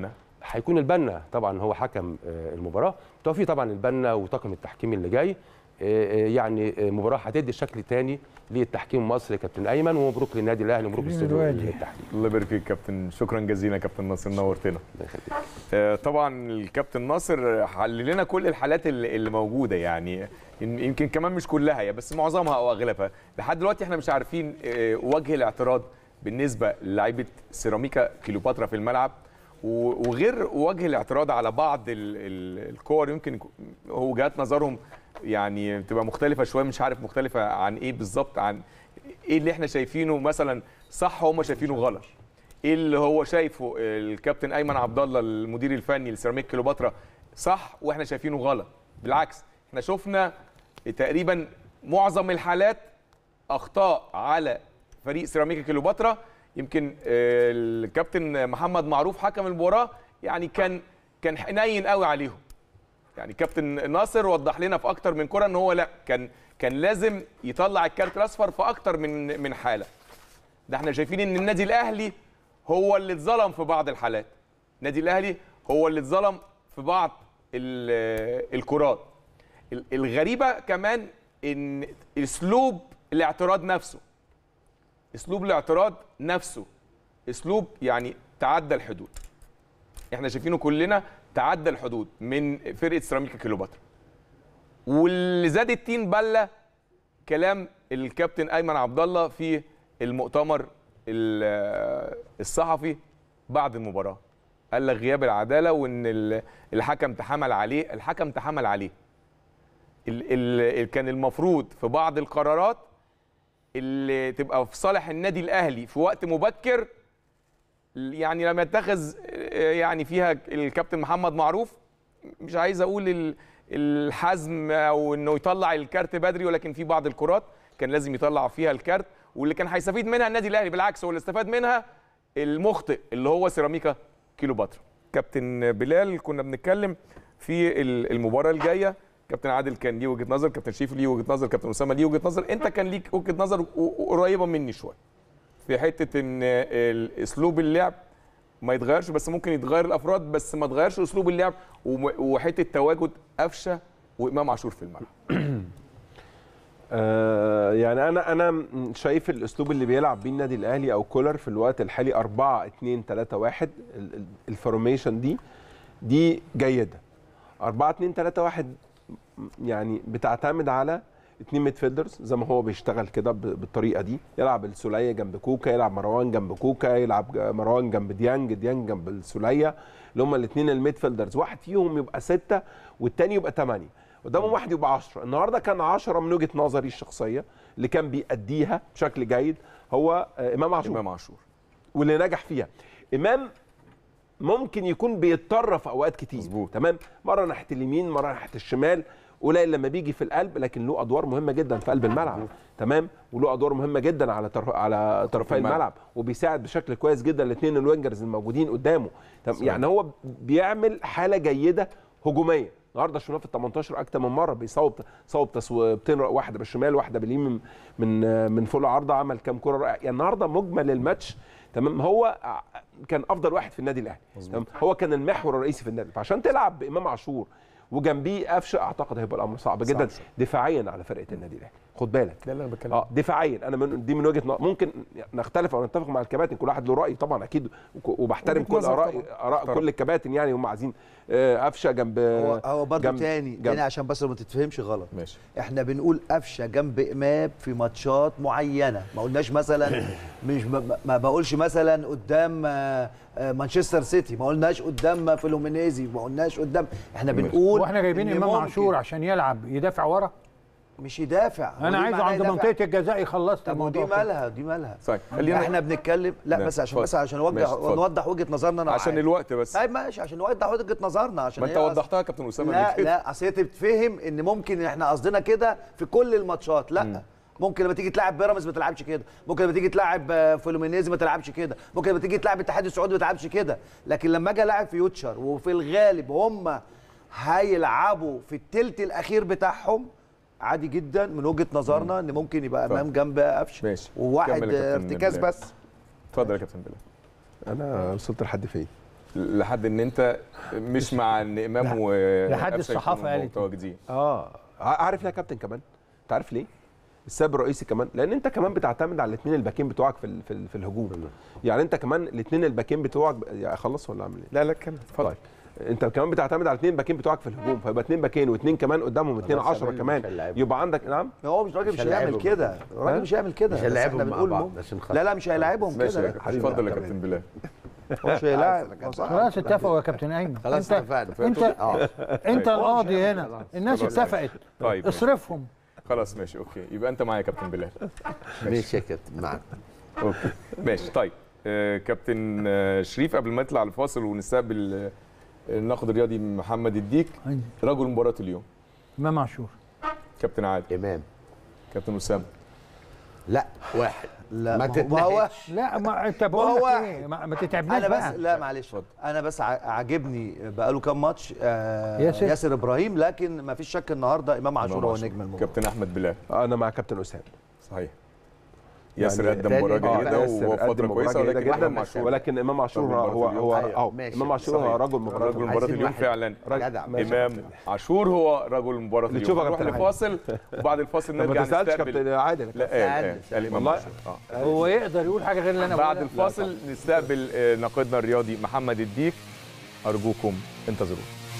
هيكون البنا طبعا هو حكم آه، المباراه توفيق طبعا البنا وطاقم التحكيم اللي جاي آه، آه، يعني آه، مباراه هتدي شكل تاني للتحكيم المصري كابتن ايمن ومبروك للنادي الاهلي ومبروك للاستوديو التحليل الله يبارك فيك كابتن شكرا جزيلا كابتن ناصر نورتنا آه، طبعا الكابتن ناصر حل لنا كل الحالات اللي اللي موجوده يعني يم- يمكن كمان مش كلها يا بس معظمها او اغلبها لحد دلوقتي احنا مش عارفين آه، وجه الاعتراض بالنسبه للاعيبه سيراميكا كيلوباترا في الملعب و- وغير وجه الاعتراض على بعض ال- ال- الكور يمكن يكون- هو وجهات نظرهم يعني تبقى مختلفه شويه مش عارف مختلفه عن ايه بالظبط عن ايه اللي احنا شايفينه مثلا صح وهم شايفينه غلط ايه اللي هو شايفه الكابتن ايمن عبد الله المدير الفني لسيراميك كليوباترا صح واحنا شايفينه غلط بالعكس احنا شفنا تقريبا معظم الحالات اخطاء على فريق سيراميكا كليوباترا يمكن آه، الكابتن محمد معروف حكم المباراه يعني كان كان حنين قوي عليهم يعني كابتن ناصر وضح لنا في اكتر من كره ان هو لا كان كان لازم يطلع الكارت الاصفر في اكتر من من حاله ده احنا شايفين ان النادي الاهلي هو اللي اتظلم في بعض الحالات النادي الاهلي هو اللي اتظلم في بعض ال- الكرات ال- الغريبه كمان ان اسلوب الاعتراض نفسه اسلوب الاعتراض نفسه اسلوب يعني تعدى الحدود احنا شايفينه كلنا تعدى الحدود من فرقه سيراميكا كيلوباترا واللي زاد التين بله كلام الكابتن ايمن عبد الله في المؤتمر ال- الصحفي بعد المباراه قال لك غياب العداله وان ال- الحكم تحمل عليه الحكم تحمل عليه ال ال كان المفروض في بعض القرارات اللي تبقى في صالح النادي الاهلي في وقت مبكر يعني لما يتخذ آه، يعني فيها الكابتن محمد معروف مش عايز اقول ال- الحزم او انه يطلع الكارت بدري ولكن في بعض الكرات كان لازم يطلع فيها الكارت واللي كان هيستفيد منها النادي الاهلي بالعكس هو اللي استفاد منها المخطئ اللي هو سيراميكا كيلوباترا كابتن بلال كنا بنتكلم في ال- المباراه الجايه كابتن عادل كان ليه وجهه نظر كابتن شريف ليه وجهه نظر كابتن اسامه ليه وجهه نظر انت كان ليك وجهه نظر و- و- قريبه مني شويه في حته ان ال- اسلوب اللعب ما يتغيرش بس ممكن يتغير الافراد بس ما تغيرش اسلوب اللعب وم- وحته تواجد قفشه وامام عاشور في الملعب آه يعني انا انا شايف الاسلوب اللي بيلعب بيه النادي الاهلي او كولر في الوقت الحالي 4 2 3 1 ال- ال- الفورميشن دي دي جيده 4 2 3 1 يعني بتعتمد على اتنين ميدفيلدرز زي ما هو بيشتغل كده ب- بالطريقه دي يلعب السوليه جنب كوكا يلعب مروان جنب كوكا يلعب ج- مروان جنب ديانج ديانج جنب السوليه اللي هم الاثنين الميدفيلدرز واحد فيهم يبقى ستة والتاني يبقى ثمانية قدامهم واحد يبقى 10 النهارده كان 10 من وجهه نظري الشخصيه اللي كان بيأديها بشكل جيد هو آه، امام عاشور امام عاشور واللي نجح فيها امام ممكن يكون بيضطر في اوقات كتير مزبوط. تمام مره ناحيه اليمين مره ناحيه الشمال قليل لما بيجي في القلب لكن له ادوار مهمه جدا في قلب الملعب تمام وله ادوار مهمه جدا على طرف على طرفي الملعب. الملعب وبيساعد بشكل كويس جدا الاثنين الوينجرز الموجودين قدامه تمام صحيح. يعني هو بيعمل حاله جيده هجوميه النهارده شفناه في ال 18 اكتر من مره بيصوب صوب تصويبتين واحده بالشمال واحده باليمين من من فوق العارضه عمل كام كره رائعة. يعني النهارده مجمل الماتش تمام هو ع- كان افضل واحد في النادي الاهلي تمام هو كان المحور الرئيسي في النادي فعشان تلعب بامام عاشور وجنبيه قفشه اعتقد هيبقى الامر صعب جدا صعب. دفاعيا على فرقه النادي الاهلي خد بالك ده اللي انا بتكلم اه دفاعيا انا من دي من وجهه نظر ممكن نختلف او نتفق مع الكباتن كل واحد له راي طبعا اكيد وك- وبحترم وجهة كل نظر اراء طبعاً. اراء محترم. كل الكباتن يعني هم عايزين آه، قفشه جنب هو هو برضه جنب- تاني جنب- تاني عشان بس ما تتفهمش غلط ماشي احنا بنقول قفشه جنب امام في ماتشات معينه ما قلناش مثلا مش ما, ما بقولش مثلا قدام آه، آه، مانشستر سيتي ما قلناش قدام فلومينيزي ما قلناش قدام احنا بنقول واحنا جايبين إن امام ممكن عاشور عشان يلعب يدافع ورا مش يدافع هو انا ليه عايزه معناه عند يدافع؟ منطقه الجزاء يخلص طب ودي مالها دي مالها طيب خلينا احنا بنتكلم لا ماشي، بس عشان اتفضل. بس عشان نوضح ماشي، اتفضل. نوضح وجهه نظرنا انا عشان معاك. الوقت بس طيب ماشي عشان نوضح وجهه نظرنا عشان ما انت هي أص- وضحتها يا كابتن اسامه لا قبل كده. لا اصل هي تتفهم ان ممكن احنا قصدنا كده في كل الماتشات لا ممكن لما تيجي تلعب بيراميدز ما تلعبش كده ممكن لما تيجي تلعب آه، فلومينيزي ما تلعبش كده ممكن لما تيجي تلعب الاتحاد السعودي ما تلعبش كده لكن لما اجي العب فيوتشر وفي الغالب هم هيلعبوا في التلت الاخير بتاعهم عادي جدا من وجهه نظرنا ان ممكن يبقى امام جنب قفشه ماشي وواحد كمل يا آه، كابتن ارتكاز بلال. بس اتفضل يا كابتن بلال انا وصلت لحد فين لحد ان انت مش مع ان امام و لحد قفشة الصحافة يكونوا قالت. متواجدين اه ع- عارف ليه يا كابتن كمان انت عارف ليه السبب الرئيسي كمان لان انت كمان بتعتمد على الاثنين الباكين بتوعك في ال- في, ال- في الهجوم يعني انت كمان الاثنين الباكين بتوعك ب- يعني اخلص ولا اعمل ايه لا لا كمل اتفضل طيب انت كمان بتعتمد على الاثنين باكين بتوعك في الهجوم فيبقى اثنين باكين واثنين كمان قدامهم اثنين بس 10 أمام كمان مش هيلعبهم. يبقى عندك نعم هو مش راجل مش هيعمل هيلعبهم. كده الراجل ها؟ مش هيعمل كده مش بس هيلعبهم احنا مع بنقول بعض ممكن. عشان خاطر- لا لا مش هيلاعبهم ماشي كده يا كابتن. اتفضل يا كابتن بلال هو مش هيلاعب صح. خلاص اتفقوا يا كابتن ايمن خلاص انت اتفقنا. انت آه. انت طيب. القاضي هنا الناس خلاص. اتفقت طيب اصرفهم خلاص ماشي اوكي يبقى انت معايا يا كابتن بلال ماشي يا كابتن معاك اوكي ماشي طيب آه كابتن آه شريف قبل ما نطلع الفاصل ونستقبل آه الناقد الرياضي محمد الديك رجل مباراه اليوم امام عاشور كابتن عادل امام كابتن اسامه لا واحد لا ما ما هو- ما هو تتنهش لا ما انت ما بقول هو لك واحد. ايه ما, ما تتعبناش انا بقى بس لا معلش انا بس ع- عاجبني بقاله كام ماتش آه ياسر. ياسر ابراهيم لكن ما فيش شك النهارده امام عاشور هو نجم المباراه كابتن احمد بلال انا مع كابتن اسامه صحيح ياسر يعني قدم مباراه آه، جيده ياسر وهو في قدم فتره مباراة كويسه جيدة ولكن جداً، امام عاشور ولكن امام عاشور رجل هو مباراة هو اليوم. هو ماشي. امام عاشور هو صحيح. رجل مباراه رجل مباراه اليوم فعلا جدع امام عاشور هو رجل مباراه اللي اليوم تشوفها نروح كابتن لفاصل وبعد الفاصل طب ما نرجع تسألش نستقبل كابتن عادل. لا قال قال قال امام والله. عاشور اه هو يقدر يقول حاجه غير اللي انا بعد بقولها؟ الفاصل نستقبل آه، ناقدنا الرياضي محمد الديك ارجوكم انتظرونا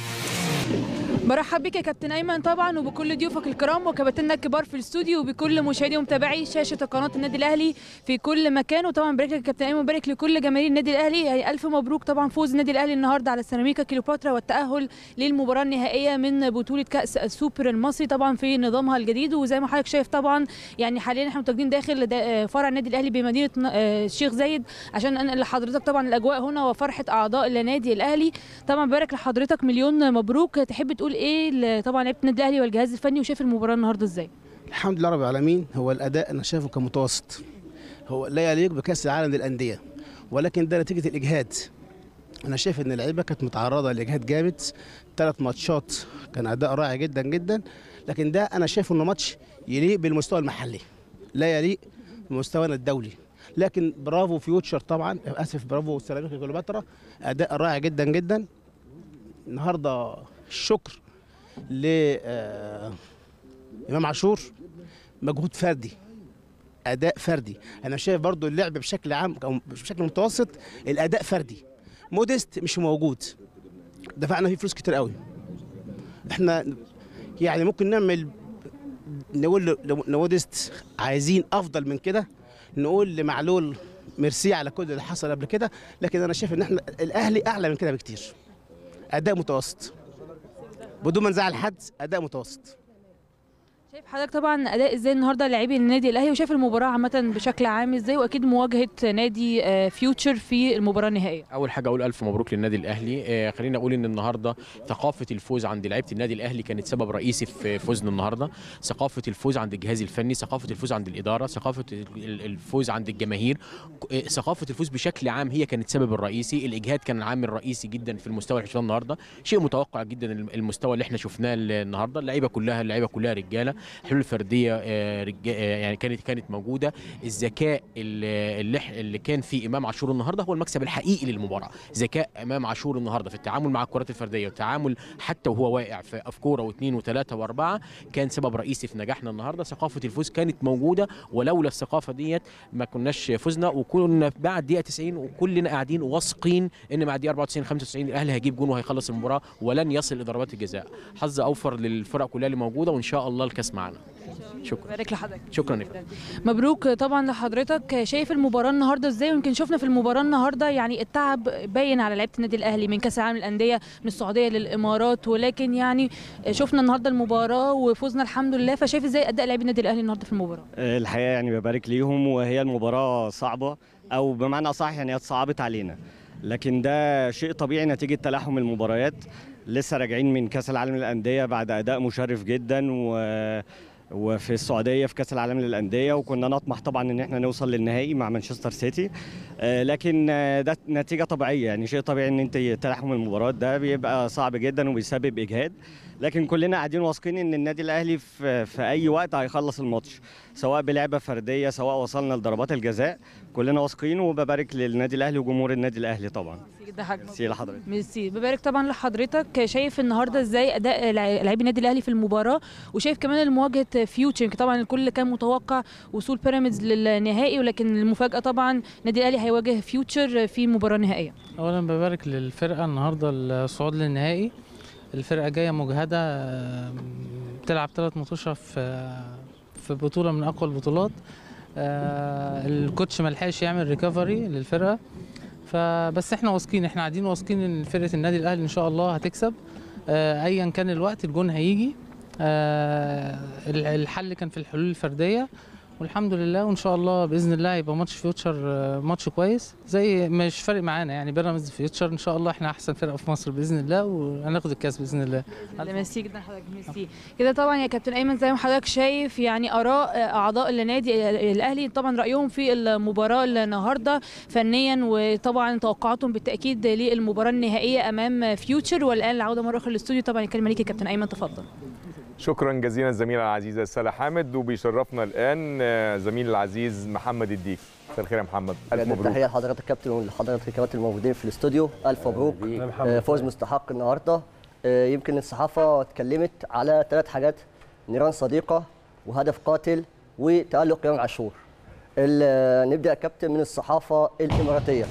برحب بك يا كابتن ايمن طبعا وبكل ضيوفك الكرام وكباتننا الكبار في الاستوديو وبكل مشاهدي ومتابعي شاشه قناه النادي الاهلي في كل مكان وطبعا بارك لك يا كابتن ايمن وبارك لكل جماهير النادي الاهلي يعني الف مبروك طبعا فوز النادي الاهلي النهارده على سيراميكا كليوباترا والتاهل للمباراه النهائيه من بطوله كاس السوبر المصري طبعا في نظامها الجديد وزي ما حضرتك شايف طبعا يعني حاليا احنا متواجدين داخل دا- فرع النادي الاهلي بمدينه ن- آه، الشيخ زايد عشان انقل لحضرتك طبعا الاجواء هنا وفرحه اعضاء النادي الاهلي طبعا بارك لحضرتك مليون مبروك تحب تقول ايه ل- طبعا لعيبه النادي الاهلي والجهاز الفني وشايف المباراه النهارده ازاي الحمد لله رب العالمين هو الاداء انا شايفه كمتوسط هو لا يليق بكاس العالم للانديه ولكن ده نتيجه الاجهاد انا شايف ان اللعيبه كانت متعرضه لاجهاد جامد ثلاث ماتشات كان اداء رائع جدا جدا لكن ده انا شايف انه ماتش يليق بالمستوى المحلي لا يليق بمستوانا الدولي لكن برافو فيوتشر طبعا اسف برافو سيراميكا كليوباترا اداء رائع جدا جدا النهارده الشكر ل آه، امام عاشور مجهود فردي اداء فردي انا شايف برضو اللعب بشكل عام او بشكل متوسط الاداء فردي موديست مش موجود دفعنا فيه فلوس كتير قوي احنا يعني ممكن نعمل نقول ل- لموديست عايزين افضل من كده نقول لمعلول ميرسي على كل اللي حصل قبل كده لكن انا شايف ان احنا الاهلي اعلى من كده بكتير اداء متوسط بدون ما نزعل حد اداء متوسط شايف حضرتك طبعا اداء ازاي النهارده لاعبي النادي الاهلي وشايف المباراه عامه بشكل عام ازاي واكيد مواجهه نادي آه، فيوتشر في المباراه النهائيه اول حاجه اقول الف مبروك للنادي الاهلي آه خلينا اقول ان النهارده ثقافه الفوز عند لعيبه النادي الاهلي كانت سبب رئيسي في فوزنا النهارده ثقافه الفوز عند الجهاز الفني ثقافه الفوز عند الاداره ثقافه ال- الفوز عند الجماهير ك- آه، ثقافه الفوز بشكل عام هي كانت السبب الرئيسي الاجهاد كان عامل رئيسي جدا في المستوى اللي شفناه النهارده شيء متوقع جدا الم- المستوى اللي احنا شفناه النهارده اللعيبه كلها اللعيبه كلها رجاله الحلول الفرديه آه، رجا- آه، يعني كانت كانت موجوده الذكاء اللي اللي إح- اللي كان في امام عاشور النهارده هو المكسب الحقيقي للمباراه ذكاء امام عاشور النهارده في التعامل مع الكرات الفرديه والتعامل حتى وهو واقع في في كوره واثنين وثلاثه واربعه كان سبب رئيسي في نجاحنا النهارده ثقافه الفوز كانت موجوده ولولا الثقافه ديت ما كناش فزنا وكنا بعد دقيقه 90 وكلنا قاعدين واثقين ان مع دقيقه 94 95 الاهلي هيجيب جون وهيخلص المباراه ولن يصل لضربات الجزاء حظ اوفر للفرق كلها اللي موجوده وان شاء الله الكاس معانا شكرا بارك لحضرتك شكرا يا فندم. مبروك طبعا لحضرتك شايف المباراه النهارده ازاي ويمكن شفنا في المباراه النهارده يعني التعب باين على لعيبه النادي الاهلي من كاس العالم للانديه من السعوديه للامارات ولكن يعني شفنا النهارده المباراه وفوزنا الحمد لله فشايف ازاي اداء لاعبي النادي الاهلي النهارده في المباراه الحقيقه يعني ببارك ليهم وهي المباراه صعبه او بمعنى اصح يعني هي اتصعبت علينا لكن ده شيء طبيعي نتيجه تلاحم المباريات لسه راجعين من كاس العالم للانديه بعد اداء مشرف جدا و وفي السعوديه في كاس العالم للانديه وكنا نطمح طبعا ان احنا نوصل للنهائي مع مانشستر سيتي آه، لكن آه، ده نتيجه طبيعيه يعني شيء طبيعي ان انت تلاحم المباراه ده بيبقى صعب جدا وبيسبب اجهاد لكن كلنا قاعدين واثقين ان النادي الاهلي في, في اي وقت هيخلص الماتش سواء بلعبه فرديه سواء وصلنا لضربات الجزاء كلنا واثقين وببارك للنادي الاهلي وجمهور النادي الاهلي طبعا ده حاجه ميرسي لحضرتك ميرسي ببارك طبعا لحضرتك شايف النهارده ازاي اداء لع- لاعبي النادي الاهلي في المباراه وشايف كمان مواجهه فيوتشر طبعا الكل كان متوقع وصول بيراميدز للنهائي ولكن المفاجاه طبعا النادي الاهلي هيواجه فيوتشر في مباراه نهائيه اولا ببارك للفرقه النهارده الصعود للنهائي الفرقه جايه مجهده آه، بتلعب ثلاث ماتشات في في بطوله من اقوى البطولات آه، الكوتش ملحقش يعمل ريكفري للفرقه فبس احنا واثقين احنا قاعدين واثقين ان فرقه النادي الاهلي ان شاء الله هتكسب آه، ايا كان الوقت الجون هيجي آه، الحل كان في الحلول الفرديه والحمد لله وان شاء الله باذن الله يبقى ماتش فيوتشر آه، ماتش كويس زي مش فارق معانا يعني بيراميدز فيوتشر ان شاء الله احنا احسن فرقه في مصر باذن الله وهناخد الكاس باذن الله ميرسي جدا حضرتك ميرسي كده طبعا يا كابتن ايمن زي ما حضرتك شايف يعني اراء اعضاء النادي الاهلي طبعا رايهم في المباراه النهارده فنيا وطبعا توقعاتهم بالتاكيد للمباراه النهائيه امام فيوتشر والان العوده مره اخرى للاستوديو طبعا الكلمه ليك يا كابتن ايمن تفضل شكرا جزيلا الزميله العزيزه سلا حامد وبيشرفنا الان آه، زميل العزيز محمد الديك مساء الخير يا محمد الف بجد مبروك تحيه لحضرتك يا كابتن ولحضرتك الكباتن الموجودين في الاستوديو الف مبروك آه، فوز مستحق النهارده آه، يمكن الصحافه اتكلمت على ثلاث حاجات نيران صديقه وهدف قاتل وتالق امام عاشور ال- نبدا يا كابتن من الصحافه الاماراتيه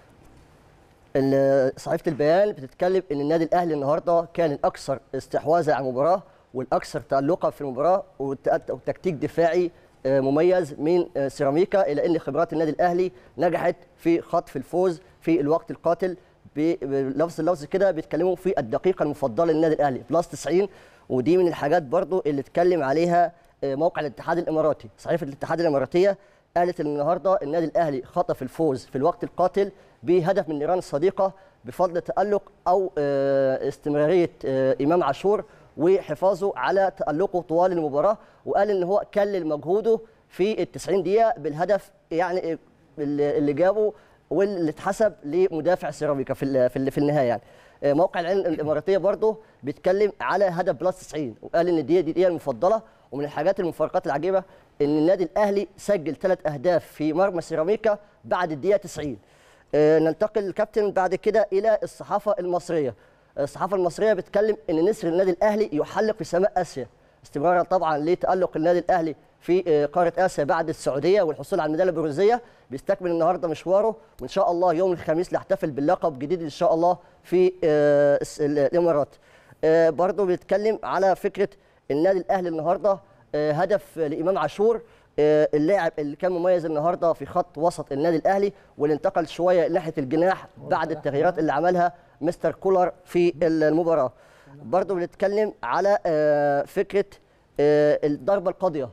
ال- صحيفه البيان بتتكلم ان النادي الاهلي النهارده كان الاكثر استحواذا على المباراه والاكثر تالقا في المباراه والت- وتكتيك دفاعي آه، مميز من آه، سيراميكا الى ان خبرات النادي الاهلي نجحت في خطف الفوز في الوقت القاتل ب- بلفظ اللفظ كده بيتكلموا في الدقيقه المفضله للنادي الاهلي بلس 90 ودي من الحاجات برضو اللي اتكلم عليها آه، موقع الاتحاد الاماراتي صحيفه الاتحاد الاماراتيه قالت ان النهارده النادي الاهلي خطف الفوز في الوقت القاتل بهدف من نيران الصديقه بفضل تالق او آه، استمراريه آه، امام عاشور وحفاظه على تالقه طوال المباراه وقال ان هو كلل مجهوده في ال 90 دقيقه بالهدف يعني اللي اللي جابه واللي اتحسب لمدافع سيراميكا في ال- في ال- في النهايه يعني آه، موقع العين الاماراتيه برضه بيتكلم على هدف بلس 90 وقال ان دي دي الدقيقه المفضله ومن الحاجات المفارقات العجيبه ان النادي الاهلي سجل ثلاث اهداف في مرمى سيراميكا بعد الدقيقه 90 آه، ننتقل الكابتن بعد كده الى الصحافه المصريه الصحافه المصريه بتتكلم ان نسر النادي الاهلي يحلق في سماء اسيا استمرارا طبعا لتالق النادي الاهلي في آه، قاره اسيا بعد السعوديه والحصول على الميداليه البرونزيه بيستكمل النهارده مشواره وان شاء الله يوم الخميس نحتفل باللقب جديد ان شاء الله في آه، الس- الامارات آه، برضه بيتكلم على فكره النادي الاهلي النهارده آه، هدف لامام عاشور آه، اللاعب اللي كان مميز النهارده في خط وسط النادي الاهلي واللي انتقل شويه ناحيه الجناح بعد التغييرات اللي عملها مستر كولر في المباراه برضه بنتكلم على آه، فكره آه، الضربه القاضيه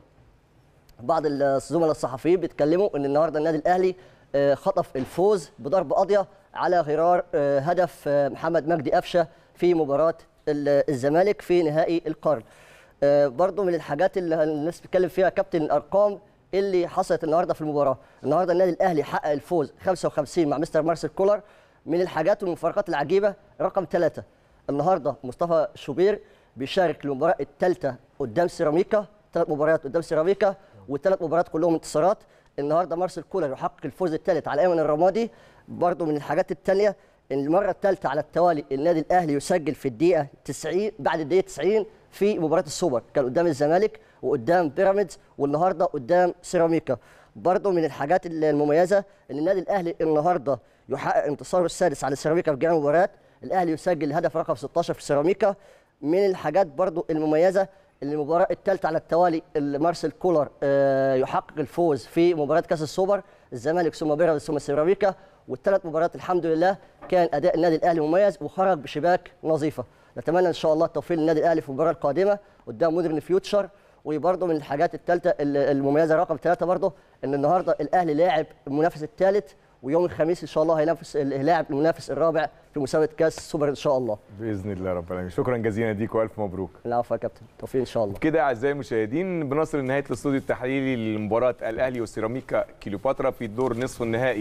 بعض الزملاء الصحفيين بيتكلموا ان النهارده النادي الاهلي آه، خطف الفوز بضربه قاضيه على غرار آه، هدف آه، محمد مجدي قفشه في مباراه ال- الزمالك في نهائي القرن آه، برضو من الحاجات اللي الناس بتتكلم فيها كابتن الارقام اللي حصلت النهارده في المباراه النهارده النادي الاهلي حقق الفوز 55 مع مستر مارسيل كولر من الحاجات والمفارقات العجيبه رقم ثلاثة النهارده مصطفى شوبير بيشارك المباراه الثالثه قدام سيراميكا ثلاث مباريات قدام سيراميكا والثلاث مباريات كلهم انتصارات النهارده مارسيل كولر يحقق الفوز الثالث على ايمن الرمادي برضو من الحاجات الثانيه المره الثالثه على التوالي النادي الاهلي يسجل في الدقيقه 90 بعد الدقيقه 90 في مباراه السوبر كان قدام الزمالك وقدام بيراميدز والنهارده قدام سيراميكا برضو من الحاجات المميزه ان النادي الاهلي النهارده يحقق انتصاره السادس على سيراميكا في جميع المباريات الاهلي يسجل الهدف رقم 16 في سيراميكا من الحاجات برضو المميزه ان المباراه الثالثه على التوالي اللي مارسيل كولر آه، يحقق الفوز في مباراه كاس السوبر الزمالك ثم بيراميدز ثم سيراميكا والثلاث مباريات الحمد لله كان اداء النادي الاهلي مميز وخرج بشباك نظيفه نتمنى ان شاء الله التوفيق للنادي الاهلي في المباراه القادمه قدام مودرن فيوتشر وبرضه من الحاجات الثالثه المميزه رقم ثلاثه برضه ان النهارده الاهلي لاعب المنافس الثالث ويوم الخميس ان شاء الله هينافس لاعب المنافس الرابع في مسابقه كاس السوبر ان شاء الله باذن الله رب العالمين شكرا جزيلا ليك والف مبروك العفو يا كابتن توفيق ان شاء الله كده اعزائي المشاهدين بنصل لنهايه الاستوديو التحليلي لمباراه الاهلي وسيراميكا كيلوباترا في الدور نصف النهائي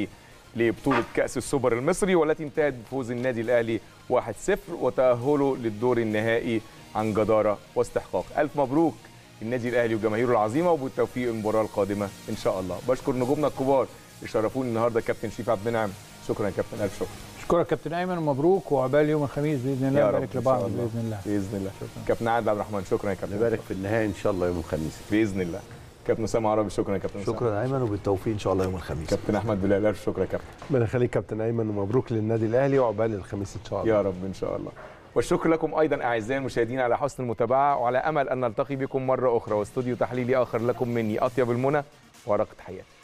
لبطوله كاس السوبر المصري والتي انتهت بفوز النادي الاهلي 1-0 وتاهله للدور النهائي عن جداره واستحقاق الف مبروك النادي الاهلي وجماهيره العظيمه وبالتوفيق المباراه القادمه ان شاء الله بشكر نجومنا الكبار اللي شرفوني النهارده كابتن شريف عبد المنعم شكرا يا كابتن الف شكر اشكرك كابتن ايمن ومبروك وعقبال يوم الخميس باذن الله يا نبارك رب إن لبعض شاء الله. باذن الله باذن الله شكرا كابتن عادل عبد الرحمن شكرا يا كابتن نبارك في النهايه ان شاء الله يوم الخميس باذن الله كابتن اسامه عربي شكرا يا كابتن أسامة. شكرا ايمن وبالتوفيق ان شاء الله يوم الخميس كابتن احمد بلال الف شكرا يا كابتن ربنا يخليك كابتن ايمن ومبروك للنادي الاهلي وعقبال الخميس ان شاء الله يا رب ان شاء الله والشكر لكم ايضا اعزائي المشاهدين على حسن المتابعه وعلى امل ان نلتقي بكم مره اخرى واستوديو تحليلي اخر لكم مني اطيب المنى ورقه تحياتي